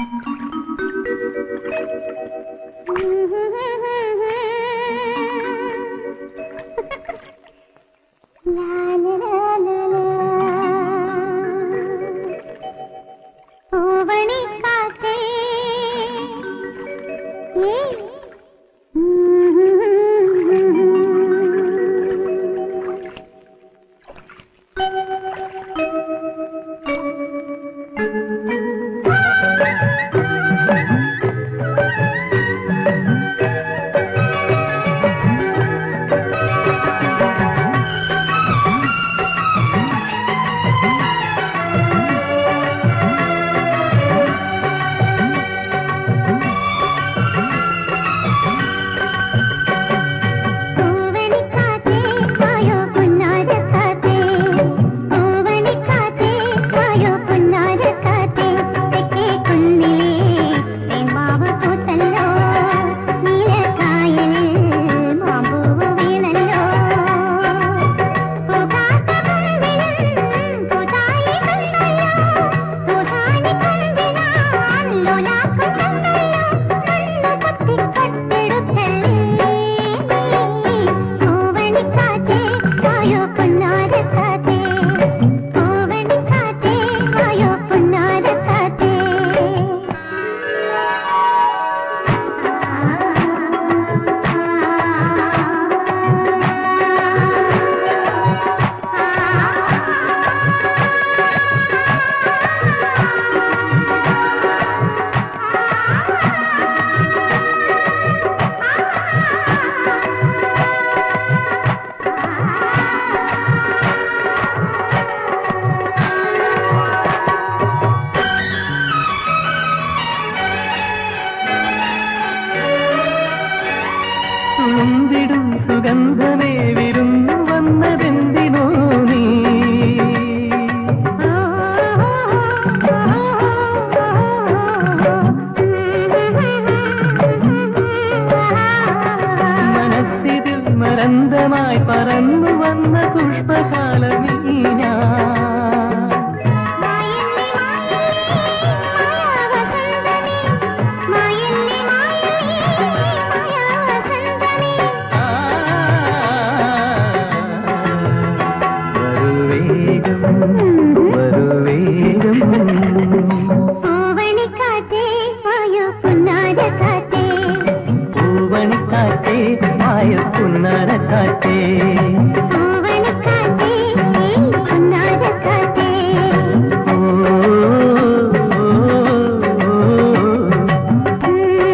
പൂവണിക്കാറ്റേ ഏ പൂവണിക്കാറ്റേ വായോ പുന്നാരക്കാറ്റേ പൂവണിക്കാറ്റേ വായോ പുന്നാരക്കാറ്റേ തെക്കേ കുന്നിലേ തേമ്പാവ് പൂത്തല്ലോ നീലക്കായലിൽ മാമ്പൂവ് വീണല്ലോ പൂകാത്ത മുൻപിലും പൂതാലി കണ്ടല്ലോ പൂശാനി കൊണ്ടിനാൻ ലോലാക്കം കണ്ടല്ലോ കണ്ണു പൊത്തിക്കൊട്ടെടുത്തല്ലേ പൂവണിക്കാറ്റേ വായോ പൊന്നാരക്കാറ്റേ പൂവണിക്കാറ്റേ വായോ പൊന്നാരക്കാറ്റേ തുളുമ്പിടും സുഗന്ധമേ വിരുന്നു വന്നതെന്തിനോ നീ മനസ്സിതിൽ മരന്തമായി പറന്നു വന്ന പുഷ്പകാലമീ ഞാൻ മായല്ലേ മായല്ലേ മായാവസന്തമേ മായല്ലേ മായല്ലേ മായാവസന്തമേ വരുവേഗം വരുവേഗം പൂവണിക്കാറ്റേ വായോ പുന്നാരക്കാറ്റേ പൂവണിക്കാറ്റേ മായ പുന്നരക്കാറ്റേ പൂവണിക്കാറ്റേ ഏയ് പുന്നാരക്കാറ്റേ ഓ, ഓ, ഓ.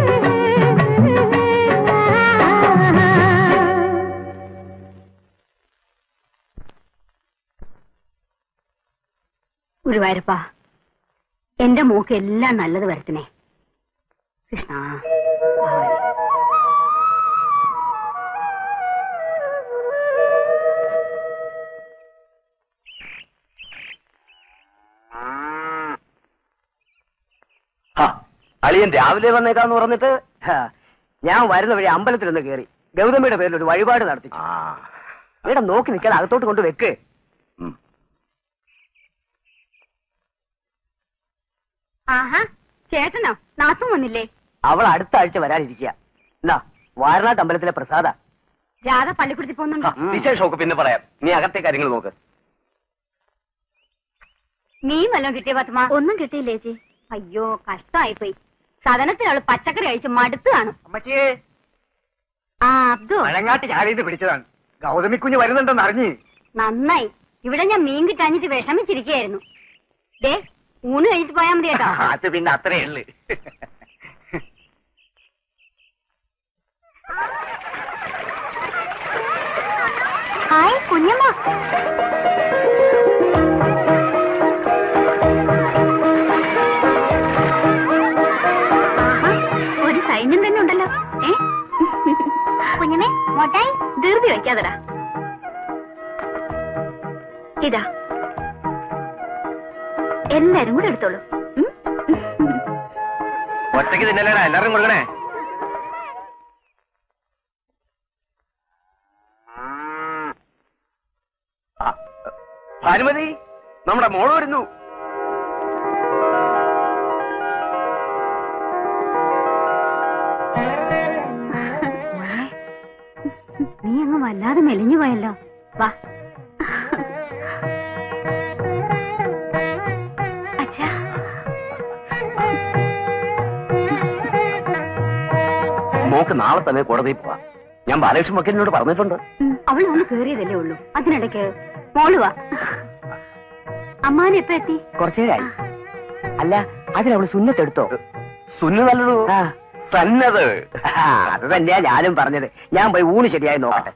ഗുരുവായൂരപ്പ എന്റെ മോക്ക് എല്ലാം നല്ലത് വരത്തണേ കൃഷ്ണ ഭഗവാനെ. ഹാ, അളിയൻ രാവിലെ വന്നേക്കാന്ന് പറഞ്ഞിട്ട് ഹാ, ഞാൻ വരുന്ന വഴി അമ്പലത്തിൽ നിന്ന് കയറി ഗൗതമിയുടെ പേരിൽ ഒരു വഴിപാട് നടത്തി ഇവിടെ നോക്കി നിൽക്കാതെ അകത്തോട്ട് കൊണ്ട് വെക്ക് ആഹാ ചേട്ടനോ നാത്തും വന്നില്ലേ അവൾ അടുത്ത ആഴ്ച വരാനിരിക്കുക എന്നാ വാരണാട്ട് അമ്പലത്തിലെ പ്രസാദ രാധ പള്ളിക്കുടത്തിൽ പോകുന്നുണ്ടോ വിശേഷമൊക്കെ പിന്നെ പറയാം നീ അകത്തെ കാര്യങ്ങൾ നോക്ക് നീ വല്ലതും കിട്ടിയ പത്മ ഒന്നും കിട്ടിയില്ലേ ചേച്ചി അയ്യോ കഷ്ടമായി പോയി സദനത്തിനവള് പച്ചക്കറി കഴിച്ച് മടുത്ത് കാണും അമ്മച്ചിയെ ആ അബ്ദു മഴങ്ങാട്ട് ചാടിയിട്ട് പിടിച്ചതാണ് ഗൗതമി കുഞ്ഞ് വരുന്നുണ്ടെന്ന് അറിഞ്ഞ് നന്നായി ഇവിടെ ഞാൻ മീൻ കിട്ടാഞ്ഞിട്ട് വിഷമിച്ചിരിക്കുകയായിരുന്നു ദേ ഊണ് കഴിച്ചിട്ട് പോയാൽ മതി കേട്ടോ അത് പിന്നെ അത്രേ ഉള്ളു ഹായ് കുഞ്ഞമ്മ ആഹാ, ഒരു സൈന്യം തന്നെ ഉണ്ടല്ലോ ഏ കുഞ്ഞമ്മേ മോട്ടായി ധൃതി വയ്ക്കാതടാ ഇതാ എല്ലാരും കൂടെ എടുത്തോളൂ ഉം? ഒറ്റയ്ക്ക് തിന്നലേടാ എല്ലാരും കൊടുക്കണേ ആ, ഭാനുമതി നമ്മുടെ മോള് വരുന്നു അങ്ങ് വല്ലാതെ മെലിഞ്ഞു പോയല്ലോ വാ അച്ഛാ മോക്ക് നാളെ തന്നെ കോടതിയിൽ പോവാം ഞാൻ ബാലകൃഷ്ണൻ വക്കീലിനോട് പറഞ്ഞിട്ടുണ്ട് അവൾ ഒന്ന് കേറിയതല്ലേ ഉള്ളൂ അതിനിടയ്ക്ക് മോള് വാ അമ്മാൻ എപ്പ എത്തി കുറച്ചേരായി അല്ല അതിനവള് സുന്നത്തെടുത്തോ സുന്ന നല്ലത് തന്നത് അത് തന്നെയാ ഞാനും പറഞ്ഞത് ഞാൻ പോയി ഊണ് ശരിയായി നോക്കട്ടെ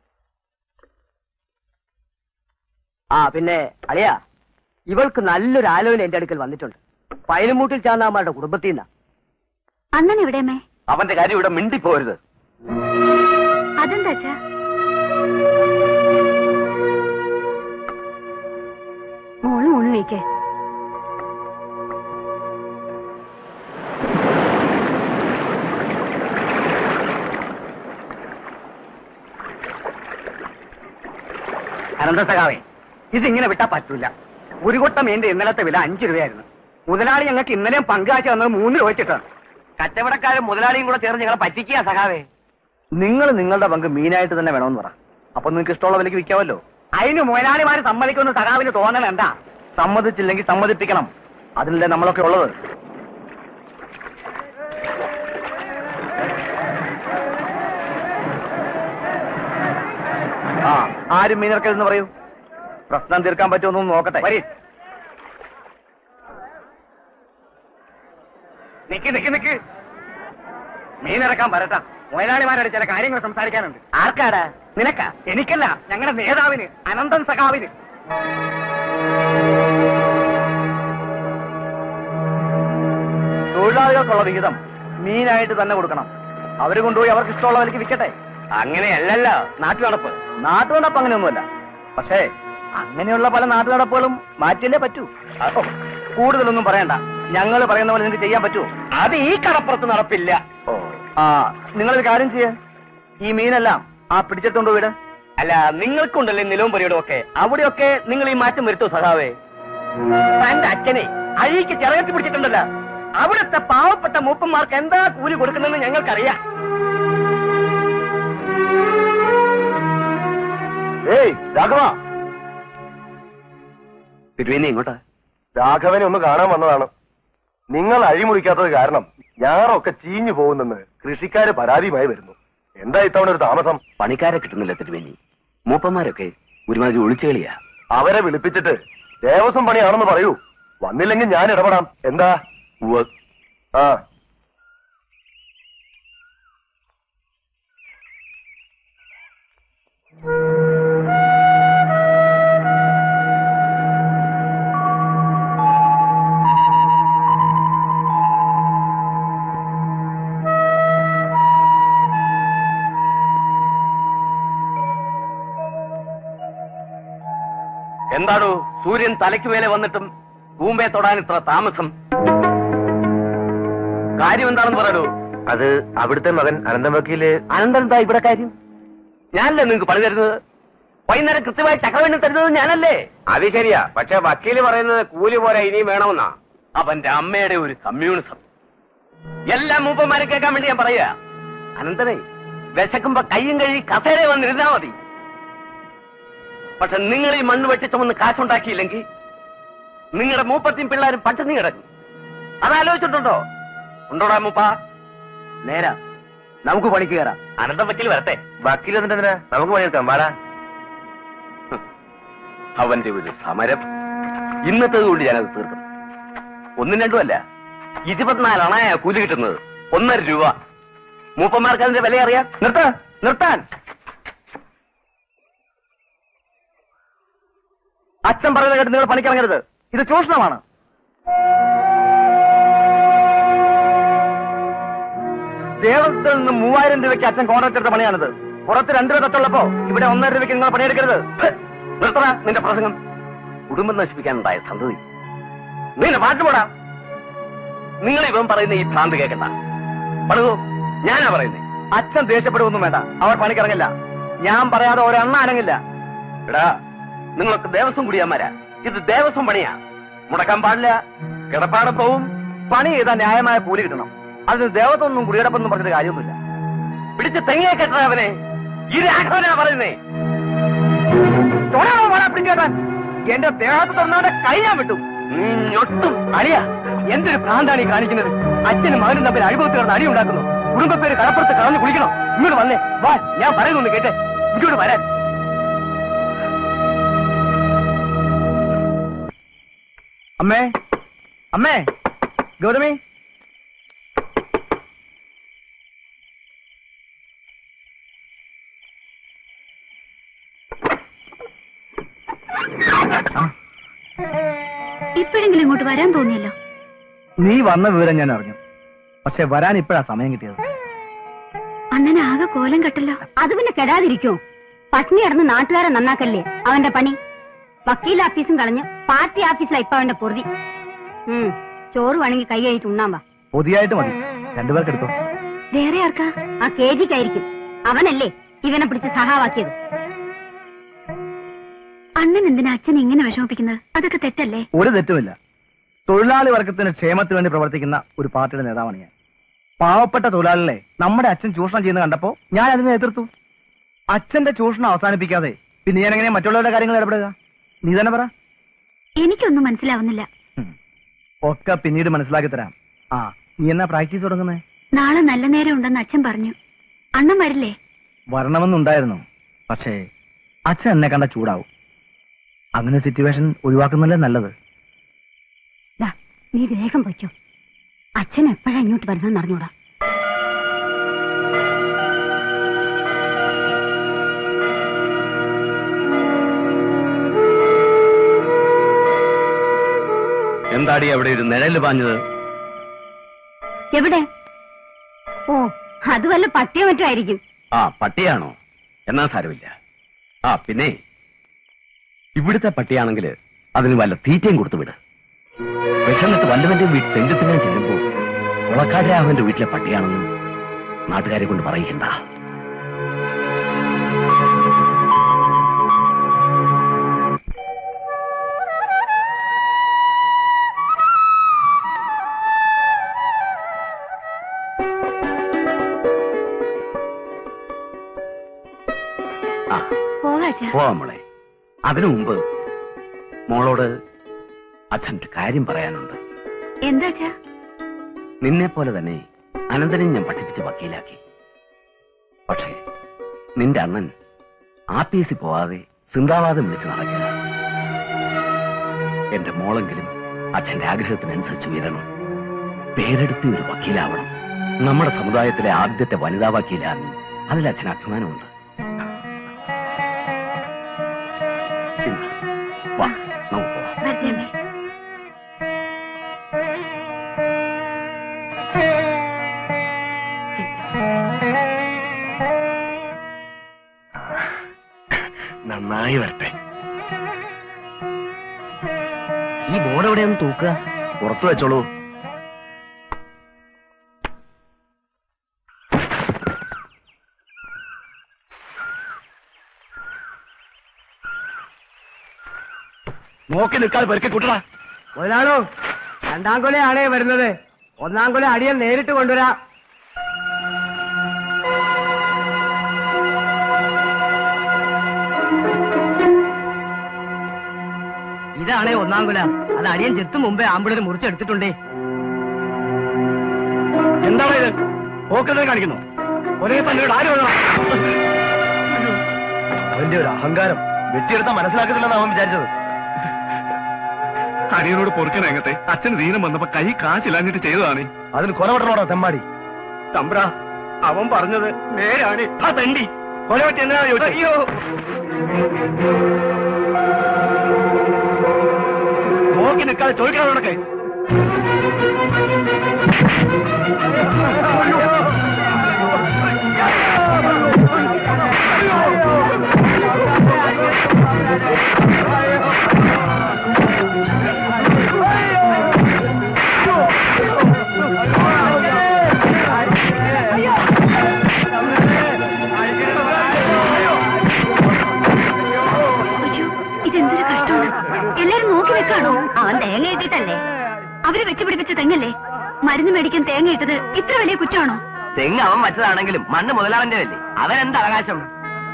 ആ പിന്നെ അളിയാ ഇവൾക്ക് നല്ലൊരു ആലോചന എന്റെ അടുക്കൽ വന്നിട്ടുണ്ട് പയലുമൂട്ടിൽ ചാന്നാമ്മയുടെ കുടുംബത്തിൽ നിന്നാ അണ്ണൻ എവിടെയമ്മേ അവന്റെ കാര്യം ഇവിടെ മിണ്ടിപ്പോരുത് അതെന്താ അച്ഛാ മോള് ഊണ് വയ്ക്കേ അനന്തസഖാവേ ഇതിങ്ങനെ വിട്ടാ പറ്റൂല ഒരു കൊട്ട മീന്റെ ഇന്നലത്തെ വില അഞ്ചു രൂപയായിരുന്നു മുതലാളി ഞങ്ങൾക്ക് ഇന്നലെയും പങ്കാഴ്ച വന്നത് മൂന്ന് രൂപ വെച്ചിട്ടാണ് കച്ചവടക്കാരും മുതലാളിയും കൂടെ ചേർന്ന് ഞങ്ങളെ പറ്റിക്കുക സഖാവേ നിങ്ങൾ നിങ്ങളുടെ പങ്ക് മീനായിട്ട് തന്നെ വേണമെന്ന് പറ അപ്പൊ നിങ്ങൾക്ക് ഇഷ്ടമുള്ള വിലക്ക് വിൽക്കാമല്ലോ അതിന് മുതലാളിമാര് സമ്മതിക്കുന്ന സഖാവിന് തോന്നൽ എന്താ സമ്മതിച്ചില്ലെങ്കിൽ സമ്മതിപ്പിക്കണം അതിനല്ലേ നമ്മളൊക്കെ ഉള്ളത് ആ ആരും മീനിറക്കരുതെന്ന് പറയൂ പ്രശ്നം തീർക്കാൻ പറ്റുമെന്നൊന്ന് നോക്കട്ടെ വരി നിക്ക് നിക്ക് നിക്ക് മീനിറക്കാൻ വരട്ടാ മുതലാളിമാരോട് ചില കാര്യങ്ങൾ സംസാരിക്കാനുണ്ട് ആർക്കാടാ നിനക്കാ എനിക്കല്ല ഞങ്ങളുടെ നേതാവിന് അനന്തൻ സഖാവിന് തൊഴിലാളികൾക്കുള്ള വിഹിതം മീനായിട്ട് തന്നെ കൊടുക്കണം അവര് കൊണ്ടുപോയി അവർക്ക് ഇഷ്ടമുള്ള വിലക്ക് വിൽക്കട്ടെ അങ്ങനെയല്ലല്ലോ നാട്ടു നടപ്പ് നാട്ടു നടപ്പ് അങ്ങനെയൊന്നുമല്ല പക്ഷേ അങ്ങനെയുള്ള പല നാട്ടു നടപ്പുകളും മാറ്റിയല്ലേ പറ്റൂ അപ്പൊ കൂടുതലൊന്നും പറയണ്ട ഞങ്ങൾ പറയുന്ന പോലെ നിങ്ങൾക്ക് ചെയ്യാൻ പറ്റുമോ അത് ഈ കടപ്പുറത്ത് നടപ്പില്ല ആ നിങ്ങളൊരു കാര്യം ചെയ്യ ഈ മീനെല്ലാം ആ പിടിച്ചെടുത്തോണ്ട് വീട് അല്ല നിങ്ങൾക്കുണ്ടല്ലേ നിലവും പരിപാടിയും ഒക്കെ അവിടെയൊക്കെ നിങ്ങൾ ഈ മാറ്റം വരുത്തോ സഖാവേ തന്റെ അച്ഛനെ അഴിക്ക് ചിറകത്തി പിടിച്ചിട്ടുണ്ടല്ലോ അവിടുത്തെ പാവപ്പെട്ട മൂപ്പന്മാർക്ക് എന്താ കൂലി കൊടുക്കുന്നതെന്ന് ഞങ്ങൾക്കറിയാം ഏയ് രാഘവ തിരുവേനി ഇങ്ങോട്ടാ രാഘവനെ ഒന്ന് കാണാൻ വന്നതാണ് നിങ്ങൾ അഴിമുറിക്കാത്തത് കാരണം ഞാറൊക്കെ ചീഞ്ഞു പോകുന്നെന്ന് കൃഷിക്കാര് പരാതിയുമായി വരുന്നു എന്താ ഇത്തവണ ഒരു താമസം പണിക്കാരെ കിട്ടുന്നില്ല തിരുവേനി മൂപ്പന്മാരൊക്കെ ഒരുമാതിരി ഒളിച്ചുകളിയാ അവരെ വിളിപ്പിച്ചിട്ട് ദേവസ്വം പണിയാണെന്ന് പറയൂ വന്നില്ലെങ്കിൽ ഞാൻ ഇടപെടാം എന്താ ആ എന്താണോ സൂര്യൻ തലയ്ക്ക് മേലെ വന്നിട്ടും ഭൂമിയെ തൊടാൻ ഇത്ര താമസം കാര്യം എന്താണെന്ന് പറയൂ അത് അവിടുത്തെ മകൻ അനന്തം വക്കീല് അനന്തൻ എന്താ ഇവിടെ കാര്യം ഞാനല്ലേ നിങ്ങൾക്ക് പണി തരുന്നത് വൈകുന്നേരം കൃത്യമായി ചക്രവേണ്ടി തരുന്നത് ഞാനല്ലേ അത് ശരിയാ പക്ഷെ വക്കീല് പറയുന്നത് കൂലി പോലെ ഇനിയും വേണമെന്നാ അവന്റെ അമ്മയുടെ ഒരു കമ്മ്യൂണിസം എല്ലാ മൂപ്പന്മാരെ കേൾക്കാൻ വേണ്ടി ഞാൻ പറയുക അനന്തനെ വിശക്കുമ്പോ കയ്യും കഴുകി കസേര വന്നിരുന്നാ മതി പക്ഷെ നിങ്ങൾ ഈ മണ്ണ് വെട്ടി ചുമന്ന് കാശുണ്ടാക്കിയില്ലെങ്കിൽ നിങ്ങളുടെ മൂപ്പത്തിയും പിള്ളേരും പട്ടിണി കിടക്കും അതാലോചിച്ചിട്ടുണ്ടോ ഉണ്ടോടാ മൂപ്പ നേരാ നമുക്ക് പണിക്ക് കയറാം അനന്തം വക്കീൽ വരട്ടെ വക്കീൽ എന്നിട്ട് എന്തിനാ നമുക്ക് പണിയെടുക്കാം വാടാ അവന്റെ ഒരു സമരം ഇന്നത്തെ കൊണ്ട് ഞാനത് തീർക്കും ഒന്നും രണ്ടും അല്ല ഇരുപത്തിനാല് അണായ കൂലി കിട്ടുന്നത് ഒന്നര രൂപ മൂപ്പന്മാർക്ക് അതിന്റെ വില അറിയാം നിർത്ത നിർത്താൻ അച്ഛൻ പറയുന്നത് കേട്ട് നിങ്ങൾ പണിക്കിറങ്ങരുത് ഇത് ചൂഷണമാണ് ദേവസ്ഥയിൽ നിന്ന് മൂവായിരം രൂപയ്ക്ക് അച്ഛൻ കോൺട്രാക്ട് എടുത്ത പണിയാണിത് പുറത്ത് രണ്ടു രൂപ തൊട്ടുള്ളപ്പോ ഇവിടെ ഒന്നര രൂപയ്ക്ക് നിങ്ങൾ പണിയെടുക്കരുത് ഹ്! നിർത്തണ നിന്റെ പ്രസംഗം കുടുംബം നശിപ്പിക്കാനുണ്ടായ സന്തതി നിന്നെ പാട്ടുപോടാ നിങ്ങൾ ഇവൻ പറയുന്ന ഈ ഭ്രാന്ത് കേൾക്കണ്ട പടുകു ഞാനാ പറയുന്നേ അച്ഛൻ ദേഷ്യപ്പെടുവൊന്നും വേണ്ട അവർ പണിക്കിറങ്ങില്ല ഞാൻ പറയാതെ ഒരെണ്ണ അനങ്ങില്ല എടാ നിങ്ങളൊക്കെ ദേവസ്വം കുടിയാന്മാരാ ഇത് ദേവസ്വം പണിയാ മുടക്കാൻ പാടില്ല കിടപ്പാടെ പോവും പണി ചെയ്താൽ ന്യായമായ കൂലി കിട്ടണം അതിന് ദേവസ്വം ഒന്നും കുടിയടപ്പൊന്നും പറഞ്ഞിട്ട് കാര്യമൊന്നുമില്ല പിടിച്ച് തെങ്ങിയെ കെട്ടണ അവനെ ഈ രാഘവനാ പറയുന്നേ തൊടാമോ മോളെ പിടിച്ചേട്ടാൻ എന്റെ ദേഹത്ത് തൊന്നാണ്ട് കൈ ഞാൻ വിട്ടു ഒട്ടും അളിയ എന്തൊരു ഭ്രാന്താണ് ഈ കാണിക്കുന്നത് അച്ഛനും മകനും തമ്മിൽ അഴിമത്ത് കിടന്ന് അടി ഉണ്ടാക്കുന്നു കുടുംബപ്പേര് കടപ്പുറത്ത് കളഞ്ഞു കുളിക്കണം ഇങ്ങോട്ട് വന്നേ വാ ഞാൻ പറയുന്നു കേട്ടെ ഇങ്ങോട്ട് വരാൻ അമ്മേ അമ്മേ ഗൗതമി ഇപ്പോഴെങ്കിലും ഇങ്ങോട്ട് വരാൻ തോന്നിയല്ലോ നീ വന്ന വിവരം ഞാൻ അറിഞ്ഞു പക്ഷെ വരാൻ ഇപ്പോഴാ സമയം കിട്ടിയത് അണ്ണനെ ആകെ കോലം കെട്ടല്ലോ അത് പിന്നെ കെടാതിരിക്കോ പട്ടിണി കിടന്ന് നാട്ടുകാരെ നന്നാക്കല്ലേ അവന്റെ പണി വക്കീൽ ഓഫീസും കളഞ്ഞ് പാർട്ടി ഓഫീസിലാ ഇപ്പൊ അവന്റെ പൊറുതി ഉം ചോറ് വേണമെങ്കിൽ കൈ കഴിയിട്ട് ഉണ്ണാൻ വാ പുതിയായിട്ട് മതി രണ്ടുപേർക്ക് എടുത്തോ വേറെ ആർക്കാ ആ കെ ജിക്കായിരിക്കും അവനല്ലേ ഇവനെ പിടിച്ച് സഹാവാക്കിയത് അണ്ണൻ എന്തിനാ അച്ഛൻ ഇങ്ങനെ വിഷമിപ്പിക്കുന്നത് അതൊക്കെ തെറ്റല്ലേ ഒരു തെറ്റുമില്ല തൊഴിലാളി വർഗത്തിന് ക്ഷേമത്തിന് വേണ്ടി പ്രവർത്തിക്കുന്ന ഒരു പാർട്ടിയുടെ നേതാവാണ് ഞാൻ പാവപ്പെട്ട തൊഴിലാളികളെ നമ്മുടെ അച്ഛൻ ചൂഷണം ചെയ്യുന്നത് കണ്ടപ്പോ ഞാൻ അതിനെ എതിർത്തു അച്ഛന്റെ ചൂഷണം അവസാനിപ്പിക്കാതെ പിന്നെ ഞാൻ എങ്ങനെ മറ്റുള്ളവരുടെ കാര്യങ്ങൾ ഇടപെടുക നീ തന്നെ പറ എനിക്കൊന്നും മനസ്സിലാവുന്നില്ല ഉം. ഒക്കെ പിന്നീട് മനസ്സിലാക്കി തരാം ആ നീ എന്നാ പ്രാക്ടീസ് തുടങ്ങുന്നേ നാളെ നല്ല നേരം ഉണ്ടെന്ന് അച്ഛൻ പറഞ്ഞു അണ്ണൻ വരില്ലേ വരണമെന്നുണ്ടായിരുന്നു പക്ഷേ അച്ഛൻ എന്നെ കണ്ട ചൂടാവും അങ്ങനെ സിറ്റുവേഷൻ ഒഴിവാക്കുന്നല്ലേ നല്ലത് ദാ, നീ വേഗം പൊയ്ക്കോ അച്ഛൻ എപ്പോഴാ ഇങ്ങോട്ട് വരുന്നെന്ന് അറിഞ്ഞൂടാ എന്താടി അവിടെ ഒരു നിഴല് പാഞ്ഞത് എവിടെ ഓ അത് വല്ല പട്ടിയോ മറ്റോ ആയിരിക്കും ആ പട്ടിയാണോ എന്നാ സാരമില്ല ആ പിന്നെ ഇവിടുത്തെ പട്ടിയാണെങ്കിൽ അതിന് വല്ല തീറ്റയും കൊടുത്തു വിട് വിശന്നിട്ട് വല്ലവന്റെ വീട്ടിൽ തെങ്കത്തിനാൻ ചെല്ലുമ്പോ കുളക്കാട് രാഘവന്റെ വീട്ടിലെ പട്ടിയാണെന്നും നാട്ടുകാരെ കൊണ്ട് പറയിക്കണ്ട ആ പോകാച്ചാ പോവാം മോളെ അതിനു മുമ്പ് മോളോട് അച്ഛൻ്റെ കാര്യം പറയാനുണ്ട് എന്താച്ചാ നിന്നെ പോലെ തന്നെ അനന്തരം ഞാൻ പഠിപ്പിച്ച് വക്കീലാക്കി പക്ഷേ നിന്റെ അണ്ണൻ ആപ്പീസിൽ പോവാതെ സിന്ദാവാദം വിളിച്ച് നടക്കുക എന്റെ മോളെങ്കിലും അച്ഛന്റെ ആഗ്രഹത്തിനനുസരിച്ച് ഉയരണം പേരെടുത്ത് ഒരു വക്കീലാവണം നമ്മുടെ സമുദായത്തിലെ ആദ്യത്തെ വനിതാ വക്കീലാണെന്ന് അതിൽ അച്ഛന് അഭിമാനമുണ്ട് ഇന്ന് വാ നമുക്ക് പോവാം വരട്ടെ അമ്മേ. നന്നായി വരട്ടെ ഈ ബോർഡ് എവിടെയൊന്ന് തൂക്കുക പുറത്തു വെച്ചോളൂ നോക്കി നിൽക്കാതെ പെരുക്കി കൂട്ടടാ മുതലാളോ രണ്ടാം കൊലയാണേ വരുന്നത് ഒന്നാം കൊല അടിയൻ നേരിട്ട് കൊണ്ടുവരാം ഇതാണേ ഒന്നാം കൊല അത് അടിയൻ ചെത്തും മുമ്പേ ആമ്പിളര് മുറിച്ചെടുത്തിട്ടുണ്ടേ എന്താണ് ഇത് പോക്കറ്റിൽ കാണിക്കുന്നു ഒരേ തന്നോട് ആര് വന്നോ അവന്റെ ഒരു അഹങ്കാരം വെട്ടിയെടുത്താൽ മനസ്സിലാക്കത്തില്ലെന്ന് അവൻ വിചാരിച്ചത് അനിയനോട് പൊറുക്കൻ എങ്ങത്തെ അച്ഛന് ദീനം വന്നപ്പോ കൈ കാശില്ലാഞ്ഞിട്ട് ചെയ്തതാണ് അതിന് കൊലപെട്ടണോടാ തെമ്മാടി തമ്പ്ര അവൻ പറഞ്ഞത് നേരാണ് ആ തെണ്ടി കൊല പറ്റി എന്തിനാ ചോദിച്ചത്? അയ്യോ നോക്കി നിൽക്കാതെ ചോദിക്കാതെ അയ്യോ ഇതെന്തൊരു കഷ്ടമാണ് എല്ലാരും നോക്കി വെക്കാണോ അവൻ തേങ്ങ ഇട്ടിട്ടല്ലേ അവര് വെച്ച് പിടിപ്പിച്ച തെങ്ങല്ലേ മരുന്ന് മേടിക്കാൻ തേങ്ങ ഇട്ടത് ഇത്ര വലിയ കുറ്റമാണോ തെങ്ങ് അവൻ വച്ചതാണെങ്കിലും മണ്ണ് മുതലാവന്റെ അല്ലേ അവൻ എന്താ അവകാശം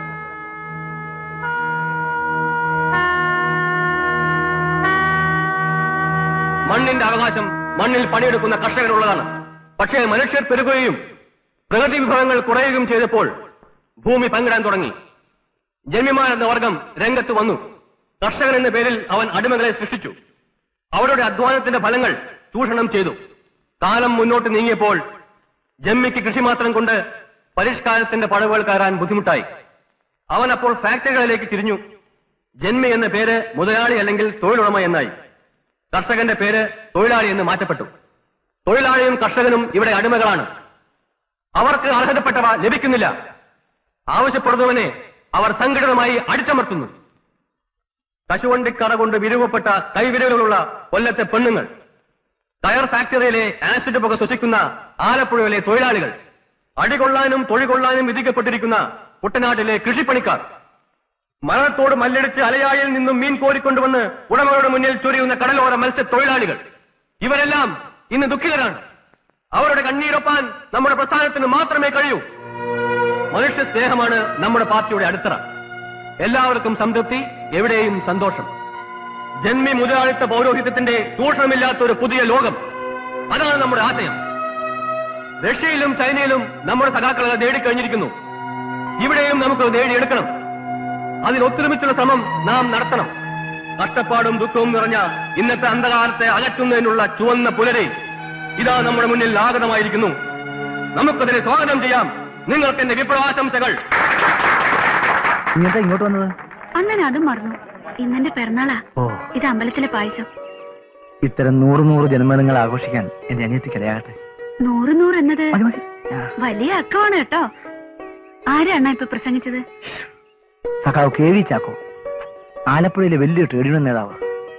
മണ്ണിന്റെ അവകാശം മണ്ണിൽ പണിയെടുക്കുന്ന കർഷകരുള്ളതാണ് പക്ഷേ മനുഷ്യർ പെരുകുകയും പ്രകൃതി വിഭവങ്ങൾ കുറയുകയും ചെയ്തപ്പോൾ ഭൂമി പങ്കിടാൻ തുടങ്ങി ജന്മിമാർ എന്ന വർഗം രംഗത്ത് വന്നു കർഷകൻ എന്ന പേരിൽ അവൻ അടിമകളെ സൃഷ്ടിച്ചു അവരുടെ അധ്വാനത്തിന്റെ ഫലങ്ങൾ ചൂഷണം ചെയ്തു കാലം മുന്നോട്ട് നീങ്ങിയപ്പോൾ ജമ്മിക്ക് കൃഷി മാത്രം കൊണ്ട് പരിഷ്കാരത്തിന്റെ പടവുകൾ കയറാൻ ബുദ്ധിമുട്ടായി അവൻ അപ്പോൾ ഫാക്ടറികളിലേക്ക് തിരിഞ്ഞു ജന്മി എന്ന പേര് മുതലാളി അല്ലെങ്കിൽ തൊഴിലുടമ എന്നായി കർഷകന്റെ പേര് തൊഴിലാളി എന്ന് മാറ്റപ്പെട്ടു തൊഴിലാളിയും കർഷകനും ഇവിടെ അടിമകളാണ് അവർക്ക് അർഹതപ്പെട്ടവ ലഭിക്കുന്നില്ല ആവശ്യപ്പെടുന്നവനെ അവർ സംഘടിതമായി അടിച്ചമർത്തുന്നു കശുവണ്ടിക്കറ കൊണ്ട് വിരൂപപ്പെട്ട കൈവിരലുകളുള്ള കൊല്ലത്തെ പെണ്ണുങ്ങൾ ടയർ ഫാക്ടറിയിലെ ആസിഡ് പുക ശ്വസിക്കുന്ന ആലപ്പുഴയിലെ തൊഴിലാളികൾ അടികൊള്ളാനും തൊഴികൊള്ളാനും വിധിക്കപ്പെട്ടിരിക്കുന്ന കുട്ടനാട്ടിലെ കൃഷിപ്പണിക്കാർ മരണത്തോട് മല്ലടിച്ച് അലയായിൽ നിന്നും മീൻ കോരിക്കൊണ്ടുവന്ന് ഉടമകളുടെ മുന്നിൽ ചൊരിയുന്ന കടലോര മത്സ്യത്തൊഴിലാളികൾ ഇവരെല്ലാം ഇന്ന് ദുഃഖിതരാണ് അവരുടെ കണ്ണീരൊപ്പാൻ നമ്മുടെ പ്രസ്ഥാനത്തിന് മാത്രമേ കഴിയൂ മനുഷ്യ സ്നേഹമാണ് നമ്മുടെ പാർട്ടിയുടെ അടിത്തറ എല്ലാവർക്കും സംതൃപ്തി എവിടെയും സന്തോഷം ജന്മി മുതലാളിത്ത പൗരോഹിത്യത്തിന്റെ ചൂഷണമില്ലാത്ത ഒരു പുതിയ ലോകം അതാണ് നമ്മുടെ ആശയം റഷ്യയിലും ചൈനയിലും നമ്മുടെ സഖാക്കൾ അത് നേടിക്കഴിഞ്ഞിരിക്കുന്നു ഇവിടെയും നമുക്ക് നേടിയെടുക്കണം അതിൽ ഒത്തൊരുമിച്ചുള്ള ശ്രമം നാം നടത്തണം കഷ്ടപ്പാടും ദുഃഖവും നിറഞ്ഞ ഇന്നത്തെ അന്ധകാരത്തെ അകറ്റുന്നതിനുള്ള ചുവന്ന പുലരെ ഇതാ നമ്മുടെ മുന്നിൽ ആഗതമായിരിക്കുന്നു നമുക്കതിനെ സ്വാഗതം ചെയ്യാം നിങ്ങൾക്ക് എന്റെ വിപ്ലവാശംസകൾ ഇങ്ങനത്തെ ഇങ്ങോട്ട് വന്നത് അങ്ങനെ അതും മറന്നു ഇന്നെന്റെ പിറന്നാളാ ഓ ഇത് അമ്പലത്തിലെ പായസം ഇത്തരം നൂറ് നൂറ് ജന്മദിനങ്ങൾ ആഘോഷിക്കാൻ എന്റെ അനിയത്തിക്കിടയാകട്ടെ നൂറ് നൂറ് എന്നത് മതി മതി ആ, വലിയ അക്കമാണ് കേട്ടോ ആരാണ് ഇപ്പൊ പ്രസംഗിച്ചത് സഖാവ് കെ വി ചാക്കോ ആലപ്പുഴയിലെ വലിയ ട്രേഡ് യൂണിയൻ നേതാവ്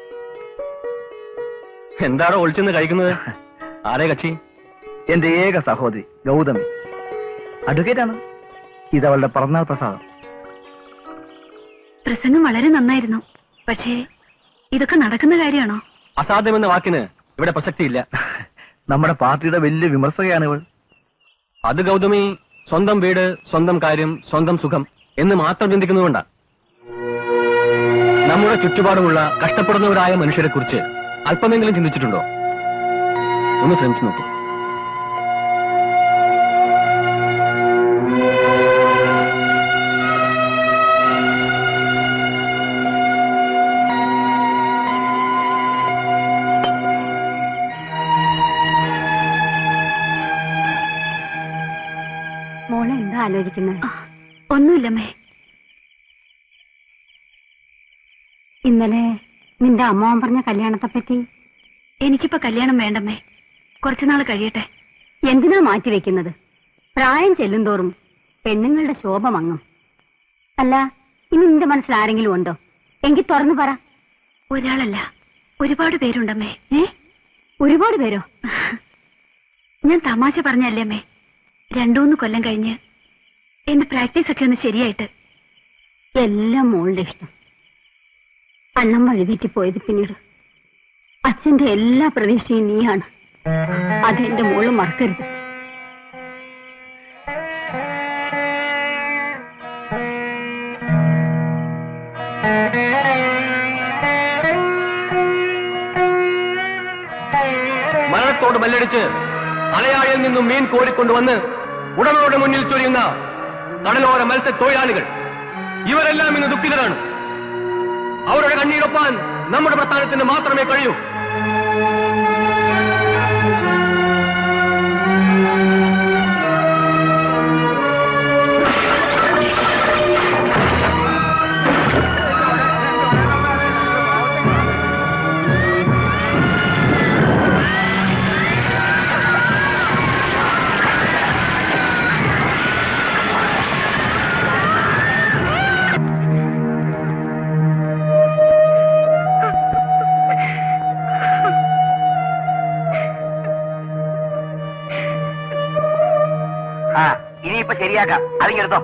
എന്താണോ ഒളിച്ചെന്ന് കഴിക്കുന്നത് ആരെ കക്ഷി എന്റെ ഏക സഹോദരി ഗൗതമി അഡ്വക്കേറ്റ് ആണ് ഇത് അവളുടെ പിറന്നാൾ പ്രസാദം പ്രസംഗം വളരെ നന്നായിരുന്നു പക്ഷേ ഇതൊക്കെ നടക്കുന്ന കാര്യമാണോ അസാധ്യമെന്ന വാക്കിന് ഇവിടെ പ്രസക്തിയില്ല നമ്മുടെ പാർട്ടിയുടെ വലിയ വിമർശകയാണ് ഇവൾ അത് ഗൗതമി സ്വന്തം വീട് സ്വന്തം കാര്യം സ്വന്തം സുഖം എന്ന് മാത്രം ചിന്തിക്കുന്നുകൊണ്ടാ നമ്മുടെ ചുറ്റുപാടുമുള്ള കഷ്ടപ്പെടുന്നവരായ മനുഷ്യരെ കുറിച്ച് അല്പമെങ്കിലും ചിന്തിച്ചിട്ടുണ്ടോ ഒന്ന് ശ്രമിച്ചു നോക്കൂ മോളെ എന്താ ആലോചിക്കുന്നത് ഒന്നുമില്ലമ്മേ ഇന്നലെ നിന്റെ അമ്മാവൻ പറഞ്ഞ കല്യാണത്തെ പറ്റി എനിക്കിപ്പോ കല്യാണം വേണ്ടമ്മേ കുറച്ചുനാൾ കഴിയട്ടെ എന്തിനാ മാറ്റി വെക്കുന്നത് പ്രായം ചെല്ലുന്തോറും പെണ്ണുങ്ങളുടെ ശോഭ മങ്ങും അല്ല ഇനി നിന്റെ മനസ്സിൽ ആരെങ്കിലും ഉണ്ടോ എങ്കിൽ തുറന്നു പറ ഒരാളല്ല ഒരുപാട് പേരുണ്ടമ്മേ ഏ ഒരുപാട് പേരോ ഞാൻ തമാശ പറഞ്ഞല്ലേ അമ്മേ രണ്ടൂന്ന് കൊല്ലം കഴിഞ്ഞ് എന്റെ പ്രാക്ടീസ് ഒക്കെ ഒന്ന് ശരിയായിട്ട് എല്ലാം മോളുടെ ഇഷ്ടം അണ്ണം വഴിതെറ്റി പോയത് പിന്നീട് അച്ഛന്റെ എല്ലാ പ്രതീക്ഷയും നീയാണ് അത് എന്റെ മോള് മറക്കരുത് മരണത്തോട് മല്ലടിച്ച് അലയാഴിൽ നിന്നും മീൻ കോരിക്കൊണ്ടുവന്ന് ഉടമകളുടെ മുന്നിൽ ചൊരിയുന്ന കടലോര മത്സ്യത്തൊഴിലാളികൾ ഇവരെല്ലാം ഇന്ന് ദുഃഖിതരാണ് അവരുടെ കണ്ണീരൊപ്പാൻ നമ്മുടെ പ്രസ്ഥാനത്തിന് മാത്രമേ കഴിയൂ ആ ഇനിയിപ്പൊ ശരിയാക്കാം അതിങ്ങെടുത്തോ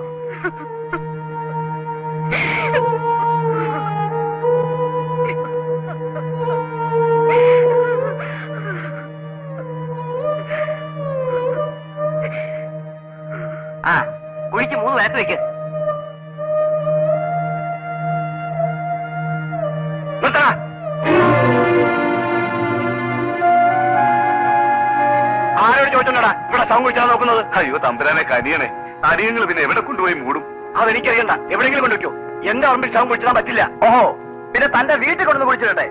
ആ കുഴിക്ക് മൂന്ന് വയസ്സ് വെക്ക് നിർത്തടാ വെച്ചോണ്ടാ ഇവിടെ ശവം കുഴിച്ചാൽ നോക്കുന്നത് അയ്യോ തമ്പുരാനെ കനിയണേ അനിയങ്ങൾ പിന്നെ എവിടെ കൊണ്ടുപോയി മൂടും അതെനിക്കറിയണ്ട എവിടെയെങ്കിലും കൊണ്ടുവയ്ക്കോ എന്റെ പറമ്പിൽ ശവം കുഴിച്ചിടാൻ പറ്റില്ല ഓഹോ പിന്നെ തന്റെ വീട്ടിൽ കൊണ്ടുവന്ന് കുഴിച്ചിടട്ടെ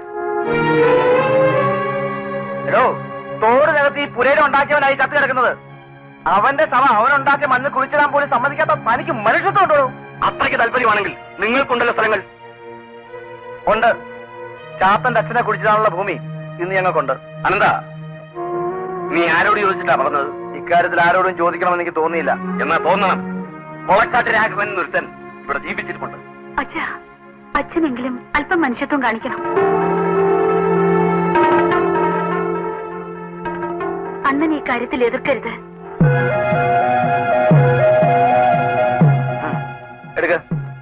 എടോ തോടിനകത്ത് ഈ പുരയിലും ഉണ്ടാക്കിയവനായി കത്ത് കിടക്കുന്നത് അവന്റെ ശവം അവനുണ്ടാക്കിയ മണ്ണ് കുഴിച്ചിടാൻ പോലും സമ്മതിക്കാത്ത തനിക്ക് മനുഷ്യത്വം ഉണ്ടോ അത്രയ്ക്ക് താല്പര്യമാണെങ്കിൽ നിങ്ങൾക്കുണ്ടല്ലോ സ്ഥലങ്ങൾ ഉണ്ട് ചാത്തന്റെ അച്ഛനെ കുടിച്ചിടാനുള്ള ഭൂമി ഇന്ന് ഞങ്ങൾക്കുണ്ട് അനന്ത നീ ആരോട് ചോദിച്ചിട്ടാ പറഞ്ഞത് ഇക്കാര്യത്തിൽ ആരോടും ചോദിക്കണമെന്ന് എനിക്ക് തോന്നിയില്ല എന്നാ തോന്നണം കൊളക്കാട്ട് രാഘവൻ നിർത്തൻ ഇവിടെ ജീവിച്ചിട്ടുണ്ട് അച്ഛാ അച്ഛനെങ്കിലും അല്പം മനുഷ്യത്വം കാണിക്കണം അണ്ണൻ ഈ കാര്യത്തിൽ എതിർക്കരുത് എടുക്ക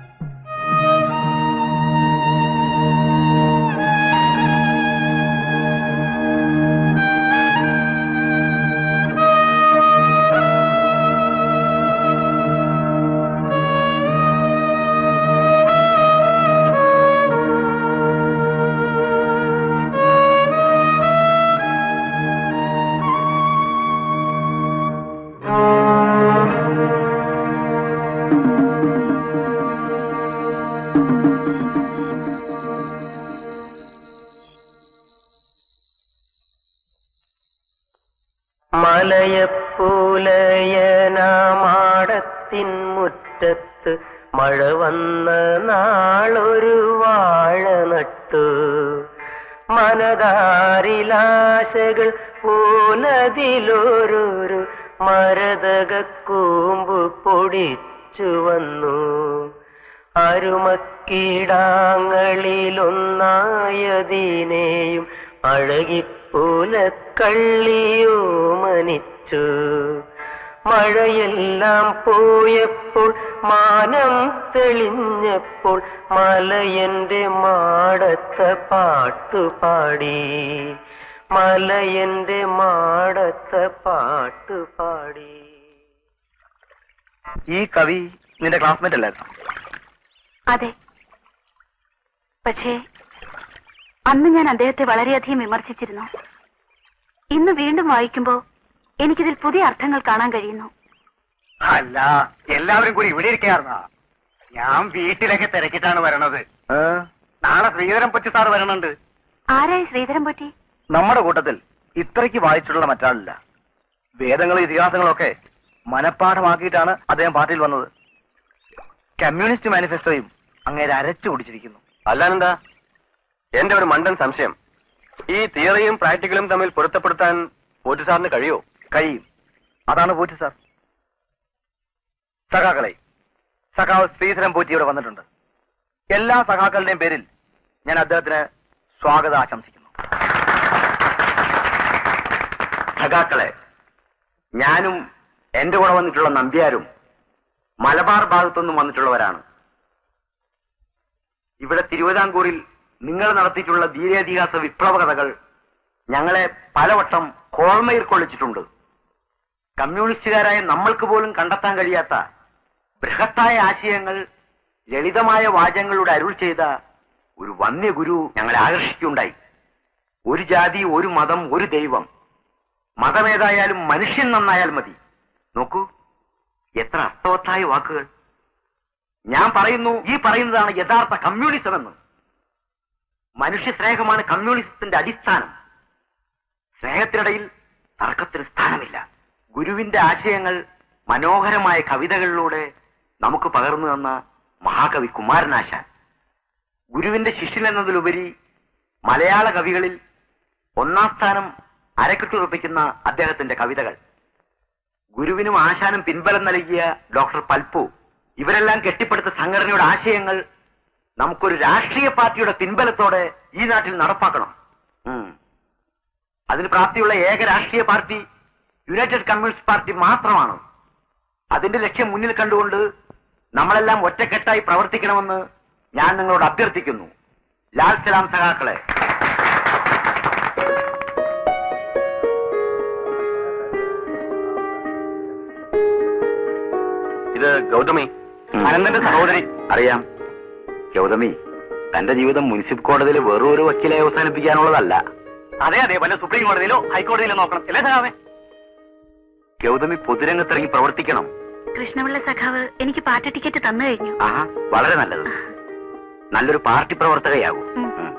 മലയപ്പൂലയനാമാടത്തിൻ മുറ്റത്ത് മഴ വന്ന നാളൊരു വാഴ നട്ടു മനതാരിലാശകൾ പോലതിലൊരു മരതക കൂമ്പ് പൊടിച്ചു വന്നു അരുമക്കീടാങ്ങളിലൊന്നായതിനെയും അഴകിപ്പൂലക്കള്ളിയോ മനിച്ചു മഴയെല്ലാം പോയപ്പോൾ മാനം തെളിഞ്ഞപ്പോൾ മലയന്റെ മാടത്ത പാട്ടുപാടി മലയന്റെ മാടത്ത പാട്ടുപാടി ഈ കവി നിന്റെ ക്ലാസ്മേറ്റ് അല്ലായിരുന്നു അതെ പക്ഷേ അന്ന് ഞാൻ അദ്ദേഹത്തെ വളരെയധികം വിമർശിച്ചിരുന്നു ഇന്ന് വീണ്ടും വായിക്കുമ്പോ എനിക്കിതിൽ പുതിയ അർത്ഥങ്ങൾ കാണാൻ കഴിയുന്നു അല്ല എല്ലാവരും കൂടി ഇവിടെ ഇരിക്കാറുന്ന ഞാൻ വീട്ടിലൊക്കെ തിരക്കിട്ടാണ് വരണത് നാളെ ശ്രീധരൻ പറ്റി സാർ വരണുണ്ട് ആരായി ശ്രീധരൻ പറ്റി നമ്മുടെ കൂട്ടത്തിൽ ഇത്രയ്ക്ക് വായിച്ചിട്ടുള്ള മറ്റാളില്ല വേദങ്ങളും ഇതിഹാസങ്ങളും ഒക്കെ മനഃപ്പാഠമാക്കിയിട്ടാണ് അദ്ദേഹം പാർട്ടിയിൽ വന്നത് കമ്മ്യൂണിസ്റ്റ് മാനിഫെസ്റ്റോയും അങ്ങേരെ അരച്ചു കുടിച്ചിരിക്കുന്നു അല്ലാനെന്താ എന്റെ ഒരു മണ്ടൻ സംശയം ഈ തിയറിയും പ്രാക്ടിക്കലും തമ്മിൽ പൊരുത്തപ്പെടുത്താൻ പോറ്റി സാറിന് കഴിയോ കഴിയും അതാണ് പോറ്റി സാർ സഖാക്കളെ സഖാവ് ശ്രീധരൻ പോറ്റി ഇവിടെ വന്നിട്ടുണ്ട് എല്ലാ സഖാക്കളുടെയും പേരിൽ ഞാൻ അദ്ദേഹത്തിന് സ്വാഗതം ആശംസിക്കുന്നു സഖാക്കളെ ഞാനും എന്റെ കൂടെ വന്നിട്ടുള്ള നമ്പ്യാരും മലബാർ ഭാഗത്തുനിന്നും വന്നിട്ടുള്ളവരാണ് ഇവിടെ തിരുവിതാംകൂറിൽ നിങ്ങൾ നടത്തിയിട്ടുള്ള ധീരേതിഹാസ വിപ്ലവ കഥകൾ ഞങ്ങളെ പലവട്ടം കോൾമയിൽ കൊള്ളിച്ചിട്ടുണ്ട് കമ്മ്യൂണിസ്റ്റുകാരായ നമ്മൾക്ക് പോലും കണ്ടെത്താൻ കഴിയാത്ത ബൃഹത്തായ ആശയങ്ങൾ ലളിതമായ വാചകങ്ങളുടെ അരുൾ ചെയ്ത ഒരു വന്യഗുരു ഞങ്ങളെ ആകർഷിക്കുകയുണ്ടായി ഒരു ജാതി ഒരു മതം ഒരു ദൈവം മതമേതായാലും മനുഷ്യൻ നന്നായാൽ മതി നോക്കൂ എത്ര അർത്ഥവത്തായ വാക്കുകൾ ഞാൻ പറയുന്നു ഈ പറയുന്നതാണ് യഥാർത്ഥ കമ്മ്യൂണിസം എന്ന് മനുഷ്യ സ്നേഹമാണ് കമ്മ്യൂണിസത്തിന്റെ അടിസ്ഥാനം സ്നേഹത്തിനിടയിൽ തർക്കത്തിന് സ്ഥാനമില്ല ഗുരുവിന്റെ ആശയങ്ങൾ മനോഹരമായ കവിതകളിലൂടെ നമുക്ക് പകർന്നു തന്ന മഹാകവി കുമാരനാശാൻ ഗുരുവിന്റെ ശിഷ്യൻ എന്നതിലുപരി മലയാള കവികളിൽ ഒന്നാം സ്ഥാനം അരക്കെട്ടുറപ്പിക്കുന്ന അദ്ദേഹത്തിന്റെ കവിതകൾ ഗുരുവിനും ആശാനും പിൻബലം നൽകിയ ഡോക്ടർ പൽപ്പു ഇവരെല്ലാം കെട്ടിപ്പടുത്ത സംഘടനയുടെ ആശയങ്ങൾ നമുക്കൊരു രാഷ്ട്രീയ പാർട്ടിയുടെ പിൻബലത്തോടെ ഈ നാട്ടിൽ നടപ്പാക്കണം ഉം. അതിന് പ്രാപ്തിയുള്ള ഏക രാഷ്ട്രീയ പാർട്ടി യുണൈറ്റഡ് കമ്മ്യൂണിസ്റ്റ് പാർട്ടി മാത്രമാണ് അതിന്റെ ലക്ഷ്യം മുന്നിൽ കണ്ടുകൊണ്ട് നമ്മളെല്ലാം ഒറ്റക്കെട്ടായി പ്രവർത്തിക്കണമെന്ന് ഞാൻ നിങ്ങളോട് അഭ്യർത്ഥിക്കുന്നു ലാൽ സലാം സഖാക്കളെ ഇത് ഗൗതമി അനന്തന്റെ സഹോദരി അറിയാം ഗൗതമി തന്റെ ജീവിതം മുനിസിപ്പൽ കോടതിയിൽ വെറും ഒരു വക്കീലെ അവസാനിപ്പിക്കാനുള്ളതല്ല അതെ അതെ വല്ല സുപ്രീം കോടതിയിലോ ഹൈക്കോടതിയിലോ നോക്കണം അല്ലേ സഖാവേ ഗൗതമി പൊതുരംഗത്തിറങ്ങി പ്രവർത്തിക്കണം കൃഷ്ണപിള്ള സഖാവ് എനിക്ക് പാർട്ടി ടിക്കറ്റ് തന്നു കഴിഞ്ഞു ആഹാ വളരെ നല്ലത് നല്ലൊരു പാർട്ടി പ്രവർത്തകയാകും ഉം. ഉം.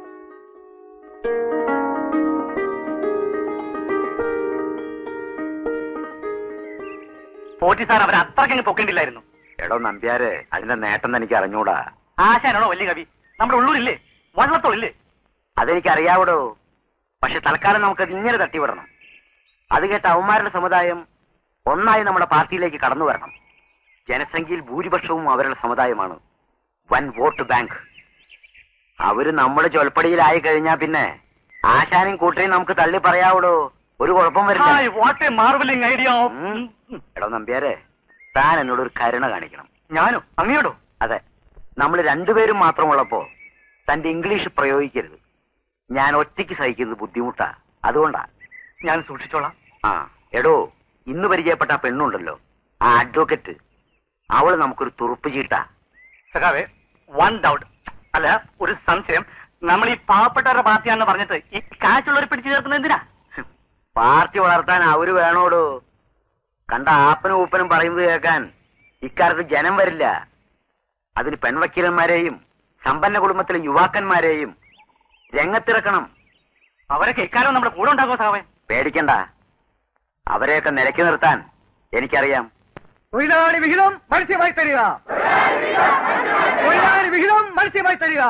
പോറ്റി സാർ അവരെ അത്രക്കങ്ങ് പൊക്കേണ്ടില്ലായിരുന്നു എടോ നമ്പ്യാരെ അതിന്റെ നേട്ടം എനിക്ക് അറിഞ്ഞൂടാ ആശാനാണോ വലിയ കവി നമ്മുടെ ഉള്ളൂരില്ലേ വള്ളത്തോളില്ലേ അതെനിക്കറിയാവടോ പക്ഷെ തൽക്കാലം നമുക്കത് ഇങ്ങനെ തട്ടിവിടണം അത് കേട്ട അവന്മാരുടെ സമുദായം ഒന്നായി നമ്മുടെ പാർട്ടിയിലേക്ക് കടന്നു വരണം ജനസംഖ്യയിൽ ഭൂരിപക്ഷവും അവരുടെ സമുദായമാണ് വൻ വോട്ട് ബാങ്ക് അവര് നമ്മുടെ ചൊൽപ്പടിയിലായി കഴിഞ്ഞാൽ പിന്നെ ആശാനും കൂട്ടരെയും നമുക്ക് തള്ളി പറയാവടോ ഒരു കുഴപ്പം വരില്ല വാട്ട് എ മാർവലിംഗ് ഐഡിയ ഉം. എടോ നമ്പ്യാരെ താൻ എന്നോട് ഒരു കരുണ കാണിക്കണം ഞാനോ അങ്ങയോടോ അതെ നമ്മൾ രണ്ടുപേരും മാത്രമുള്ളപ്പോ തന്റെ ഇംഗ്ലീഷ് പ്രയോഗിക്കരുത് ഞാൻ ഒറ്റയ്ക്ക് സഹിക്കുന്നത് ബുദ്ധിമുട്ടാ അതുകൊണ്ടാ ഞാൻ സൂക്ഷിച്ചോളാം ആ എടോ ഇന്ന് പരിചയപ്പെട്ട ആ പെണ്ണുണ്ടല്ലോ ആ അഡ്വക്കറ്റ് അവള് നമുക്കൊരു തുറുപ്പ് ചീട്ടാ സഖാവേ വൺ ഡൗട്ട് അല്ല ഒരു സംശയം നമ്മൾ ഈ പാവപ്പെട്ടവരുടെ പാർട്ടിയാണെന്ന് പറഞ്ഞിട്ട് ഈ കാശുള്ളവരെ പിടിച്ചു ചേർക്കുന്നത് എന്തിനാ പാർട്ടി വളർത്താൻ അവര് വേണോടോ കണ്ട ആപ്പനും ഊപ്പനും പറയുന്നത് കേൾക്കാൻ ഇക്കാലത്ത് ജനം വരില്ല അതിന് പെൺവക്കീലന്മാരെയും സമ്പന്ന കുടുംബത്തിലെ യുവാക്കന്മാരെയും രംഗത്തിറക്കണം അവരൊക്കെ എക്കാലം നമ്മുടെ കൂടെ ഉണ്ടാകുമോ സഖാവേ പേടിക്കണ്ട അവരെയൊക്കെ നിരക്കി നിർത്താൻ എനിക്കറിയാം തൊഴിലാളി വിഹിതം മത്സ്യമായി തരിക തൊഴിലാളി വിഹിതം മത്സ്യമായി തരിക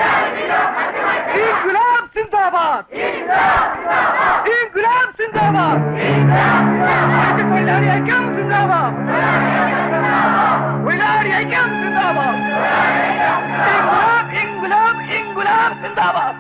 ഈ ഗുലാബ് സിന്ദാബാദ് ഈ ഗുലാബ് സിന്ദാബാദ് തൊഴിലാളി ഐക്യം സിന്ദാബാദ് തൊഴിലാളി ഐക്യം സിന്ദാബാദ് ഇൻഗുലാബ് ഇൻഗുലാബ് ഇൻഗുലാബ് സിന്ദാബാദ്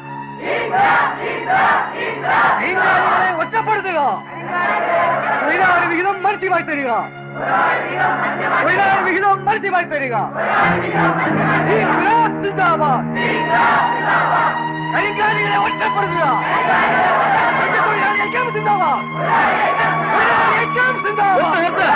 ഇംഗ്ലീഷുകളെ ഒറ്റപ്പെടുത്തുക തൊഴിലാളി വിഹിതം മത്സ്യമായി തരിക തൊഴിലാളി വിഹിതം മത്സ്യമായി തരിക ഇൻക്ലാബ് സിന്ദാബാദ് കരിങ്കാലികളെ ഒറ്റപ്പെടുത്തുക തൊഴിലാളി ഐക്യം സിന്ദാബാദ് തൊഴിലാളി ഐക്യം സിന്ദാബാദ്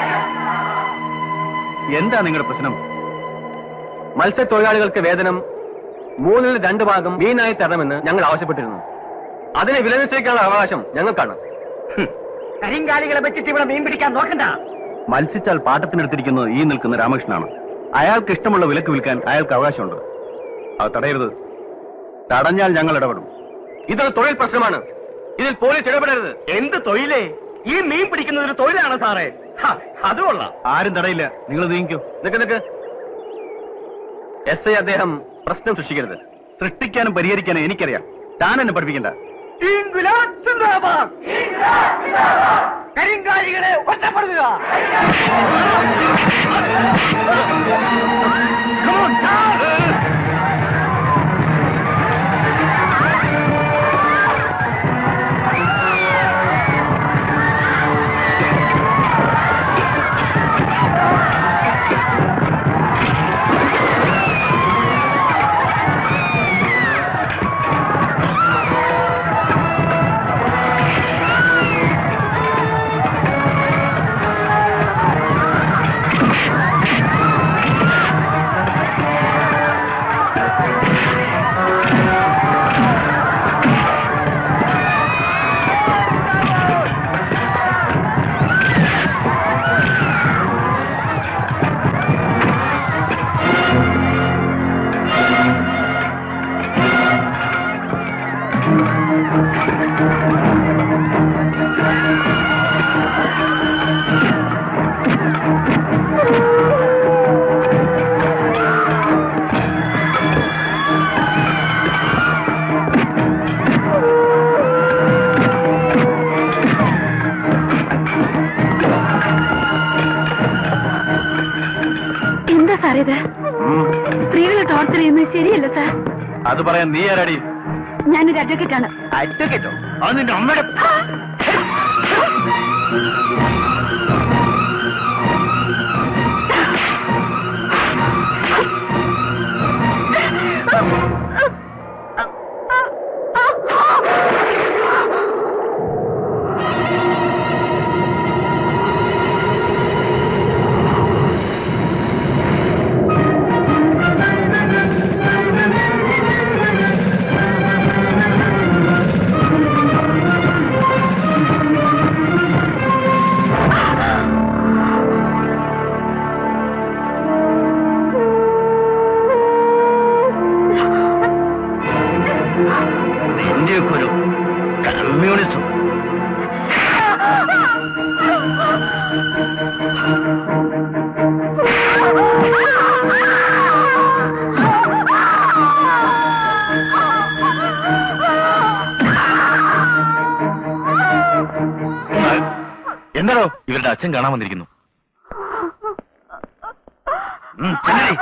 എന്താ നിങ്ങളുടെ പ്രശ്നം മത്സ്യത്തൊഴിലാളികൾക്ക് വേതനം മൂന്നിൽ രണ്ട് ഭാഗം മീനായി തരണമെന്ന് ഞങ്ങൾ ആവശ്യപ്പെട്ടിരുന്നു അതിനെ വില നിശ്ചയിക്കാനുള്ള അവകാശം ഞങ്ങൾക്കാണ് കരിങ്കാലികളെ വെച്ചിട്ട് ഇവിടെ മീൻ പിടിക്കാൻ നോക്കണ്ട മത്സ്യച്ചാൽ പാട്ടത്തിനെടുത്തിരിക്കുന്നത് ഈ നിൽക്കുന്ന രാമകൃഷ്ണനാണ് അയാൾക്ക് ഇഷ്ടമുള്ള വിലക്ക് വിൽക്കാൻ അയാൾക്ക് അവകാശമുണ്ട് അത് തടയരുത് തടഞ്ഞാൽ ഞങ്ങൾ ഇടപെടും ഇതൊരു തൊഴിൽ പ്രശ്നമാണ് ഇതിൽ പോലീസ് ഇടപെടരുത് എന്ത് തൊഴിലേ ഈ മീൻ പിടിക്കുന്നത് ഒരു തൊഴിലാണ് സാറേ അത് കൊള്ളാം ആരും തടയില്ല നിങ്ങൾ നീങ്ങിക്കോ നിക്ക് നിക്ക് എസ് ഐ അദ്ദേഹം പ്രശ്നം സൃഷ്ടിക്കരുത് സൃഷ്ടിക്കാനും പരിഹരിക്കാനും എനിക്കറിയാം താൻ എന്നെ പഠിപ്പിക്കണ്ട ഇൻക്ലാബ് സിന്ദാബാദ് കരിങ്കാലികളെ ഒറ്റപ്പെടുത്തുക എന്താ സാർ ഇത് സ്ത്രീകളെ ടോർച്ചർ ചെയ്യുന്നത് ശരിയല്ല സാർ അത് പറയാൻ നീ ആരാടി ഞാനൊരു അഡ്വക്കേറ്റ് ആണ് അഡ്വക്കേറ്റോ അത് നിന്റെ അമ്മയുടെ ും ഇവരുടെ അച്ഛൻ കാണാൻ വന്നിരിക്കുന്നു ഉം, ചെല്ലടി.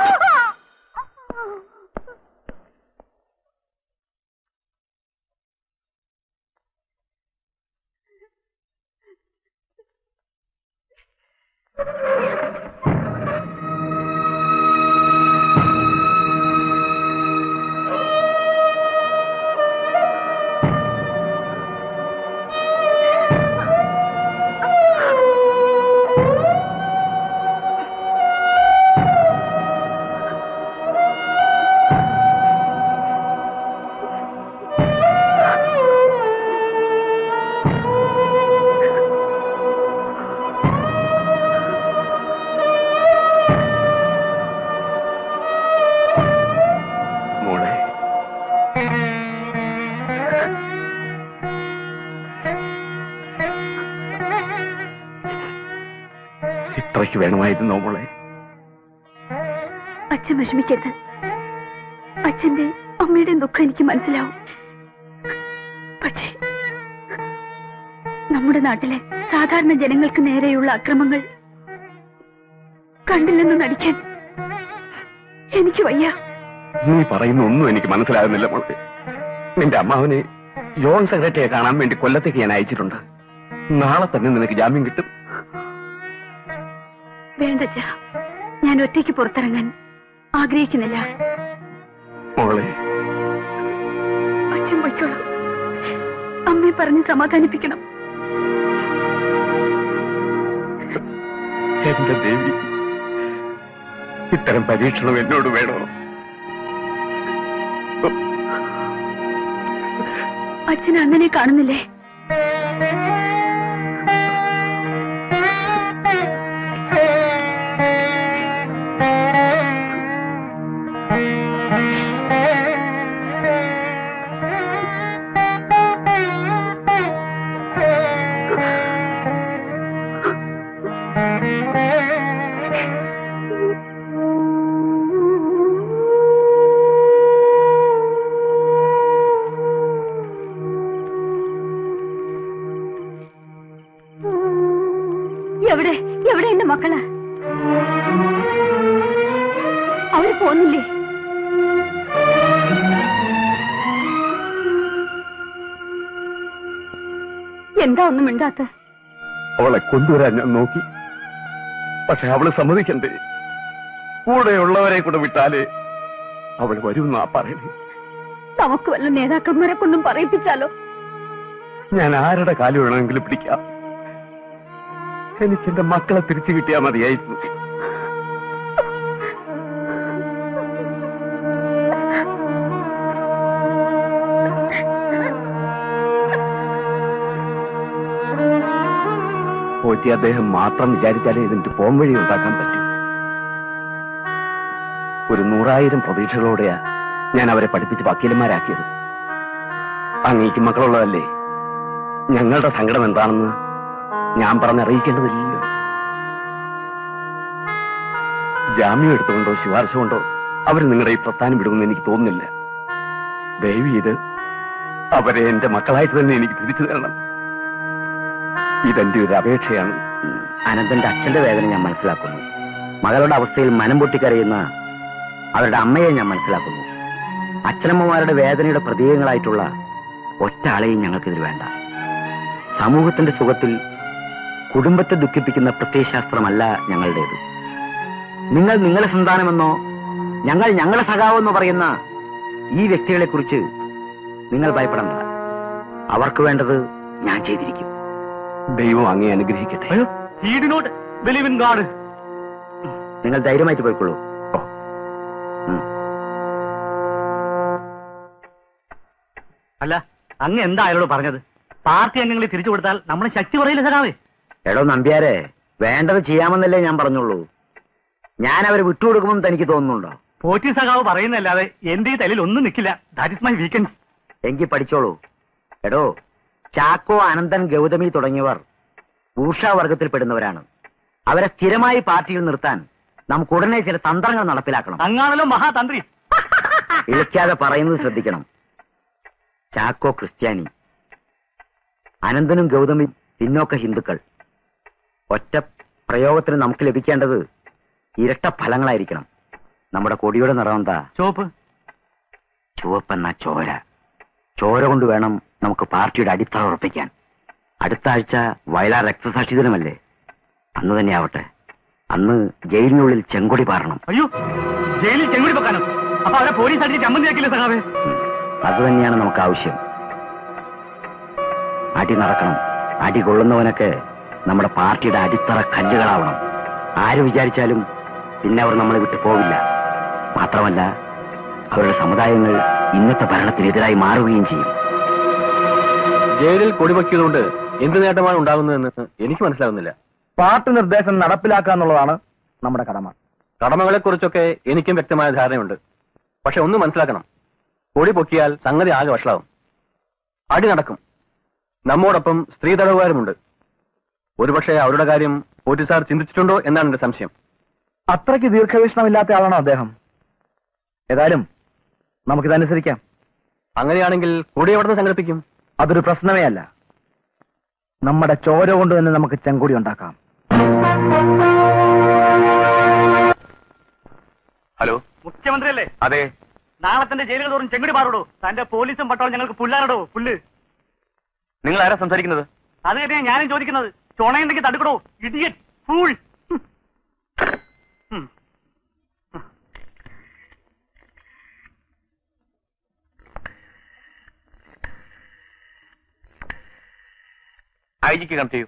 മോളെ ഇത്രയ്ക്ക് വേണമായിരുന്നോ മോളെ അച്ഛൻ വിഷമിക്കരുത് അച്ഛന്റെ അമ്മയുടെ ദുഃഖം എനിക്ക് മനസ്സിലാവും പക്ഷേ നമ്മുടെ നാട്ടിലെ സാധാരണ ജനങ്ങൾക്ക് നേരെയുള്ള അക്രമങ്ങൾ കണ്ടില്ലെന്ന് നടിക്കാൻ എനിക്ക് വയ്യ നീ പറയുന്ന ഒന്നും എനിക്ക് മനസ്സിലാകുന്നില്ല മോളെ നിന്റെ അമ്മാവനെ ജോൺ സെക്രട്ടറിയെ കാണാൻ വേണ്ടി കൊല്ലത്തേക്ക് ഞാൻ അയച്ചിട്ടുണ്ട് നാളെ തന്നെ നിനക്ക് ജാമ്യം കിട്ടും വേണ്ടച്ച ഞാൻ ഒറ്റയ്ക്ക് പുറത്തിറങ്ങാൻ ആഗ്രഹിക്കുന്നില്ല മോളെ അച്ഛൻ പൊയ്ക്കോളൂ അമ്മയെ പറഞ്ഞ് സമാധാനിപ്പിക്കണം എന്റെ ദേവി ഇത്തരം പരീക്ഷണം എന്നോട് വേണോ അച്ഛൻ അങ്ങനെ കാണുന്നില്ലേ എവിടെ എവിടെ എന്റെ മക്കള് അവര് പോന്നില്ലേ എന്താ ഒന്നും മിണ്ടാത്ത അവളെ കൊണ്ടുവരാൻ ഞാൻ നോക്കി പക്ഷെ അവള് സമ്മതിക്കണ്ടേ കൂടെയുള്ളവരെ കൂടെ വിട്ടാലേ അവൾ വരുമെന്നാ പറയുന്നത് നമുക്ക് വല്ല നേതാക്കന്മാരെ കൊണ്ടും പറയിപ്പിച്ചാലോ ഞാൻ ആരുടെ കാല് വേണമെങ്കിലും പിടിക്കാം എനിക്ക് എന്റെ മക്കളെ തിരിച്ചു കിട്ടിയാൽ മതിയായിരുന്നു പോറ്റി അദ്ദേഹം മാത്രം വിചാരിച്ചാലേ ഇതിന്റെ പോം വഴി ഉണ്ടാക്കാൻ പറ്റൂ ഒരു നൂറായിരം പ്രതീക്ഷകളോടെയാ ഞാൻ അവരെ പഠിപ്പിച്ച് വക്കീലന്മാരാക്കിയത് അങ്ങേക്ക് മക്കളുള്ളതല്ലേ ഞങ്ങളുടെ സങ്കടം എന്താണെന്ന് ഞാൻ പറഞ്ഞറിയിക്കേണ്ടതില്ലല്ലോ ജാമ്യം എടുത്തുകൊണ്ടോ ശുപാർശ കൊണ്ടോ അവർ നിങ്ങളുടെ ഈ പ്രസ്ഥാനം വിടുമെന്ന് എനിക്ക് തോന്നുന്നില്ല ദയവ് ഇത് അവരെ എന്റെ മക്കളായിട്ട് തന്നെ എനിക്ക് തിരിച്ചു തരണം ഇതെന്റെ ഒരു അപേക്ഷയാണ് അനന്തന്റെ അച്ഛന്റെ വേദന ഞാൻ മനസ്സിലാക്കുന്നു മകളുടെ അവസ്ഥയിൽ മനം പൊട്ടിക്കരയുന്ന അവരുടെ അമ്മയെ ഞാൻ മനസ്സിലാക്കുന്നു അച്ഛനമ്മമാരുടെ വേദനയുടെ പ്രതീകങ്ങളായിട്ടുള്ള ഒറ്റ ആളെയും ഞങ്ങൾക്കിതിൽ വേണ്ട സമൂഹത്തിന്റെ സുഖത്തിൽ കുടുംബത്തെ ദുഃഖിപ്പിക്കുന്ന പ്രത്യയശാസ്ത്രമല്ല ഞങ്ങളുടേത് നിങ്ങൾ നിങ്ങളെ സന്താനമെന്നോ ഞങ്ങൾ ഞങ്ങളെ സഖാവെന്നോ പറയുന്ന ഈ വ്യക്തികളെ കുറിച്ച് നിങ്ങൾ ഭയപ്പെടണ്ട അവർക്ക് വേണ്ടത് ഞാൻ ചെയ്തിരിക്കും ദൈവം അങ്ങേ അനുഗ്രഹിക്കട്ടെ നിങ്ങൾ ധൈര്യമായിട്ട് പോയിക്കൊള്ളൂ ഉം. അല്ല അങ്ങ് എന്താ അയാളോട് പറഞ്ഞത് പാർട്ടി അംഗങ്ങളെ തിരിച്ചു കൊടുത്താൽ നമ്മൾ ശക്തി പറയില്ല സഖാവേ എടോ നമ്പ്യാരെ വേണ്ടത് ചെയ്യാമെന്നല്ലേ ഞാൻ പറഞ്ഞുള്ളൂ ഞാൻ അവരെ വിട്ടുകൊടുക്കുമെന്ന് തനിക്ക് തോന്നുന്നുണ്ടോ പോറ്റി സഖാവ് പറയുന്നല്ലാതെ എന്റെ ഈ തലയിൽ ഒന്നും നിൽക്കില്ല ദാറ്റ് ഇസ് മൈ വീക്കെൻഡ് എങ്കിൽ പഠിച്ചോളൂ എടോ ചാക്കോ അനന്തൻ ഗൗതമി തുടങ്ങിയവർ ഭൂഷാവർഗത്തിൽപ്പെടുന്നവരാണ് അവരെ സ്ഥിരമായി പാർട്ടിയിൽ നിർത്താൻ നമുക്ക് ഉടനെ ചില തന്ത്രങ്ങൾ നടപ്പിലാക്കണം അങ്ങാണല്ലോ മഹാതന്ത്രി ഇളിക്കാതെ പറയുന്നത് ശ്രദ്ധിക്കണം ചാക്കോ ക്രിസ്ത്യാനി അനന്തനും ഗൗതമി പിന്നോക്ക ഹിന്ദുക്കൾ ഒറ്റ പ്രയോഗത്തിന് നമുക്ക് ലഭിക്കേണ്ടത് ഇരട്ട ഫലങ്ങളായിരിക്കണം നമ്മുടെ കൊടിയുടെ നിറം എന്താ ചോപ്പ് ചുവപ്പെന്ന ചോര ചോര കൊണ്ട് വേണം നമുക്ക് പാർട്ടിയുടെ അടിത്തറ ഉറപ്പിക്കാൻ അടുത്ത ആഴ്ച വയലാർ രക്തസാക്ഷി ദിനമല്ലേ അന്ന് തന്നെ ആവട്ടെ അന്ന് ജയിലിനുള്ളിൽ ചെങ്കൊടി പാറണം അയ്യോ ജയിലിൽ ചെങ്കുടി വെക്കാനോ അപ്പൊ അവരെ പോലീസ് അടിച്ച് ചമ്മന്തിയാക്കില്ലേ സഖാവേ ഉം. അത് തന്നെയാണ് നമുക്ക് ആവശ്യം അടി നടക്കണം അടി കൊള്ളുന്നവനൊക്കെ നമ്മുടെ പാർട്ടിയുടെ അടിത്തറ കല്ലുകളാവണം ആര് വിചാരിച്ചാലും പിന്നെ അവർ നമ്മളെ വിട്ടു പോവില്ല മാത്രമല്ല അവരുടെ സമുദായങ്ങൾ ഇന്നത്തെ ഭരണത്തിനെതിരായി മാറുകയും ചെയ്യും ജയിലിൽ കൊടിവെക്കിയതുകൊണ്ട് എന്ത് നേട്ടമാണ് ഉണ്ടാകുന്നതെന്ന് എനിക്ക് മനസ്സിലാകുന്നില്ല പാർട്ടി നിർദ്ദേശം നടപ്പിലാക്കുക എന്നുള്ളതാണ് നമ്മുടെ കടമ കടമകളെ കുറിച്ചൊക്കെ എനിക്കും വ്യക്തമായ ധാരണയുണ്ട് പക്ഷെ ഒന്ന് മനസ്സിലാക്കണം കൊടി പൊക്കിയാൽ സംഗതി ആകെ വഷളാവും അടി നടക്കും നമ്മോടൊപ്പം സ്ത്രീ തടവുകാരുമുണ്ട് ഒരുപക്ഷെ അവരുടെ കാര്യം പോലീസുകാർ ചിന്തിച്ചിട്ടുണ്ടോ എന്നാണ് എന്റെ സംശയം അത്രയ്ക്ക് ദീർഘവീക്ഷണമില്ലാത്ത ആളാണോ അദ്ദേഹം ഏതായാലും നമുക്കിതനുസരിക്കാം അങ്ങനെയാണെങ്കിൽ കൊടി എവിടെ നിന്ന് സംഘടിപ്പിക്കും അതൊരു പ്രശ്നമേ അല്ല നമ്മുടെ ചോര കൊണ്ട് തന്നെ നമുക്ക് ചെങ്കൊടി ഉണ്ടാക്കാം ഹലോ മുഖ്യമന്ത്രിയല്ലേ അതെ നാളെ തന്റെ ജയിലുകൾ തോറും ചെങ്കുടി മാറോടോ തന്റെ പോലീസും പട്ടാളും ഞങ്ങൾക്ക് പുല്ലാറടോ പുല്ല് നിങ്ങൾ ആരാ സംസാരിക്കുന്നത് അത് തന്നെയാ ഞാനും ചോദിക്കുന്നത് ചുണയുണ്ടെങ്കിൽ തടുക്കടോ ഇഡിയറ്റ് ഫൂൾ ഐ ജിക്ക് കണക്ട് ചെയ്യൂ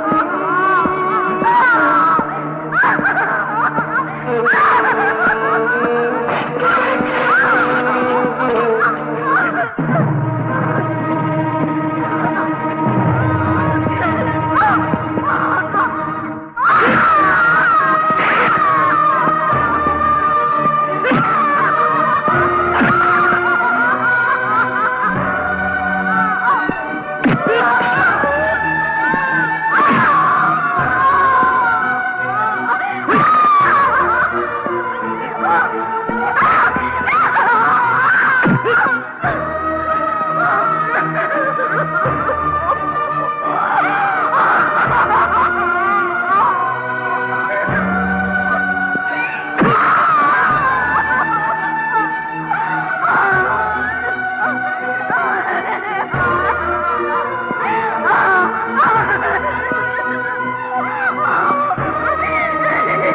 Ah!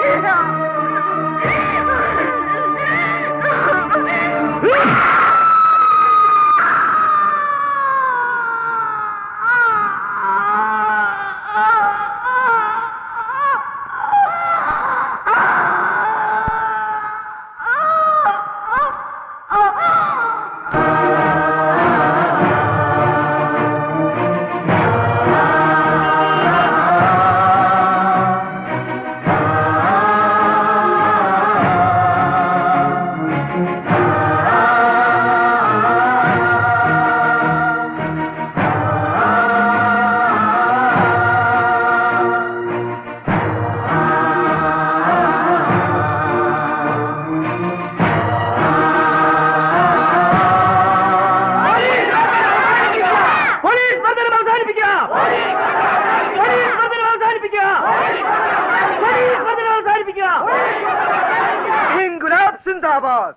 പോലീസ് മർദ്ദനം അവസാനിപ്പിക്കുക പോലീസ് മർദ്ദനം അവസാനിപ്പിക്കുക പോലീസ് മർദ്ദനം അവസാനിപ്പിക്കുക ഇൻകുലാബ് സിന്ദാബാദ്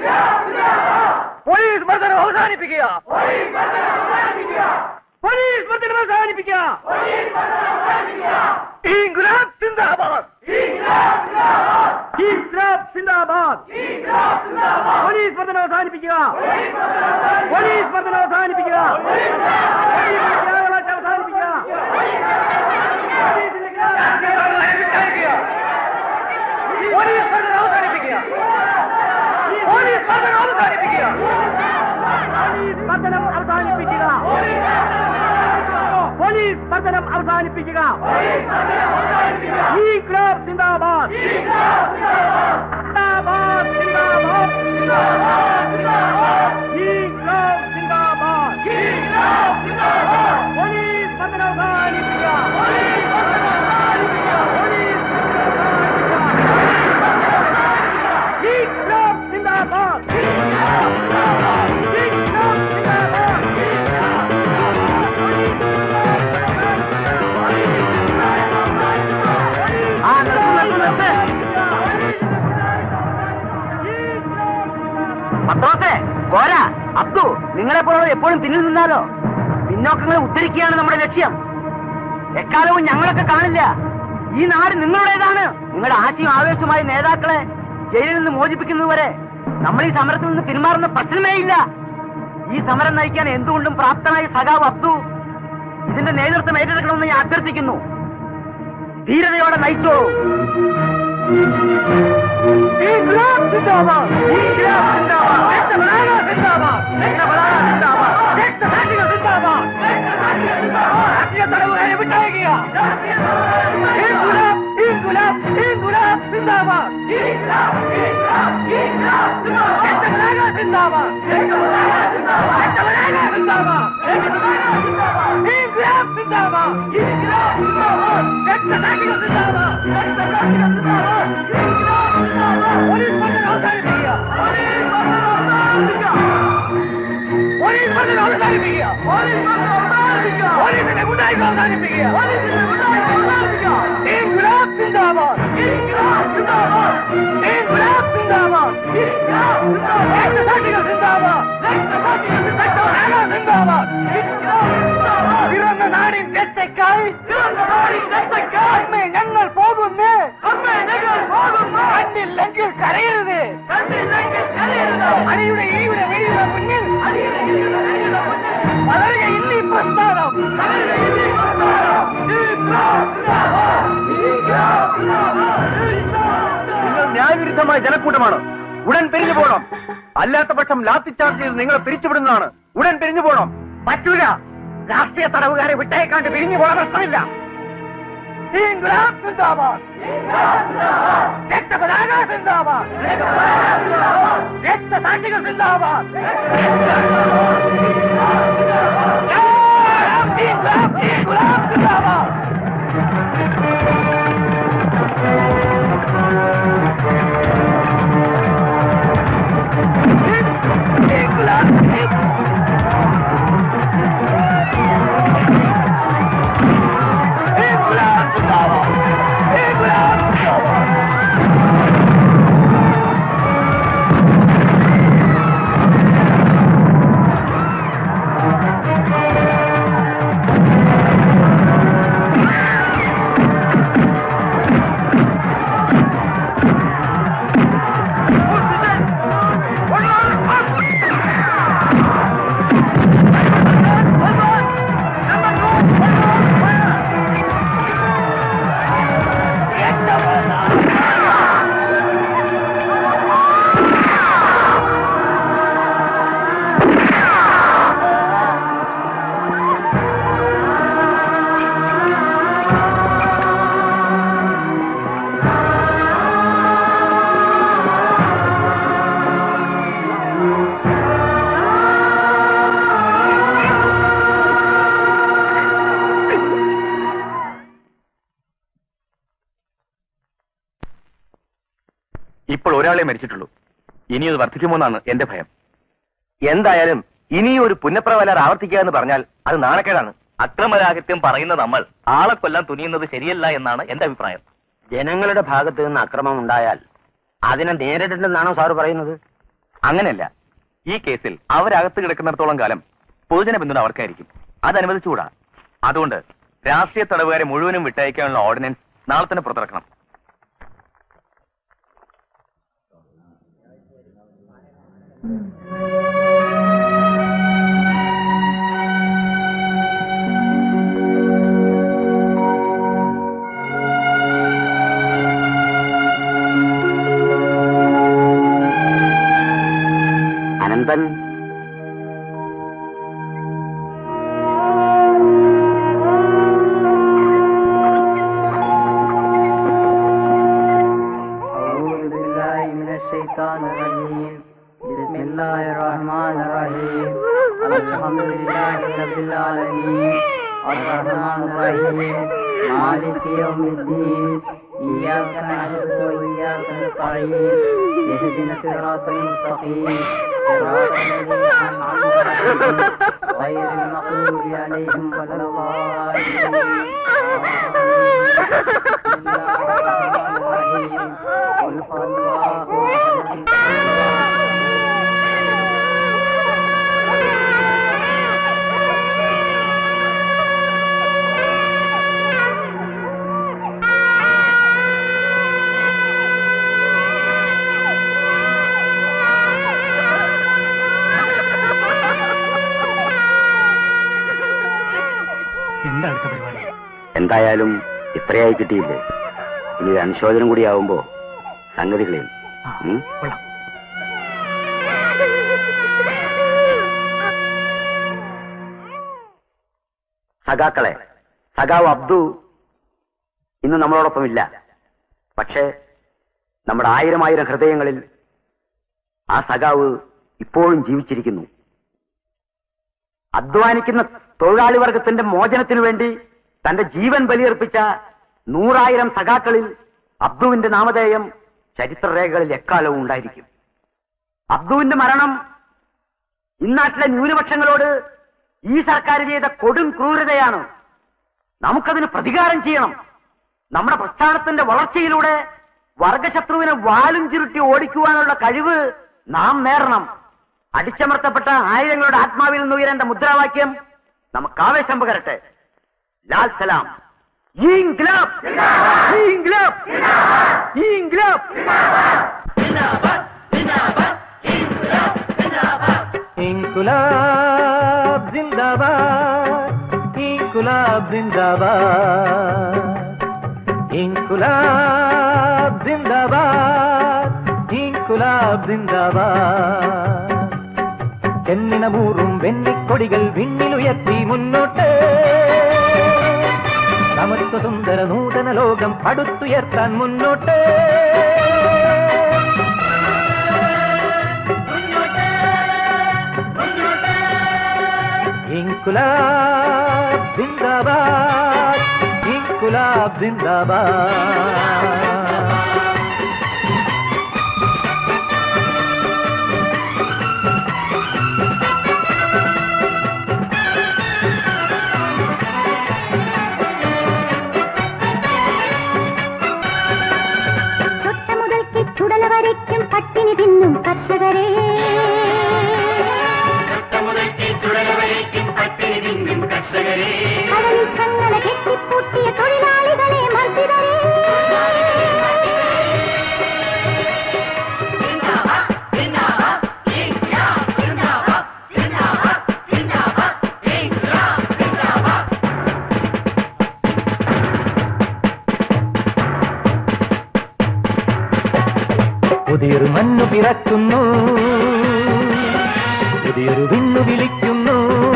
പോലീസ് മർദ്ദനം അവസാനിപ്പിക്കുക പോലീസ് മർദ്ദനം അവസാനിപ്പിക്കുക ഇൻകുലാബ് സിന്ദാബാദ് ഇൻകുലാബ് സിന്ദാബാദ് പോലീസ് മർദ്ദനം അവസാനിപ്പിക്കുക പോലീസ് മർദ്ദനം അവസാനിപ്പിക്കുക പോലീസ് മർദ്ദനം അവസാനിപ്പിക്കുക പോലീസ് മർദ്ദനം അവസാനിപ്പിക്കുക പോലീസ് മർദ്ദനം അവസാനിപ്പിക്കുക പോലീസ് മർദ്ദനം അവസാനിപ്പിക്കുക ഈ ക്ലബ് സിന്ദാബാദ് സിന്ദാബാദ് സിന്ദാബാദ് ഈ ക്ലബ് സിന്ദാബാദ് പോലീസ് മർദ്ദനം അവസാനിപ്പിക്കുക ഈ ക്ലബ് സിന്ദാബാദ് ഈ ക്ലബ് സിന്ദാബാദ് ആ നിർത്ത് നിർത്ത് നിർത്ത് പത്രോസേ പോരാ അബ്ദു നിങ്ങളെ പോലെ എപ്പോഴും പിന്നിൽ നിന്നാലോ പിന്നോക്കങ്ങളെ ഉദ്ധരിക്കുകയാണ് നമ്മുടെ ലക്ഷ്യം എക്കാലവും ഞങ്ങളൊക്കെ കാണില്ല ഈ നാട് നിങ്ങളുടേതാണ് നിങ്ങളുടെ ആശയും ആവേശമായ നേതാക്കളെ ജയിലിൽ നിന്ന് മോചിപ്പിക്കുന്നതുവരെ നമ്മൾ ഈ സമരത്തിൽ നിന്ന് പിന്മാറുന്ന പ്രശ്നമേ ഇല്ല ഈ സമരം നയിക്കാൻ എന്തുകൊണ്ടും പ്രാപ്തനായ സഖാവ് അബ്ദു ഇതിന്റെ നേതൃത്വം ഏറ്റെടുക്കണമെന്ന് ഞാൻ അഭ്യർത്ഥിക്കുന്നു ധീരതയോടെ നയിച്ചോളൂ ഇൻക്ലാബ് സിന്ദാബാദ് ഇൻക്ലാബ് സിന്ദാബാദ് രക്തപതാക സിന്ദാബാദ് രക്തപതാക സിന്ദാബാദ് രക്തസാക്ഷികൾ സിന്ദാബാദ് രാഷ്ട്രീയ തടവുകാരെ വിട്ടയക്കുക ഇൻക്ലാബ് ഇൻക്ലാബ് ഇൻക്ലാബ് സിന്ദാബാദ് രക്തപതാക സിന്ദാബാദ് രക്തപതാക സിന്ദാബാദ് ഇൻക്ലാബ് സിന്ദാബാദ് ഇൻക്ലാബ് സിന്ദാബാദ് രക്തസാക്ഷികൾ സിന്ദാബാദ് രക്തസാക്ഷികൾ സിന്ദാബാദ് പോലീസ് മർദ്ദനം അവസാനിപ്പിക്കുക പോലീസ് മർദ്ദനം അവസാനിപ്പിക്കുക പോലീസ് മർദ്ദനം അവസാനിപ്പിക്കുക പോലീസിന്റെ ഗുണ്ടായികൾ അവസാനിപ്പിക്കുക പോലീസിന്റെ ഗുണ്ടായികൾ അവസാനിപ്പിക്കുക ഇൻക്ലാബ് സിന്ദാബാദ് ഇൻക്ലാബ് സിന്ദാബാദ് ഇൻക്ലാബ് സിന്ദാബാദ് ഇൻക്ലാബ് സിന്ദാബാദ് രക്തസാക്ഷികൾ സിന്ദാബാദ് രക്തസാക്ഷികൾ സിന്ദാബാദ് സിന്ദാബാദ് ഇൻക്ലാബ് സിന്ദാബാദ് പിറന്ന നാടിൻ രക്ഷയ്ക്കായി പിറന്ന നാടിൻ രക്ഷയ്ക്കായി അമ്മേ ഞങ്ങൾ പോകുന്നു അമ്മേ ഞങ്ങൾ പോകുന്നു കണ്ടില്ലെങ്കിൽ കരയരുത് കണ്ടില്ലെങ്കിൽ കരയരുത് അടിയുടെ ഇടിയുടെ വെടിയുടെ മുന്നിൽ അടിയുടെ ഇടിയുടെ വെടിയുടെ മുന്നിൽ വളരുകയില്ല ഈ പ്രസ്ഥാനം വളരുകയില്ല ഈ പ്രസ്ഥാനം നിങ്ങൾ ന്യായവിരുദ്ധമായ ജനക്കൂട്ടമാണ് ഉടൻ പിരിഞ്ഞു പോകണം അല്ലാത്ത പക്ഷം ലാത്തിച്ചാർജ് ചെയ്ത് നിങ്ങളെ പിരിച്ചുവിടുന്നതാണ് ഉടൻ പിരിഞ്ഞു പോകണം പറ്റൂല രാഷ്ട്രീയ തടവുകാരെ വിട്ടേക്കാണ്ട് പിരിഞ്ഞു പോകാൻ പ്രശ്നമില്ല ഇൻക്ലാബ് സിന്ദാബാദ് രക്തപതാക സിന്ദാബാദ് രക്തസാക്ഷികൾ സിന്ദാബാദ് ഇൻക്ലാബ് ഇൻക്ലാബ് സിന്ദാബാദ് ഇൻക്ലാബ് ഇൻക്ലാബ് സിന്ദാബാദ് ഇൻക്ലാബ് സിന്ദാബാദ് ഇപ്പോൾ ഒരാളെ മരിച്ചിട്ടുള്ളൂ ഇനി അത് വർദ്ധിക്കുമോന്നാണ് എന്റെ ഭയം എന്തായാലും ഇനി ഒരു പുന്നപ്രവലാർ ആവർത്തിക്കുക എന്ന് പറഞ്ഞാൽ അത് നാണക്കേടാണ് അക്രമരാഹിത്യം പറയുന്ന നമ്മൾ ആളെ കൊല്ലാൻ തുനിയുന്നത് ശരിയല്ല എന്നാണ് എന്റെ അഭിപ്രായം ജനങ്ങളുടെ ഭാഗത്ത് നിന്ന് അക്രമം ഉണ്ടായാൽ അതിനെ നേരിടണ്ടെന്നാണോ സാറ് പറയുന്നത് അങ്ങനെയല്ല ഈ കേസിൽ അവരകത്ത് കിടക്കുന്നിടത്തോളം കാലം പൊതുജന പിന്തുണ അവർക്കായിരിക്കും അത് അനുവദിച്ചുകൂടാ അതുകൊണ്ട് രാഷ്ട്രീയ തടവുകാരെ മുഴുവനും വിട്ടയക്കാനുള്ള ഓർഡിനൻസ് നാളെ തന്നെ പുറത്തിറക്കണം അനന്തൻ أعوذ بالله من الشيطان الرجيم بسم الله الرحمن الرحيم الحمد لله رب العالمين الرحمن الرحيم مالك يوم الدين إياك نعبد وإياك نستعين اهدنا الصراط المستقيم صراط الذين أنعمت عليهم غير المغضوب عليهم ولا الضالين بسم الله الرحمن الرحيم قل هو الله أحد എന്തായാലും ഇത്രയായി കിട്ടിയില്ലേ ഇനി ഒരു അനുശോചനം കൂടി ആവുമ്പോ സംഗതികളെയും ഉം? സഖാക്കളെ സഖാവ് അബ്ദു ഇന്ന് നമ്മളോടൊപ്പം ഇല്ല പക്ഷേ നമ്മുടെ ആയിരം ആയിരം ഹൃദയങ്ങളിൽ ആ സഖാവ് ഇപ്പോഴും ജീവിച്ചിരിക്കുന്നു അധ്വാനിക്കുന്ന തൊഴിലാളി വർഗത്തിന്റെ മോചനത്തിനു വേണ്ടി തന്റെ ജീവൻ ബലിയർപ്പിച്ച നൂറായിരം സഖാക്കളിൽ അബ്ദുവിന്റെ നാമധേയം ചരിത്രരേഖകളിൽ എക്കാലവും ഉണ്ടായിരിക്കും അബ്ദുവിന്റെ മരണം ഇന്നാട്ടിലെ ന്യൂനപക്ഷങ്ങളോട് ഈ സർക്കാർ ചെയ്ത കൊടും ക്രൂരതയാണ് നമുക്കതിന് പ്രതികാരം ചെയ്യണം നമ്മുടെ പ്രസ്ഥാനത്തിന്റെ വളർച്ചയിലൂടെ വർഗശത്രുവിനെ വാലും ചുരുട്ടി ഓടിക്കുവാനുള്ള കഴിവ് നാം നേടണം അടിച്ചമർത്തപ്പെട്ട ആയിരങ്ങളുടെ ആത്മാവിൽ നിന്ന് ഉയരേണ്ട മുദ്രാവാക്യം നമുക്ക് ആവേശം പകരട്ടെ ലാൽ സലാം ഇൻക്ലാബ് ഇൻക്ലാബ് ഇൻക്ലാബ് इनकुलाब जिंदाबाद इनकुलाब जिंदाबाद इनकुलाब जिंदाबाद इनकुलाब जिंदाबाद ചെന്നിണമൂറും വെണ്ണിക്കൊടികൾ വിണ്ണിലുയർത്തി മുന്നോട്ട് സമത്വ സുന്ദര നൂതന ലോകം പടുത്തുയർത്താൻ മുന്നോട്ട് ഇൻകുലാബ് സിന്ദാബാദ് ഇൻകുലാബ് സിന്ദാബാദ് ചുട്ട മുതൽക്ക് ചുടല വരയ്ക്കും പട്ടിണി തിന്നും കർഷകരെ കടലിൽ ചങ്ങല കെട്ടിപ്പൂട്ടിയ തൊഴിലാളികളെ മർദ്ദിതരെ പുതിയൊരു മണ്ണു പിറക്കുന്നു പുതിയൊരു വിണ്ണു വിളിക്കുന്നു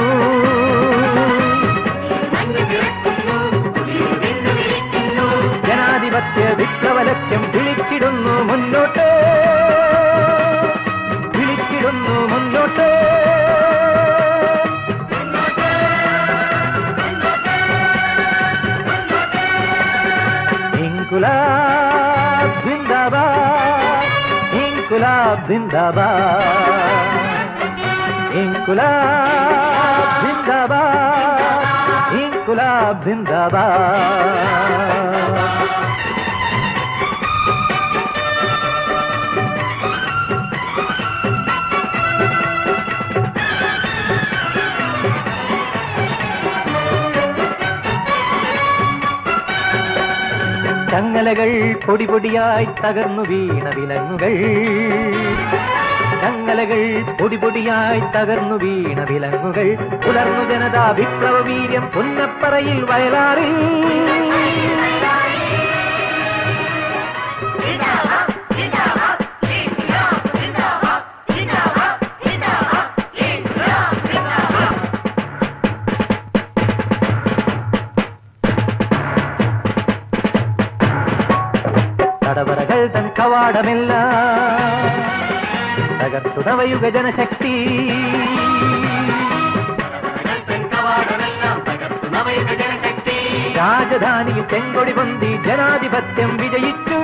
ജനാധിപത്യ വിപ്ലവ ലക്ഷ്യം വിളിച്ചിടുന്നു മുന്നോട്ട് വിളിച്ചിടുന്നു മുന്നോട്ട് ഇൻകുലാബ് ജിന്ദാബാദ് ഇൻകുലാബ് ജിന്ദാബാദ് ഇൻകുലാബ് ജിന്ദാബാദ് ഇൻകുലാബ് ജിന്ദാബാദ് ചങ്ങലകൾ പൊടി പൊടിയായി തകർന്നു വീണ വിലങ്ങുകൾ ചങ്ങലകൾ പൊടി പൊടിയായി തകർന്നു വീണ വിലങ്ങുകൾ പുലർന്നു ജനതാ വിപ്ലവ വീര്യം പുന്നപ്പറയിൽ വയലാറിൽ തടവറകൾ തൻ കവാടമെല്ലാം തകർത്തുടവയുഗ ജനശക്തി രാജധാനിയിൽ ചെങ്കൊടി പൊന്തി ജനാധിപത്യം വിജയിച്ചു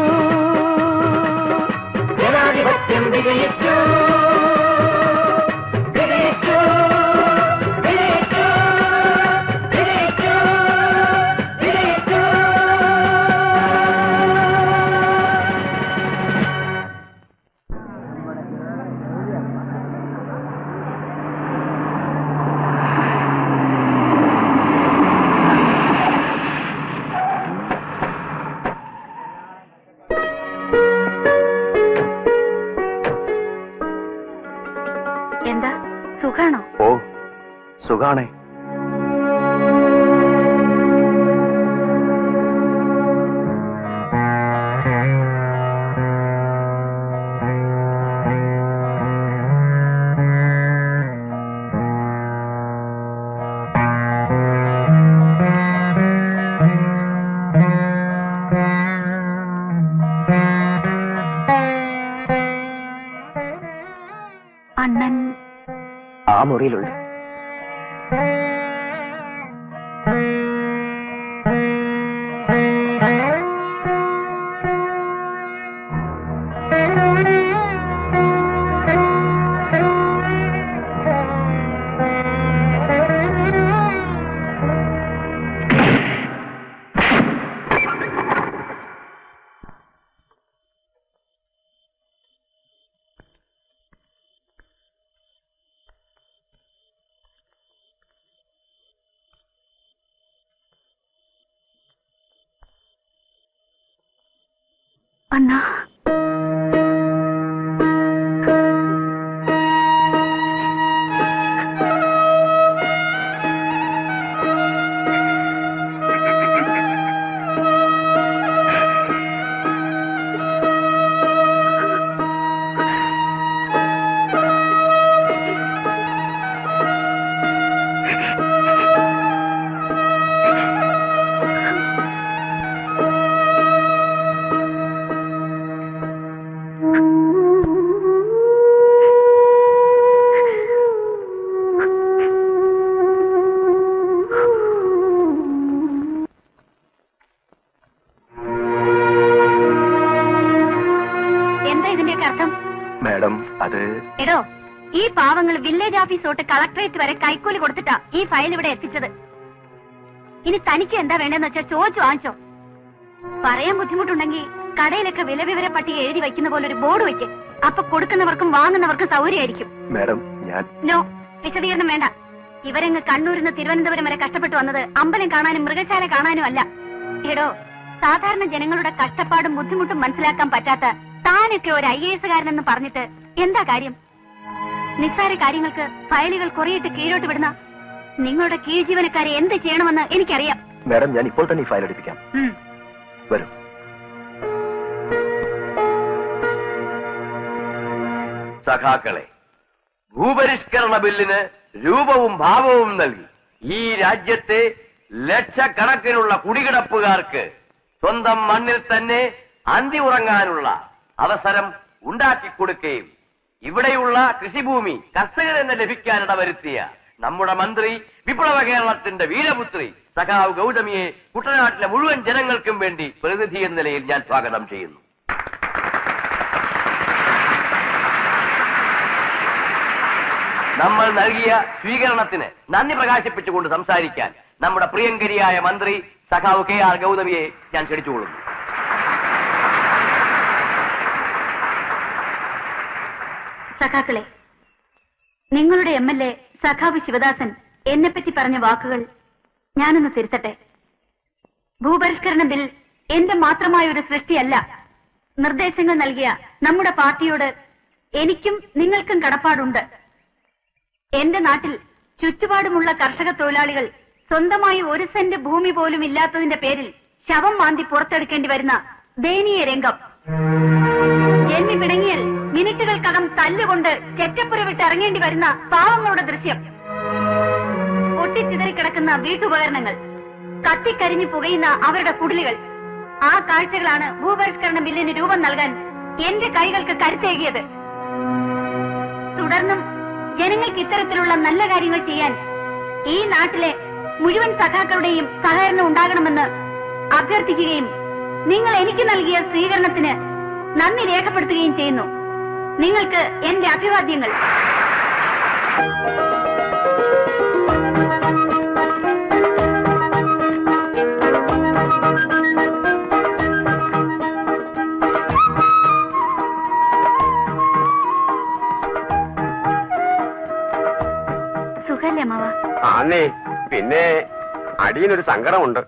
ജനാധിപത്യം വിജയിച്ചു വിജയിച്ചു വിജയിച്ചു വിജയിച്ചു വിജയിച്ചു എന്താ സുഖാണോ ഓ സുഖാണേ അണ്ണൻ ആ മുറിയിലുണ്ട് അണ്ണാ എന്താ ഇതിന്റെയൊക്കെ അർത്ഥം മാഡം അത് എടോ ഈ പാവങ്ങൾ വില്ലേജ് ഓഫീസ് തൊട്ട് കളക്ടറേറ്റ് വരെ കൈക്കൂലി കൊടുത്തിട്ടാ ഈ ഫയൽ ഇവിടെ എത്തിച്ചത് ഇനി തനിക്ക് എന്താ വേണ്ടെന്ന് വെച്ചാൽ ചോദിച്ചു വാങ്ങിച്ചോ പറയാൻ ബുദ്ധിമുട്ടുണ്ടെങ്കിൽ കടയിലൊക്കെ വില വിവര പട്ടിക എഴുതി വെക്കുന്ന പോലെ ഒരു ബോർഡ് വെക്ക് അപ്പൊ കൊടുക്കുന്നവർക്കും വാങ്ങുന്നവർക്കും സൗകര്യമായിരിക്കും മാഡം ഞാൻ നോ വിശദീകരണം വേണ്ട ഇവരങ്ങ് കണ്ണൂരിൽ നിന്ന് തിരുവനന്തപുരം വരെ കഷ്ടപ്പെട്ടു വന്നത് അമ്പലം കാണാനും മൃഗശാല കാണാനും അല്ല എടോ സാധാരണ ജനങ്ങളുടെ കഷ്ടപ്പാടും ബുദ്ധിമുട്ടും മനസ്സിലാക്കാൻ പറ്റാത്ത താനൊക്കെ ഒരു ഐ എ എസുകാരനെന്ന് പറഞ്ഞിട്ട് എന്താ കാര്യം നിസ്സാര കാര്യങ്ങൾക്ക് ഫയലുകൾ കുറയിട്ട് കീഴോട്ട് വിടുന്ന നിങ്ങളുടെ കീഴ് ജീവനക്കാരെ എന്ത് ചെയ്യണമെന്ന് എനിക്കറിയാം മാഡം ഞാൻ ഇപ്പോൾ തന്നെ ഈ ഫയൽ എടുപ്പിക്കാം ഉം. വരും സഖാക്കളെ ഭൂപരിഷ്കരണ ബില്ലിന് രൂപവും ഭാവവും നൽകി ഈ രാജ്യത്തെ ലക്ഷക്കണക്കിനുള്ള കുടികിടപ്പുകാർക്ക് സ്വന്തം മണ്ണിൽ തന്നെ അന്തി ഉറങ്ങാനുള്ള അവസരം ഉണ്ടാക്കിക്കൊടുക്കുകയും ഇവിടെയുള്ള കൃഷിഭൂമി കർഷകർ തന്നെ ലഭിക്കാനിട വരുത്തിയ നമ്മുടെ മന്ത്രി വിപ്ലവ കേരളത്തിന്റെ വീരപുത്രി സഖാവ് ഗൗതമിയെ കുട്ടനാട്ടിലെ മുഴുവൻ ജനങ്ങൾക്കും വേണ്ടി പ്രതിനിധി എന്ന നിലയിൽ ഞാൻ സ്വാഗതം ചെയ്യുന്നു നമ്മൾ നൽകിയ സ്വീകരണത്തിന് നന്ദി പ്രകാശിപ്പിച്ചുകൊണ്ട് സംസാരിക്കാൻ നമ്മുടെ പ്രിയങ്കരിയായ മന്ത്രി സഖാവ് കെ ആർ ഗൗതമിയെ ഞാൻ ക്ഷണിച്ചുകൊള്ളുന്നു സഖാക്കളെ നിങ്ങളുടെ എം എൽ എ സഖാവ് ശിവദാസൻ എന്നെപ്പറ്റി പറഞ്ഞ വാക്കുകൾ ഞാനൊന്ന് തിരുത്തട്ടെ ഭൂപരിഷ്കരണ ബിൽ എന്റെ മാത്രമായ ഒരു സൃഷ്ടിയല്ല നിർദ്ദേശങ്ങൾ നൽകിയ നമ്മുടെ പാർട്ടിയോട് എനിക്കും നിങ്ങൾക്കും കടപ്പാടുണ്ട് എന്റെ നാട്ടിൽ ചുറ്റുപാടുമുള്ള കർഷക തൊഴിലാളികൾ സ്വന്തമായി ഒരു സെന്റ് ഭൂമി പോലും ഇല്ലാത്തതിന്റെ പേരിൽ ശവം മാന്തി പുറത്തെടുക്കേണ്ടി വരുന്ന ദയനീയ രംഗം ജന്മി പിണങ്ങിയാൽ മിനിറ്റുകൾക്കകം തല്ലുകൊണ്ട് ചെറ്റപ്പുര വിട്ട് ഇറങ്ങേണ്ടി വരുന്ന പാവങ്ങളുടെ ദൃശ്യം പൊട്ടിച്ചിതറിക്കിടക്കുന്ന വീട്ടുപകരണങ്ങൾ കത്തിക്കരിഞ്ഞു പുകയുന്ന അവരുടെ കുടിലുകൾ ആ കാഴ്ചകളാണ് ഭൂപരിഷ്കരണ ബില്ലിന് രൂപം നൽകാൻ എന്റെ കൈകൾക്ക് കരുത്തേകിയത് തുടർന്നും ജനങ്ങൾക്ക് ഇത്തരത്തിലുള്ള നല്ല കാര്യങ്ങൾ ചെയ്യാൻ ഈ നാട്ടിലെ മുഴുവൻ സഖാക്കളുടെയും സഹകരണം ഉണ്ടാകണമെന്ന് അഭ്യർത്ഥിക്കുകയും നിങ്ങൾ എനിക്ക് നൽകിയ സ്വീകരണത്തിന് നന്ദി രേഖപ്പെടുത്തുകയും ചെയ്യുന്നു നിങ്ങൾക്ക് എന്റെ അഭിവാദ്യങ്ങൾ സുഖല്ലേ മാവ ആന്നേ പിന്നെ അടിയനൊരു സങ്കടമുണ്ട്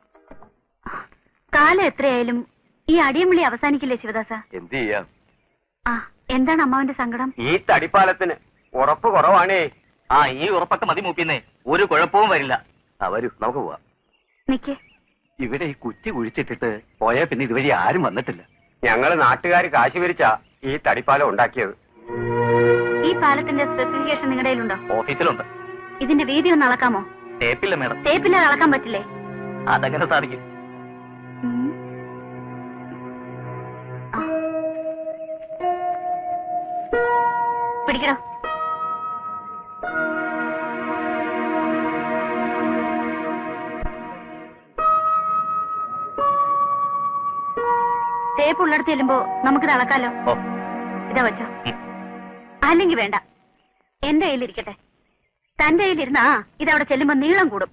കാലം എത്രയായാലും ഈ അടിയംവിളി അവസാനിക്കില്ലേ ശിവദാസ എന്ത് ചെയ്യാം ആ എന്താണ് അമ്മാവന്റെ സങ്കടം ഈ തടിപ്പാലത്തിന് ഉറപ്പ് കുറവാണേ ആ ഈ ഉറപ്പൊക്കെ മതി മൂപ്പിന്നേ ഒരു കുഴപ്പവും വരില്ല ആ വരൂ നമുക്ക് പോവാം നിക്ക് ഇവിടെ ഈ കുറ്റി കുഴിച്ചിട്ടിട്ട് പോയാൽ പിന്നെ ഇതുവഴി ആരും വന്നിട്ടില്ല ഞങ്ങള് നാട്ടുകാർ കാശ് പിരിച്ചാ ഈ തടിപ്പാലം ഉണ്ടാക്കിയത് ഈ പാലത്തിന്റെ സ്പെസിഫിക്കേഷൻ നിങ്ങളുടെ കയ്യിലുണ്ടോ ഓഫീസിലുണ്ട് ഇതിന്റെ വീതി ഒന്ന് അളക്കാമോ ടേപ്പില്ല മേഡം ടേപ്പില്ലാതെ അളക്കാൻ പറ്റില്ലേ അതങ്ങനെ സാധിക്കും ഉം. ആ. പിടിക്കടോ ടേപ്പ് ഉള്ളിടത്ത് ചെല്ലുമ്പോ നമുക്കിത് അളക്കാലോ ഓ ഇതാ വെച്ചോ അല്ലെങ്കിൽ വേണ്ട എന്റെ കയ്യിലിരിക്കട്ടെ തന്റെ കയ്യിലിരുന്നാ ഇതവിടെ ചെല്ലുമ്പോ നീളം കൂടും